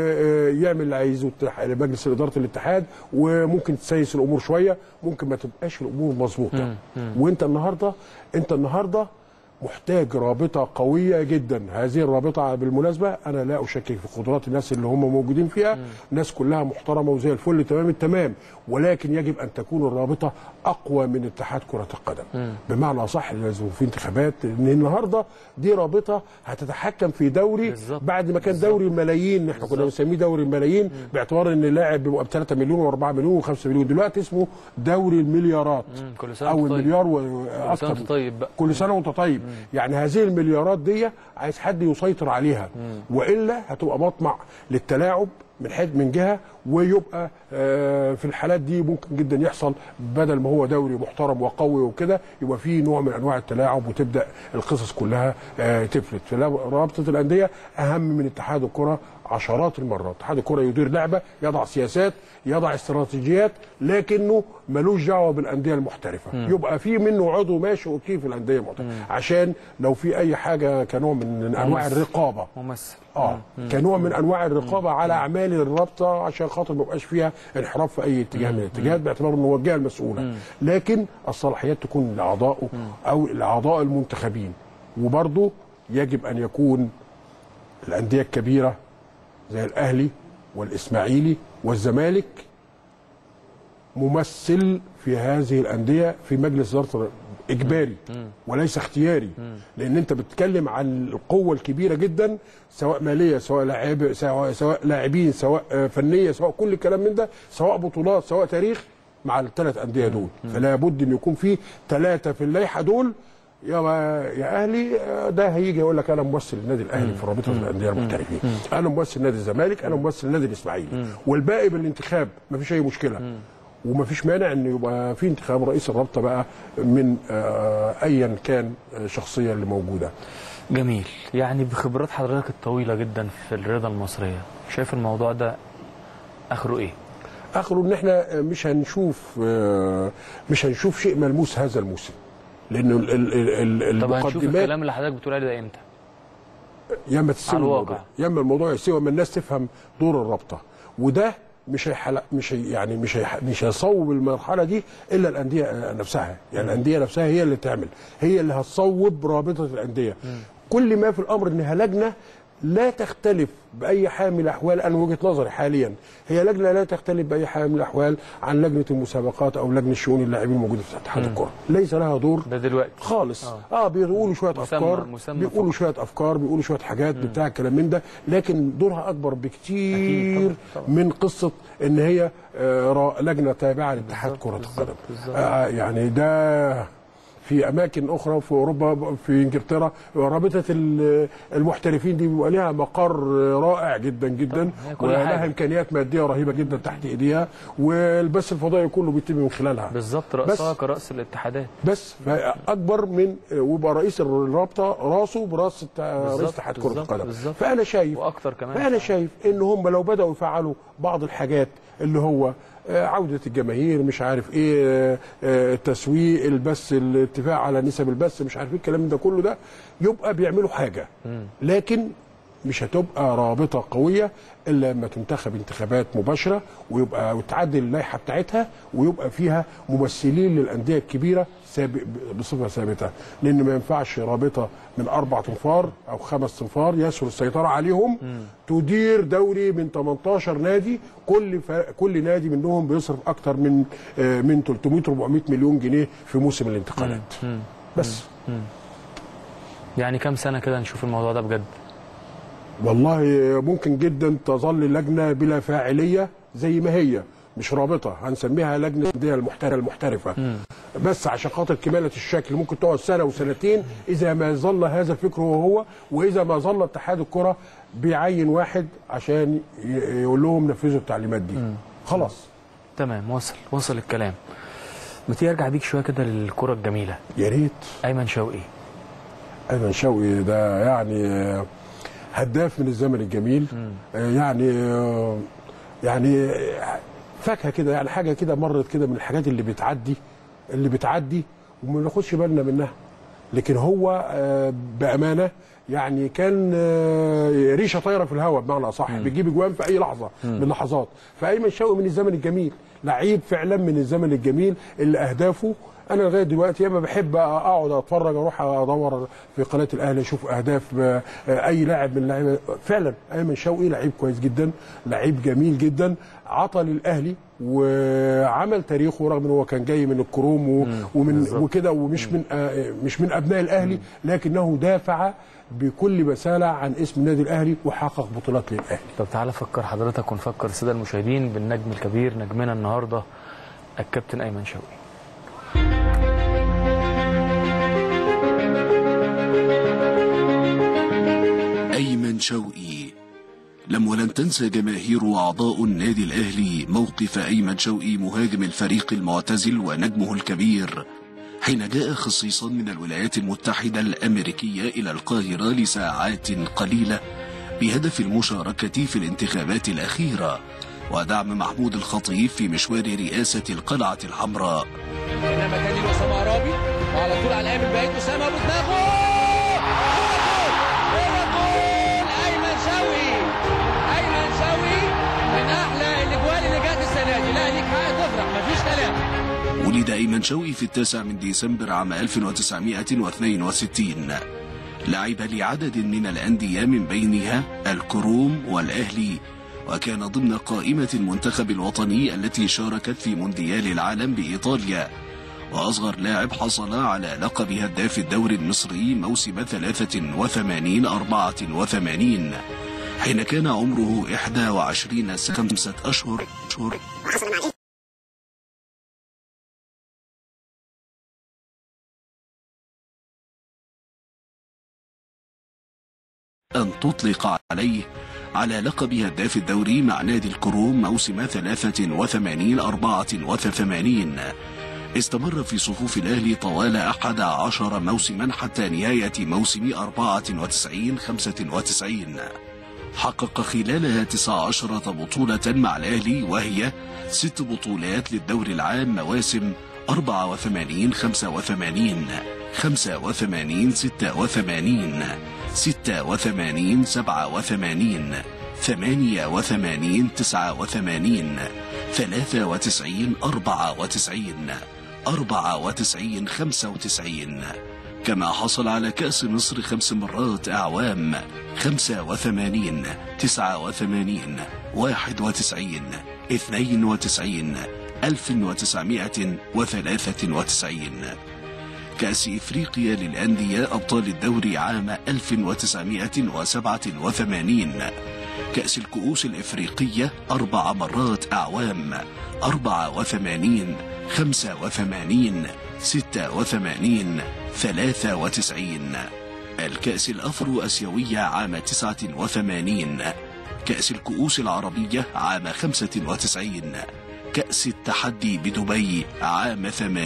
ويعمل اللي عايزه الاتح- مجلس اداره الاتحاد وممكن تسيس الامور شويه ممكن ما تبقاش الامور مظبوطه وانت النهارده انت النهارده محتاج رابطه قويه جدا هذه الرابطه بالمناسبه انا لا اشكك في قدرات الناس اللي هم موجودين فيها الناس كلها محترمه وزي الفل تمام التمام ولكن يجب ان تكون الرابطه اقوى من اتحاد كره القدم بمعنى صح لازم في انتخابات ان النهارده دي رابطه هتتحكم في دوري بالظبط. بعد ما كان دوري الملايين احنا كنا بنسميه دوري الملايين باعتبار ان اللاعب بيبقى ب 3 مليون و4 مليون و5 مليون دلوقتي اسمه دوري المليارات مم، كل سنة او وأنت طيب. المليار كل سنة واكثر وأنت طيب بقى كل سنه وانت طيب يعني هذه المليارات دي عايز حد يسيطر عليها والا هتبقى مطمع للتلاعب من حد من جهه ويبقى آه، في الحالات دي ممكن جدا يحصل بدل ما هو دوري محترم وقوي وكده يبقى في نوع من انواع التلاعب وتبدا القصص كلها آه، تفلت فرابطه الانديه اهم من اتحاد الكره عشرات المرات اتحاد الكره يدير لعبه يضع سياسات يضع استراتيجيات لكنه ملوش دعوه بالانديه المحترفه يبقى في منه عضو ماشي اوكي في الانديه المحترفه عشان لو في اي حاجه كنوع من انواع ممثل. الرقابه ممثل اه كنوع من انواع الرقابه على اعمال الرابطه عشان خاطر ما يبقاش فيها انحراف في اي اتجاه من الاتجاهات باعتبار انه هو الجهه المسؤوله لكن الصلاحيات تكون لاعضائه او لاعضاء المنتخبين وبرضه يجب ان يكون الانديه الكبيره زي الاهلي والاسماعيلي والزمالك ممثل في هذه الانديه في مجلس اداره اجباري وليس اختياري لان انت بتتكلم عن القوه الكبيره جدا سواء ماليه سواء لاعب سواء سواء لاعبين سواء آه، فنيه سواء كل الكلام من ده سواء بطولات سواء تاريخ مع الثلاث انديه دول فلا بد ان يكون في ثلاثه في اللائحه دول يا يا اهلي آه، ده هيجي يقول لك انا ممثل النادي الاهلي في رابطه الانديه المحترفين انا ممثل نادي الزمالك انا ممثل النادي الاسماعيلي والباقي بالانتخاب مفيش اي مشكله ومفيش مانع ان يبقى في انتخاب رئيس الرابطه بقى من آه، ايا كان الشخصيه اللي موجوده جميل يعني بخبرات حضرتك الطويله جدا في الرياضه المصريه شايف الموضوع ده اخره ايه اخره ان احنا مش هنشوف آه، مش هنشوف شيء ملموس هذا الموسم لان ال- ال- ال- طب هنشوف المقدمات الكلام اللي حضرتك بتقول عليه ده امتى يا اما تستوي على الواقع. الموضوع يا اما الموضوع يستوي اما الناس تفهم دور الرابطه وده مش هيحلق مش هي يعني مش هي مش هيصوب المرحله دي الا الانديه نفسها يعني الانديه نفسها هي اللي تعمل هي اللي هتصوب رابطه الانديه كل ما في الامر انها لجنه لا تختلف باي حال من الاحوال انا وجهه نظري حاليا هي لجنه لا تختلف باي حال من الاحوال عن لجنه المسابقات او لجنه شؤون اللاعبين الموجوده في اتحاد الكره ليس لها دور ده دلوقتي خالص آه. اه, آه بيقولوا شويه مسمى- افكار مسمى بيقولوا شويه افكار بيقولوا شويه حاجات بتاع الكلام من ده لكن دورها اكبر بكتير أكيد طبعاً، طبعاً. من قصه ان هي آه را- لجنه تابعه لاتحاد كره القدم بالظبط. آه يعني ده في اماكن اخرى في اوروبا في انجلترا رابطه ال- المحترفين دي بيبقى لها مقر رائع جدا جدا هي كل ولها حاجة. امكانيات ماديه رهيبه جدا تحت ايديها والبث الفضائي كله بيتم من خلالها بالظبط رأسها كرأس الاتحادات بس اكبر من ويبقى رئيس الرابطه راسه براس الت- رئيس بالظبط، اتحاد كره بالظبط، القدم بالظبط. فانا شايف واكتر كمان فانا شايف ان هم لو بداوا يفعلوا بعض الحاجات اللي هو آه، عودة الجماهير مش عارف ايه آه، آه، التسويق البث الاتفاق على نسب البث مش عارف ايه الكلام ده كله ده يبقى بيعملوا حاجة لكن مش هتبقى رابطه قويه الا لما تنتخب انتخابات مباشره ويبقى وتعدل اللائحه بتاعتها ويبقى فيها ممثلين للانديه الكبيره سابق بصفه ثابته لان ما ينفعش رابطه من اربع تنفار او خمس تنفار يسهل السيطره عليهم تدير دوري من 18 نادي كل ف... كل نادي منهم بيصرف اكتر من آه، من 300 400 مليون جنيه في موسم الانتقالات مم. بس مم. يعني كام سنه كده نشوف الموضوع ده بجد والله ممكن جدا تظل لجنه بلا فاعليه زي ما هي مش رابطه هنسميها لجنه الانديه المحترفه المحترفه بس عشان خاطر كماله الشكل ممكن تقعد سنه وسنتين اذا ما ظل هذا الفكر هو هو واذا ما ظل اتحاد الكره بيعين واحد عشان ي- يقول لهم نفذوا التعليمات دي خلاص تمام وصل وصل الكلام ما تيجي ارجع بيك شويه كده للكره الجميله يا ريت ايمن شوقي ايمن شوقي ده يعني آه، هداف من الزمن الجميل آه، يعني آه، يعني آه، فاكهه كده يعني حاجه كده مرت كده من الحاجات اللي بتعدي اللي بتعدي وما ناخدش بالنا منها لكن هو آه، بامانه يعني كان آه، ريشه طايره في الهواء بمعنى اصح بيجيب اجوان في اي لحظه من اللحظات فايمن شوقي من الزمن الجميل لعيب فعلا من الزمن الجميل اللي اهدافه انا لغايه دلوقتي ياما بحب اقعد اتفرج اروح ادور في قناه الاهلي اشوف اهداف ب- اي لاعب من اللعيبه فعلا ايمن شوقي لعيب كويس جدا لعيب جميل جدا عطى للاهلي وعمل تاريخه رغم ان هو كان جاي من الكروم و- ومن وكده ومش من آه، مش من ابناء الاهلي لكنه دافع بكل بساله عن اسم النادي الاهلي وحقق بطولات للاهلي طب تعالى فكر حضرتك ونفكر الساده المشاهدين بالنجم الكبير نجمنا النهارده الكابتن ايمن شوقي أيمن شوقي لم ولن تنسى جماهير وأعضاء النادي الأهلي موقف أيمن شوقي مهاجم الفريق المعتزل ونجمه الكبير حين جاء خصيصا من الولايات المتحدة الأمريكية إلى القاهرة لساعات قليلة بهدف المشاركة في الانتخابات الأخيرة ودعم محمود الخطيب في مشوار رئاسة القلعة الحمراء انما تاني لاسامه عرابي وعلى طول على الايمن بعيد اسامه ابو دماغه هو جول ايمن شوقي ايمن شوقي من احلى الاجوال اللي جت السنه دي لا ليك حق تفرح مفيش كلام ولد أيمن شوقي في التاسع من ديسمبر عام 1962 لعب لعدد من الأندية من بينها الكروم والأهلي وكان ضمن قائمة المنتخب الوطني التي شاركت في مونديال العالم بإيطاليا وأصغر لاعب حصل على لقب هداف الدوري المصري موسم 83 84 حين كان عمره 21 سنة خمسة أشهر أشهر أن تطلق عليه على لقب هداف الدوري مع نادي الكروم موسم 83 84 استمر في صفوف الأهلي طوال أحد عشر موسما حتى نهاية موسم 94 95 حقق خلالها 19 بطولة مع الأهلي وهي ست بطولات للدوري العام مواسم 84 85 85 86 86 87 88 89 93 94 94 95 كما حصل على كأس مصر خمس مرات أعوام 85 89 91 92 1993 كأس إفريقيا للأندية أبطال الدوري عام 1987 كأس الكؤوس الإفريقية أربع مرات أعوام 84 85 86 93 الكأس الأفرو أسيوية عام 89 كأس الكؤوس العربية عام 95 كأس التحدي بدبي عام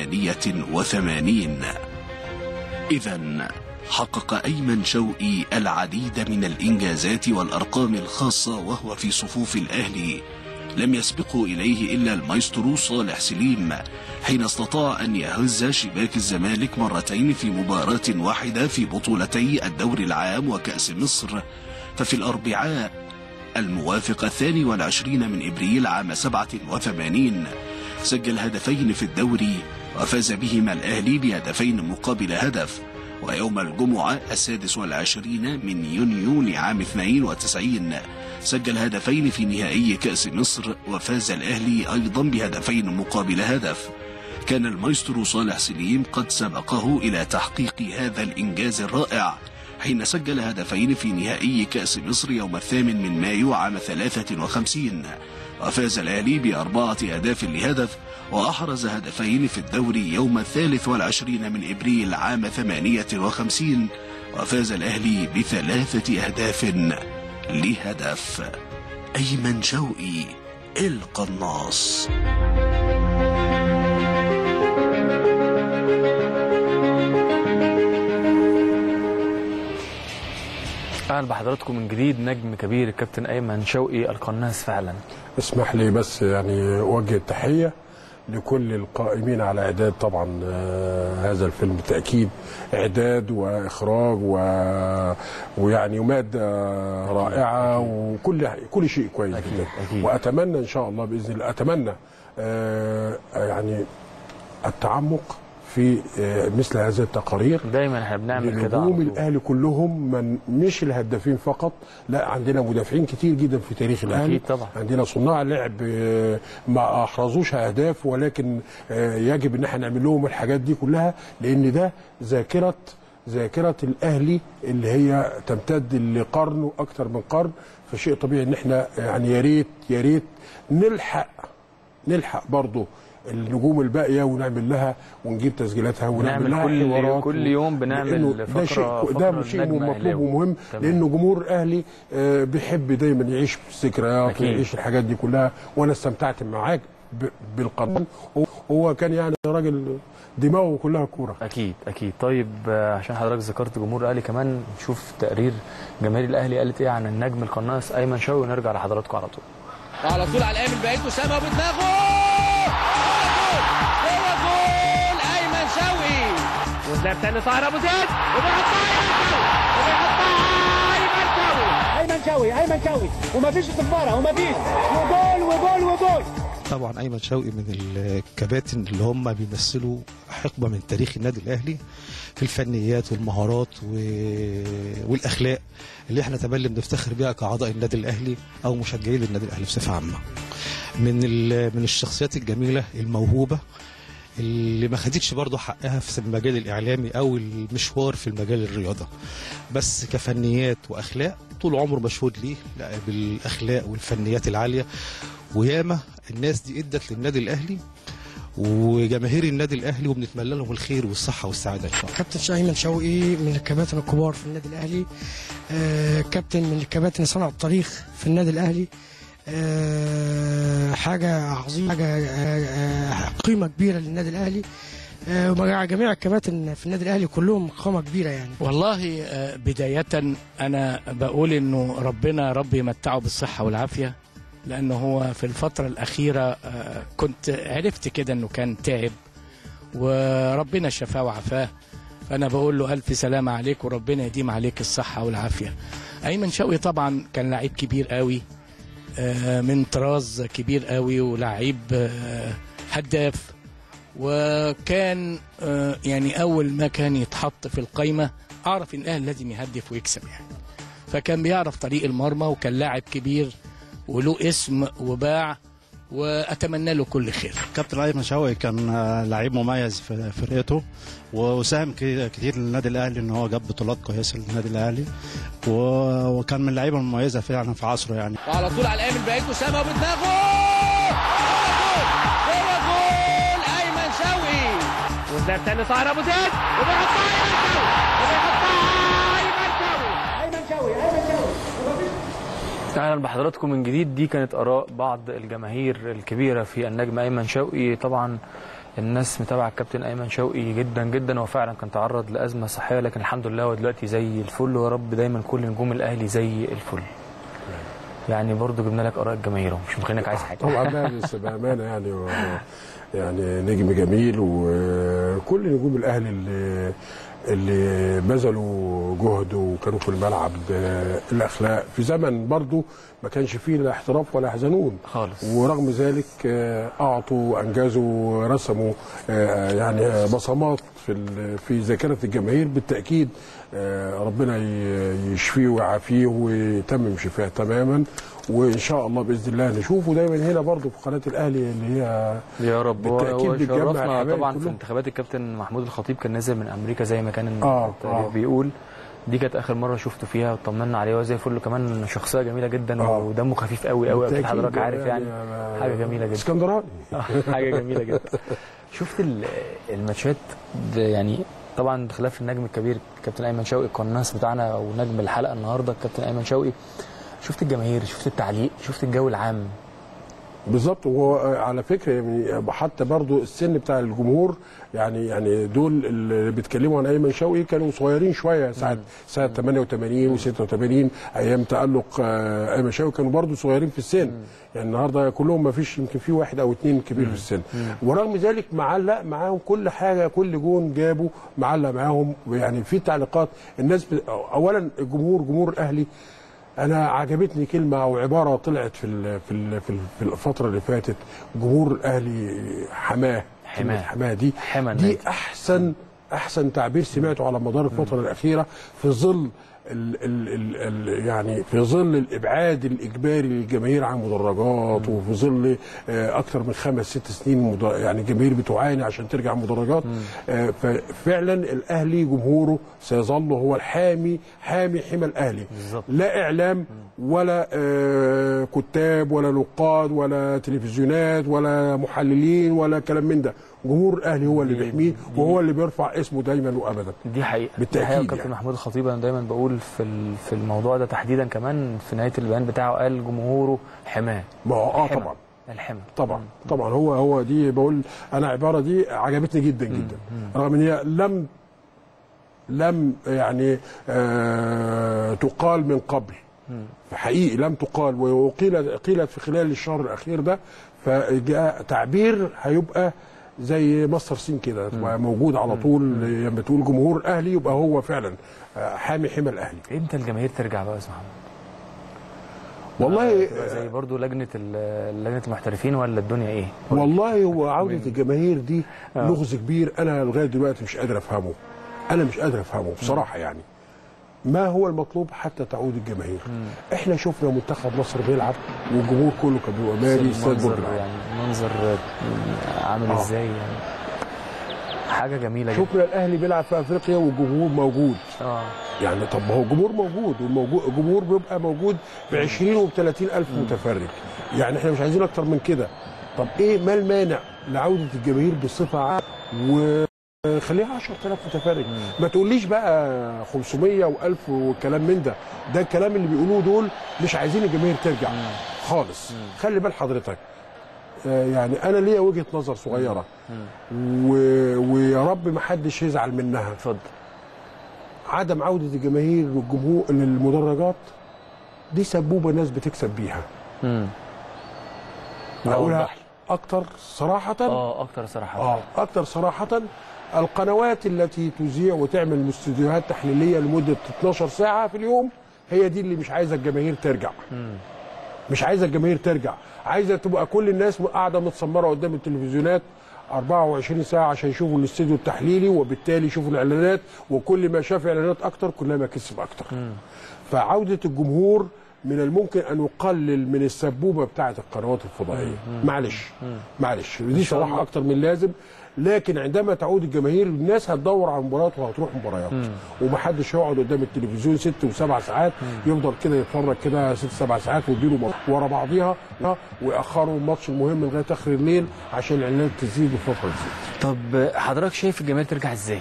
88 إذا حقق أيمن شوقي العديد من الإنجازات والأرقام الخاصة وهو في صفوف الأهلي لم يسبقه إليه إلا المايسترو صالح سليم حين استطاع أن يهز شباك الزمالك مرتين في مباراة واحدة في بطولتي الدوري العام وكأس مصر ففي الأربعاء الموافق الثاني والعشرين من إبريل عام سبعة وثمانين سجل هدفين في الدوري وفاز بهما الأهلي بهدفين مقابل هدف ويوم الجمعة السادس والعشرين من يونيو لعام 92 سجل هدفين في نهائي كأس مصر وفاز الأهلي أيضا بهدفين مقابل هدف كان المايسترو صالح سليم قد سبقه إلى تحقيق هذا الإنجاز الرائع حين سجل هدفين في نهائي كأس مصر يوم الثامن من مايو عام 53 وفاز الأهلي بأربعة أهداف لهدف وأحرز هدفين في الدوري يوم الثالث والعشرين من إبريل عام 58 وفاز الأهلي بثلاثة أهداف لهدف أيمن شوقي القناص اهلا بحضراتكم من جديد نجم كبير الكابتن ايمن شوقي القناص فعلا اسمح لي بس يعني اوجه التحيه لكل القائمين على اعداد طبعا آه، هذا الفيلم بالتاكيد اعداد واخراج و... ويعني ماده رائعه وكل كل شيء كويس جدا واتمنى ان شاء الله باذن الله اتمنى آه، يعني التعمق في آه، مثل هذه التقارير دايما احنا بنعمل كده على نجوم طول. الاهلي كلهم من مش الهدافين فقط لا عندنا مدافعين كتير جدا في تاريخ الاهلي أكيد طبعا. عندنا صناع لعب آه، ما احرزوش اهداف ولكن آه، يجب ان احنا نعمل لهم الحاجات دي كلها لان ده ذاكره ذاكره الاهلي اللي هي تمتد لقرن واكثر من قرن فشيء طبيعي ان احنا يعني يا ريت يا ريت نلحق نلحق برضه النجوم الباقيه ونعمل لها ونجيب تسجيلاتها ونعمل بنعمل لها كل حوارات كل يوم بنعمل لأنه ده فقرة- شيء فقرة ده شيء النجم مطلوب أهلاوي. ومهم تمام. لانه جمهور الاهلي آه، بيحب دايما يعيش في الذكريات أكيد. ويعيش الحاجات دي كلها وانا استمتعت معاك ب- بالقانون هو- هو كان يعني راجل دماغه كلها كوره اكيد اكيد طيب آه، عشان حضرتك ذكرت جمهور الاهلي كمان نشوف تقرير جماهير الاهلي قالت ايه عن النجم القناص ايمن شوقي ونرجع لحضراتكم على طول على طول على الايمن بعيد وسامه بدماغه هو جول ايمن شوقي واللاعب تاني طاهر ابو زيد وبيحطها ايمن شوقي ايمن شوقي ايمن شوقي ومفيش صفاره ومفيش وجول وجول وجول طبعا ايمن شوقي من الكباتن اللي هم بيمثلوا حقبه من تاريخ النادي الاهلي في الفنيات والمهارات و... والاخلاق اللي احنا تملي بنفتخر بيها كاعضاء النادي الاهلي او مشجعين النادي الاهلي بصفه عامه. من ال... من الشخصيات الجميله الموهوبه اللي ما خدتش برضه حقها في المجال الاعلامي او المشوار في المجال الرياضه بس كفنيات واخلاق طول عمره مشهود ليه لا، بالاخلاق والفنيات العاليه وياما الناس دي ادت للنادي الاهلي وجماهير النادي الاهلي وبنتمنى لهم الخير والصحه والسعاده ان شاء الله كابتن ايمن شوقي من الكباتن الكبار في النادي الاهلي آه، كابتن من الكباتن اللي صنعوا التاريخ في النادي الاهلي آه، حاجه عظيمه حاجه آه، آه، قيمه كبيره للنادي الاهلي آه، ومع جميع الكباتن في النادي الاهلي كلهم قامه كبيره يعني والله آه، بداية أنا بقول إنه ربنا رب يمتعه بالصحة والعافية لأنه هو في الفترة الأخيرة آه، كنت عرفت كده إنه كان تعب وربنا شفاه وعافاه فأنا بقول له ألف سلامة عليك وربنا يديم عليك الصحة والعافية أيمن شوقي طبعا كان لعيب كبير قوي آه، من طراز كبير قوي ولعيب آه، هداف وكان آه، يعني اول ما كان يتحط في القايمه اعرف ان الاهلي لازم يهدف ويكسب يعني فكان بيعرف طريق المرمى وكان لاعب كبير وله اسم وباع واتمنى له كل خير كابتن ايمن شوقي كان آه، لعيب مميز في فرقته وساهم ك- كتير للنادي الاهلي ان هو جاب بطولات كويسه للنادي الاهلي و- وكان من اللعيبه المميزه فعلا في عصره يعني على طول على الايمن بعيد وسامه بدماغه هو جول ايمن شوقي واللاعب تاني طاهر ابو زيد وبيحطها ايمن شوقي ايمن شوقي ايمن شوقي اهلا بحضراتكم من جديد دي كانت اراء بعض الجماهير الكبيره في النجم ايمن شوقي طبعا الناس متابعه الكابتن ايمن شوقي جدا جدا هو فعلا كان تعرض لازمه صحيه لكن الحمد لله هو دلوقتي زي الفل ويا رب دايما كل نجوم الاهلي زي الفل يعني برضو جبنا لك اراء الجماهير مش مخلينك عايز حاجه طبعا لا بس بامانه يعني و- يعني نجم جميل وكل نجوم الاهلي اللي اللي بذلوا جهد وكانوا في الملعب آه، الاخلاق في زمن برضو ما كانش فيه لا احتراف ولا حزنون خالص ورغم ذلك آه، اعطوا انجزوا رسموا آه، يعني آه، بصمات في ال- في ذاكره الجماهير بالتاكيد آه، ربنا ي- يشفيه ويعافيه ويتمم شفاه تماما وان شاء الله باذن الله نشوفه دايما هنا برضو في قناه الاهلي اللي هي يا رب هو بالتأكيد هو بتجمع شرفنا الحبايب طبعا في كلهم. انتخابات الكابتن محمود الخطيب كان نازل من امريكا زي ما كان آه، التاريخ آه. بيقول دي كانت اخر مره شفته فيها وطمنا عليه وزي الفل كمان شخصيه جميله جدا آه. ودمه خفيف قوي قوي اكيد بالتأكيد حضرتك عارف يعني يعني حاجه جميله جدا اسكندراني حاجه جميله جدا شفت ال- الماتشات ده يعني طبعا خلاف النجم الكبير كابتن ايمن شوقي القناص بتاعنا او نجم الحلقه النهارده الكابتن ايمن شوقي شفت الجماهير شفت التعليق شفت الجو العام بالظبط وهو على فكره يعني حتى برضو السن بتاع الجمهور يعني يعني دول اللي بيتكلموا عن ايمن شوقي كانوا صغيرين شويه ساعه سنه 88 و86 ايام تالق آه، ايمن شوقي كانوا برضو صغيرين في السن يعني النهارده كلهم ما فيش يمكن في واحد او اثنين كبير في السن ورغم ذلك معلق معاهم كل حاجه كل جون جابوا معلق معاهم يعني في تعليقات الناس ب... اولا الجمهور جمهور الاهلي انا عجبتني كلمه او عباره طلعت في ال في ال في, ال في الفتره اللي فاتت جمهور الاهلي حماه كلمة حماه. حماه دي حمى دي النادي. احسن احسن تعبير سمعته على مدار الفتره الاخيره في ظل ال ال ال ال يعني في ظل الابعاد الاجباري للجماهير عن مدرجات وفي ظل آه، اكثر من خمس ست سنين مد- يعني الجماهير بتعاني عشان ترجع مدرجات آه، ففعلا الاهلي جمهوره سيظل هو الحامي حامي حمى الاهلي لا اعلام ولا آه، كتاب ولا نقاد ولا تلفزيونات ولا محللين ولا كلام من ده جمهور الاهلي هو اللي بيحميه وهو اللي بيرفع اسمه دايما وابدا دي حقيقه بالتأكيد دي حقيقة كابتن يعني. محمود الخطيب انا دايما بقول في ال- في الموضوع ده تحديدا كمان في نهايه البيان بتاعه قال جمهوره حماه ما هو اه الحمى. طبعا الحمى طبعا طبعا هو هو دي بقول انا العباره دي عجبتني جدا جدا رغم ان هي لم لم يعني آه تقال من قبل حقيقي لم تقال وقيلت قيلت في خلال الشهر الاخير ده فجاء تعبير هيبقى زي مصدر سين كده تبقى موجود على طول لما تقول جمهور الاهلي يبقى هو فعلا آه، حامي حمى الاهلي امتى الجماهير ترجع بقى يا استاذ محمد والله تبقى زي برضو لجنه ال- لجنه المحترفين ولا الدنيا ايه والله هو عودة الجماهير دي لغز كبير أنا لغاية دلوقتي مش قادر أفهمه أنا مش قادر أفهمه بصراحة يعني ما هو المطلوب حتى تعود الجماهير احنا شفنا منتخب مصر بيلعب والجمهور كله كان بيبقى مالي استاد المنظر برج العرب. يعني منظر عامل آه. ازاي يعني حاجه جميله جدا شفنا الاهلي بيلعب في افريقيا والجمهور موجود اه يعني طب ما هو الجمهور موجود والموجود الجمهور بيبقى موجود ب 20 و 30 الف متفرج يعني احنا مش عايزين اكتر من كده طب ايه ما المانع لعوده الجماهير بصفه عامه وخليها 10000 متفرج ما تقوليش بقى 500 و1000 والكلام من ده ده الكلام اللي بيقولوه دول مش عايزين الجماهير ترجع خالص خلي بال حضرتك آه، يعني انا ليا وجهه نظر صغيره و... ويا رب ما حدش يزعل منها اتفضل عدم عوده الجماهير والجمهور للمدرجات دي سبوبه ناس بتكسب بيها امم اقولها اكتر صراحه اه اكتر صراحه اه اكتر صراحه القنوات التي تذيع وتعمل استوديوهات تحليليه لمده 12 ساعه في اليوم هي دي اللي مش عايزه الجماهير ترجع مش عايزه الجماهير ترجع عايزه تبقى كل الناس قاعده متسمره قدام التلفزيونات 24 ساعه عشان يشوفوا الاستوديو التحليلي وبالتالي يشوفوا الاعلانات وكل ما شاف اعلانات اكتر كل ما كسب اكتر فعوده الجمهور من الممكن ان يقلل من السبوبه بتاعه القنوات الفضائيه معلش معلش دي شاء صراحه الله. اكتر من لازم لكن عندما تعود الجماهير الناس هتدور على مباريات وهتروح مباريات ومحدش هيقعد قدام التلفزيون ست وسبع ساعات يفضل كده يتفرج كده ست سبع ساعات ويديله ماتش ورا بعضيها ويأخروا الماتش المهم لغايه اخر الليل عشان الاعلانات تزيد والفتره تزيد طب حضرتك شايف الجماهير ترجع ازاي؟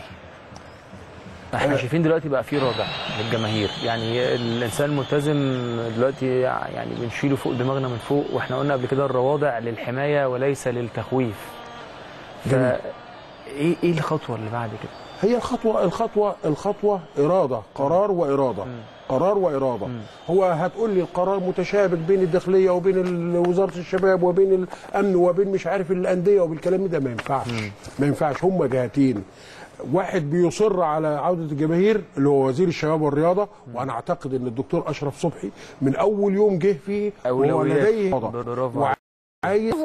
احنا شايفين دلوقتي بقى في رادع للجماهير يعني الانسان الملتزم دلوقتي يعني بنشيله فوق دماغنا من فوق واحنا قلنا قبل كده الروادع للحمايه وليس للتخويف فا ايه ايه الخطوه اللي بعد كده؟ هي الخطوه الخطوه الخطوه اراده قرار واراده قرار واراده هو هتقول لي القرار متشابك بين الداخليه وبين ال- وزاره الشباب وبين الامن وبين مش عارف الانديه وبالكلام ده ما ينفعش ما ينفعش هم جهتين واحد بيصر على عوده الجماهير اللي هو وزير الشباب والرياضه وانا اعتقد ان الدكتور اشرف صبحي من اول يوم جه فيه وهو أولويات. لديه برافو عليك. وعايز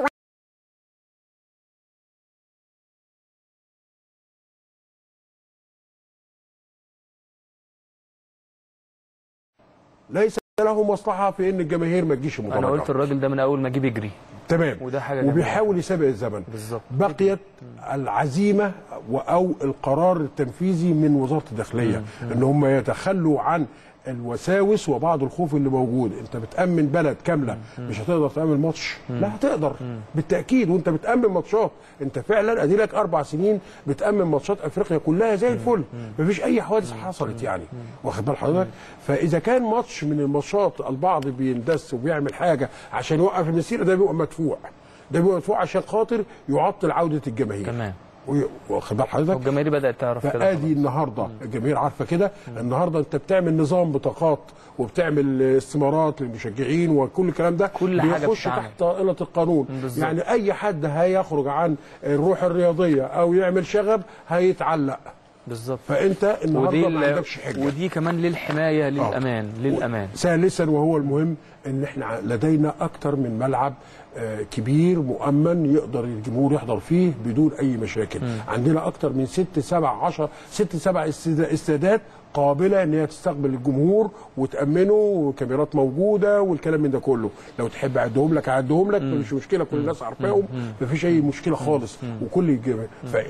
ليس له مصلحه في ان الجماهير ما تجيش انا المدرجات قلت الراجل ده من اول ما جه بيجري تمام وده حاجه جميلة. وبيحاول يسابق الزمن بالظبط بقيت العزيمه و- او القرار التنفيذي من وزاره الداخليه ان هم يتخلوا عن الوساوس وبعض الخوف اللي موجود انت بتامن بلد كامله مش هتقدر تامن ماتش لا هتقدر بالتاكيد وانت بتامن ماتشات انت فعلا ادي لك اربع سنين بتامن ماتشات افريقيا كلها زي الفل مفيش اي حوادث حصلت يعني واخد بال حضرتك فاذا كان ماتش من الماتشات البعض بيندس وبيعمل حاجه عشان يوقف المسيره ده بيبقى مدفوع ده بيبقى مدفوع عشان خاطر يعطل عوده الجماهير تمام واخد بال حضرتك والجماهير بدات تعرف كده فادي النهارده الجماهير عارفه كده النهارده انت بتعمل نظام بطاقات وبتعمل استمارات للمشجعين وكل الكلام ده كل حاجة بيخش بتتعمل. تحت طائله القانون بالظبط. يعني اي حد هيخرج عن الروح الرياضيه او يعمل شغب هيتعلق بالظبط فانت النهارده ودي ما ال- عندكش حجه ودي كمان للحمايه للامان للامان ثالثا وهو المهم ان احنا لدينا اكتر من ملعب آه، كبير مؤمن يقدر الجمهور يحضر فيه بدون اي مشاكل مم. عندنا اكتر من ست سبع عشر ست سبع استاد- استادات قابله ان هي تستقبل الجمهور وتامنه وكاميرات موجوده والكلام من ده كله لو تحب اعدهم لك اعدهم لك مش مشكله كل الناس عارفاهم مفيش اي مشكله خالص وكل الجماهير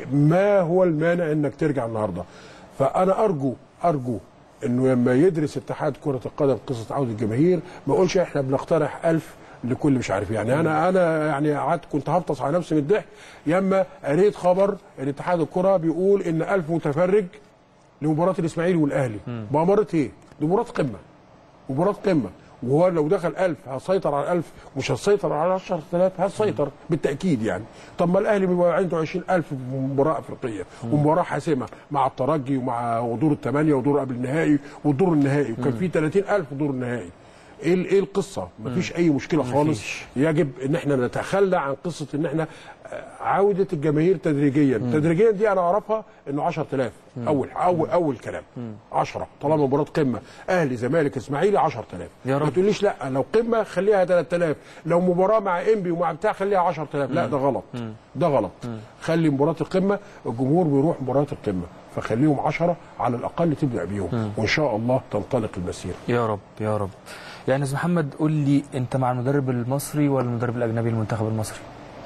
فما هو المانع انك ترجع النهارده فانا ارجو ارجو انه لما يدرس اتحاد كره القدم قصه عوده الجماهير ما يقولش احنا بنقترح ألف لكل مش عارف يعني انا انا يعني قعدت كنت هفطس على نفسي من الضحك ياما قريت خبر ان اتحاد الكره بيقول ان ألف متفرج لمباراه الاسماعيلي والاهلي بأمارة ايه؟ دي مباراه قمه مباراه قمه وهو لو دخل 1000 هسيطر على 1000 مش هسيطر على 10000 هسيطر بالتاكيد يعني طب ما الاهلي بيبقى عنده 20000 في مباراه افريقيه ومباراه حاسمه مع الترجي ومع ودور الثمانيه ودور قبل النهائي والدور النهائي وكان في 30000 في دور النهائي ايه ال- ايه القصه؟ مفيش اي مشكله خالص يجب ان احنا نتخلى عن قصه ان احنا آه، عوده الجماهير تدريجيا، تدريجيا دي انا اعرفها انه 10000 اول اول اول كلام 10 طالما مباراه قمه اهلي زمالك اسماعيلي 10000 يا رب. ما تقوليش لا لو قمه خليها 3000 لو مباراه مع انبي ومع بتاع خليها 10000 لا ده غلط ده غلط خلي مباراه القمه الجمهور بيروح مباراه القمه فخليهم 10 على الاقل تبدا بيهم وان شاء الله تنطلق المسيره يا رب يا رب يعني استاذ محمد قول لي انت مع المدرب المصري ولا المدرب الاجنبي المنتخب المصري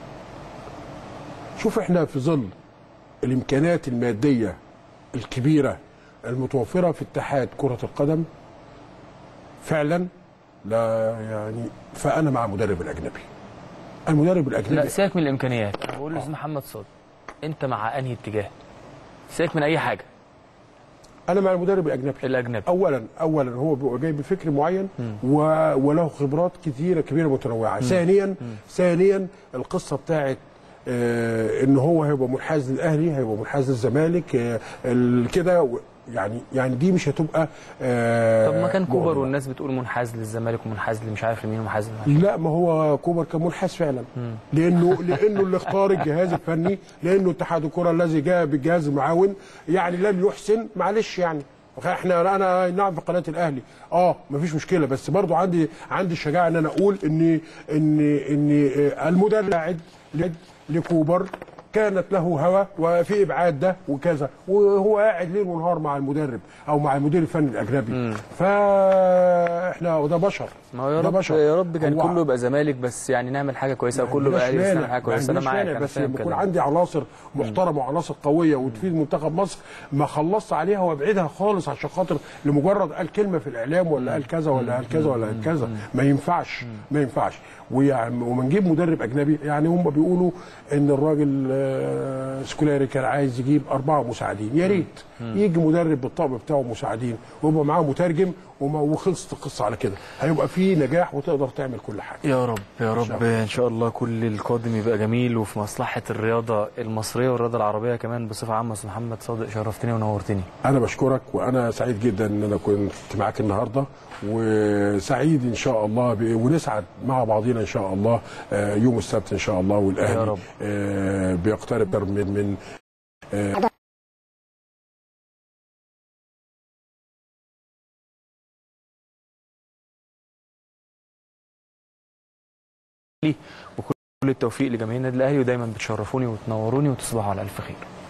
شوف احنا في ظل الامكانيات الماديه الكبيره المتوفره في اتحاد كره القدم فعلا لا يعني فانا مع المدرب الاجنبي المدرب الاجنبي لا سيبك من الامكانيات انا بقول لاستاذ محمد صادق انت مع انهي اتجاه سيبك من اي حاجه انا مع المدرب الاجنبي الاجنبي اولا اولا هو بيبقى جاي بفكر معين و... وله خبرات كثيره كبيره متنوعه ثانيا ثانيا القصه بتاعت آه ان هو هيبقى منحاز للاهلي هيبقى منحاز للزمالك آه ال- كده و- يعني يعني دي مش هتبقى آه طب ما كان كوبر معضلة. والناس بتقول منحاز للزمالك ومنحاز لمش عارف لمين ومنحاز لمين لا ما هو كوبر كان منحاز فعلا لانه لانه اللي اختار الجهاز الفني لانه اتحاد الكره الذي جاء بالجهاز المعاون يعني لم يحسن معلش يعني احنا انا نعم في قناه الاهلي اه مفيش مشكله بس برضو عندي عندي الشجاعه ان انا اقول ان ان ان المدرب لاعب لكوبر كانت له هوى وفي ابعاد ده وكذا وهو قاعد ليل ونهار مع المدرب او مع المدير الفني الاجنبي فاحنا وده بشر ما هو يا ده رب بشر. يا رب كان هو كله يبقى زمالك بس يعني نعمل حاجه كويسه وكله ما بقى عندناش يعمل مانع، حاجه ما كويسه انا عندناش معاك مانع، انا بس فاهم لما يكون كلامك. عندي عناصر محترمه وعناصر قويه وتفيد منتخب مصر ما خلصت عليها وابعدها خالص عشان خاطر لمجرد قال كلمه في الاعلام ولا قال كذا ولا قال كذا ولا قال كذا ما ينفعش ما ينفعش ويعني وما نجيب مدرب اجنبي يعني هم بيقولوا ان الراجل آه، سكولاري كان عايز يجيب اربعه مساعدين يا ريت يجي مدرب بالطقم بتاعه مساعدين ويبقى معاه مترجم وما وخلصت القصه على كده هيبقى في نجاح وتقدر تعمل كل حاجه يا رب يا إن شاء رب ان شاء الله كل القادم يبقى جميل وفي مصلحه الرياضه المصريه والرياضه العربيه كمان بصفه عامه استاذ محمد صادق شرفتني ونورتني انا بشكرك وانا سعيد جدا ان انا كنت معاك النهارده وسعيد ان شاء الله ب... ونسعد مع بعضنا ان شاء الله آه، يوم السبت ان شاء الله والاهلي يا رب. آه، بيقترب من من آه، وكل التوفيق لجماهير النادي الاهلي ودايما بتشرفوني وتنوروني وتصبحوا على الف خير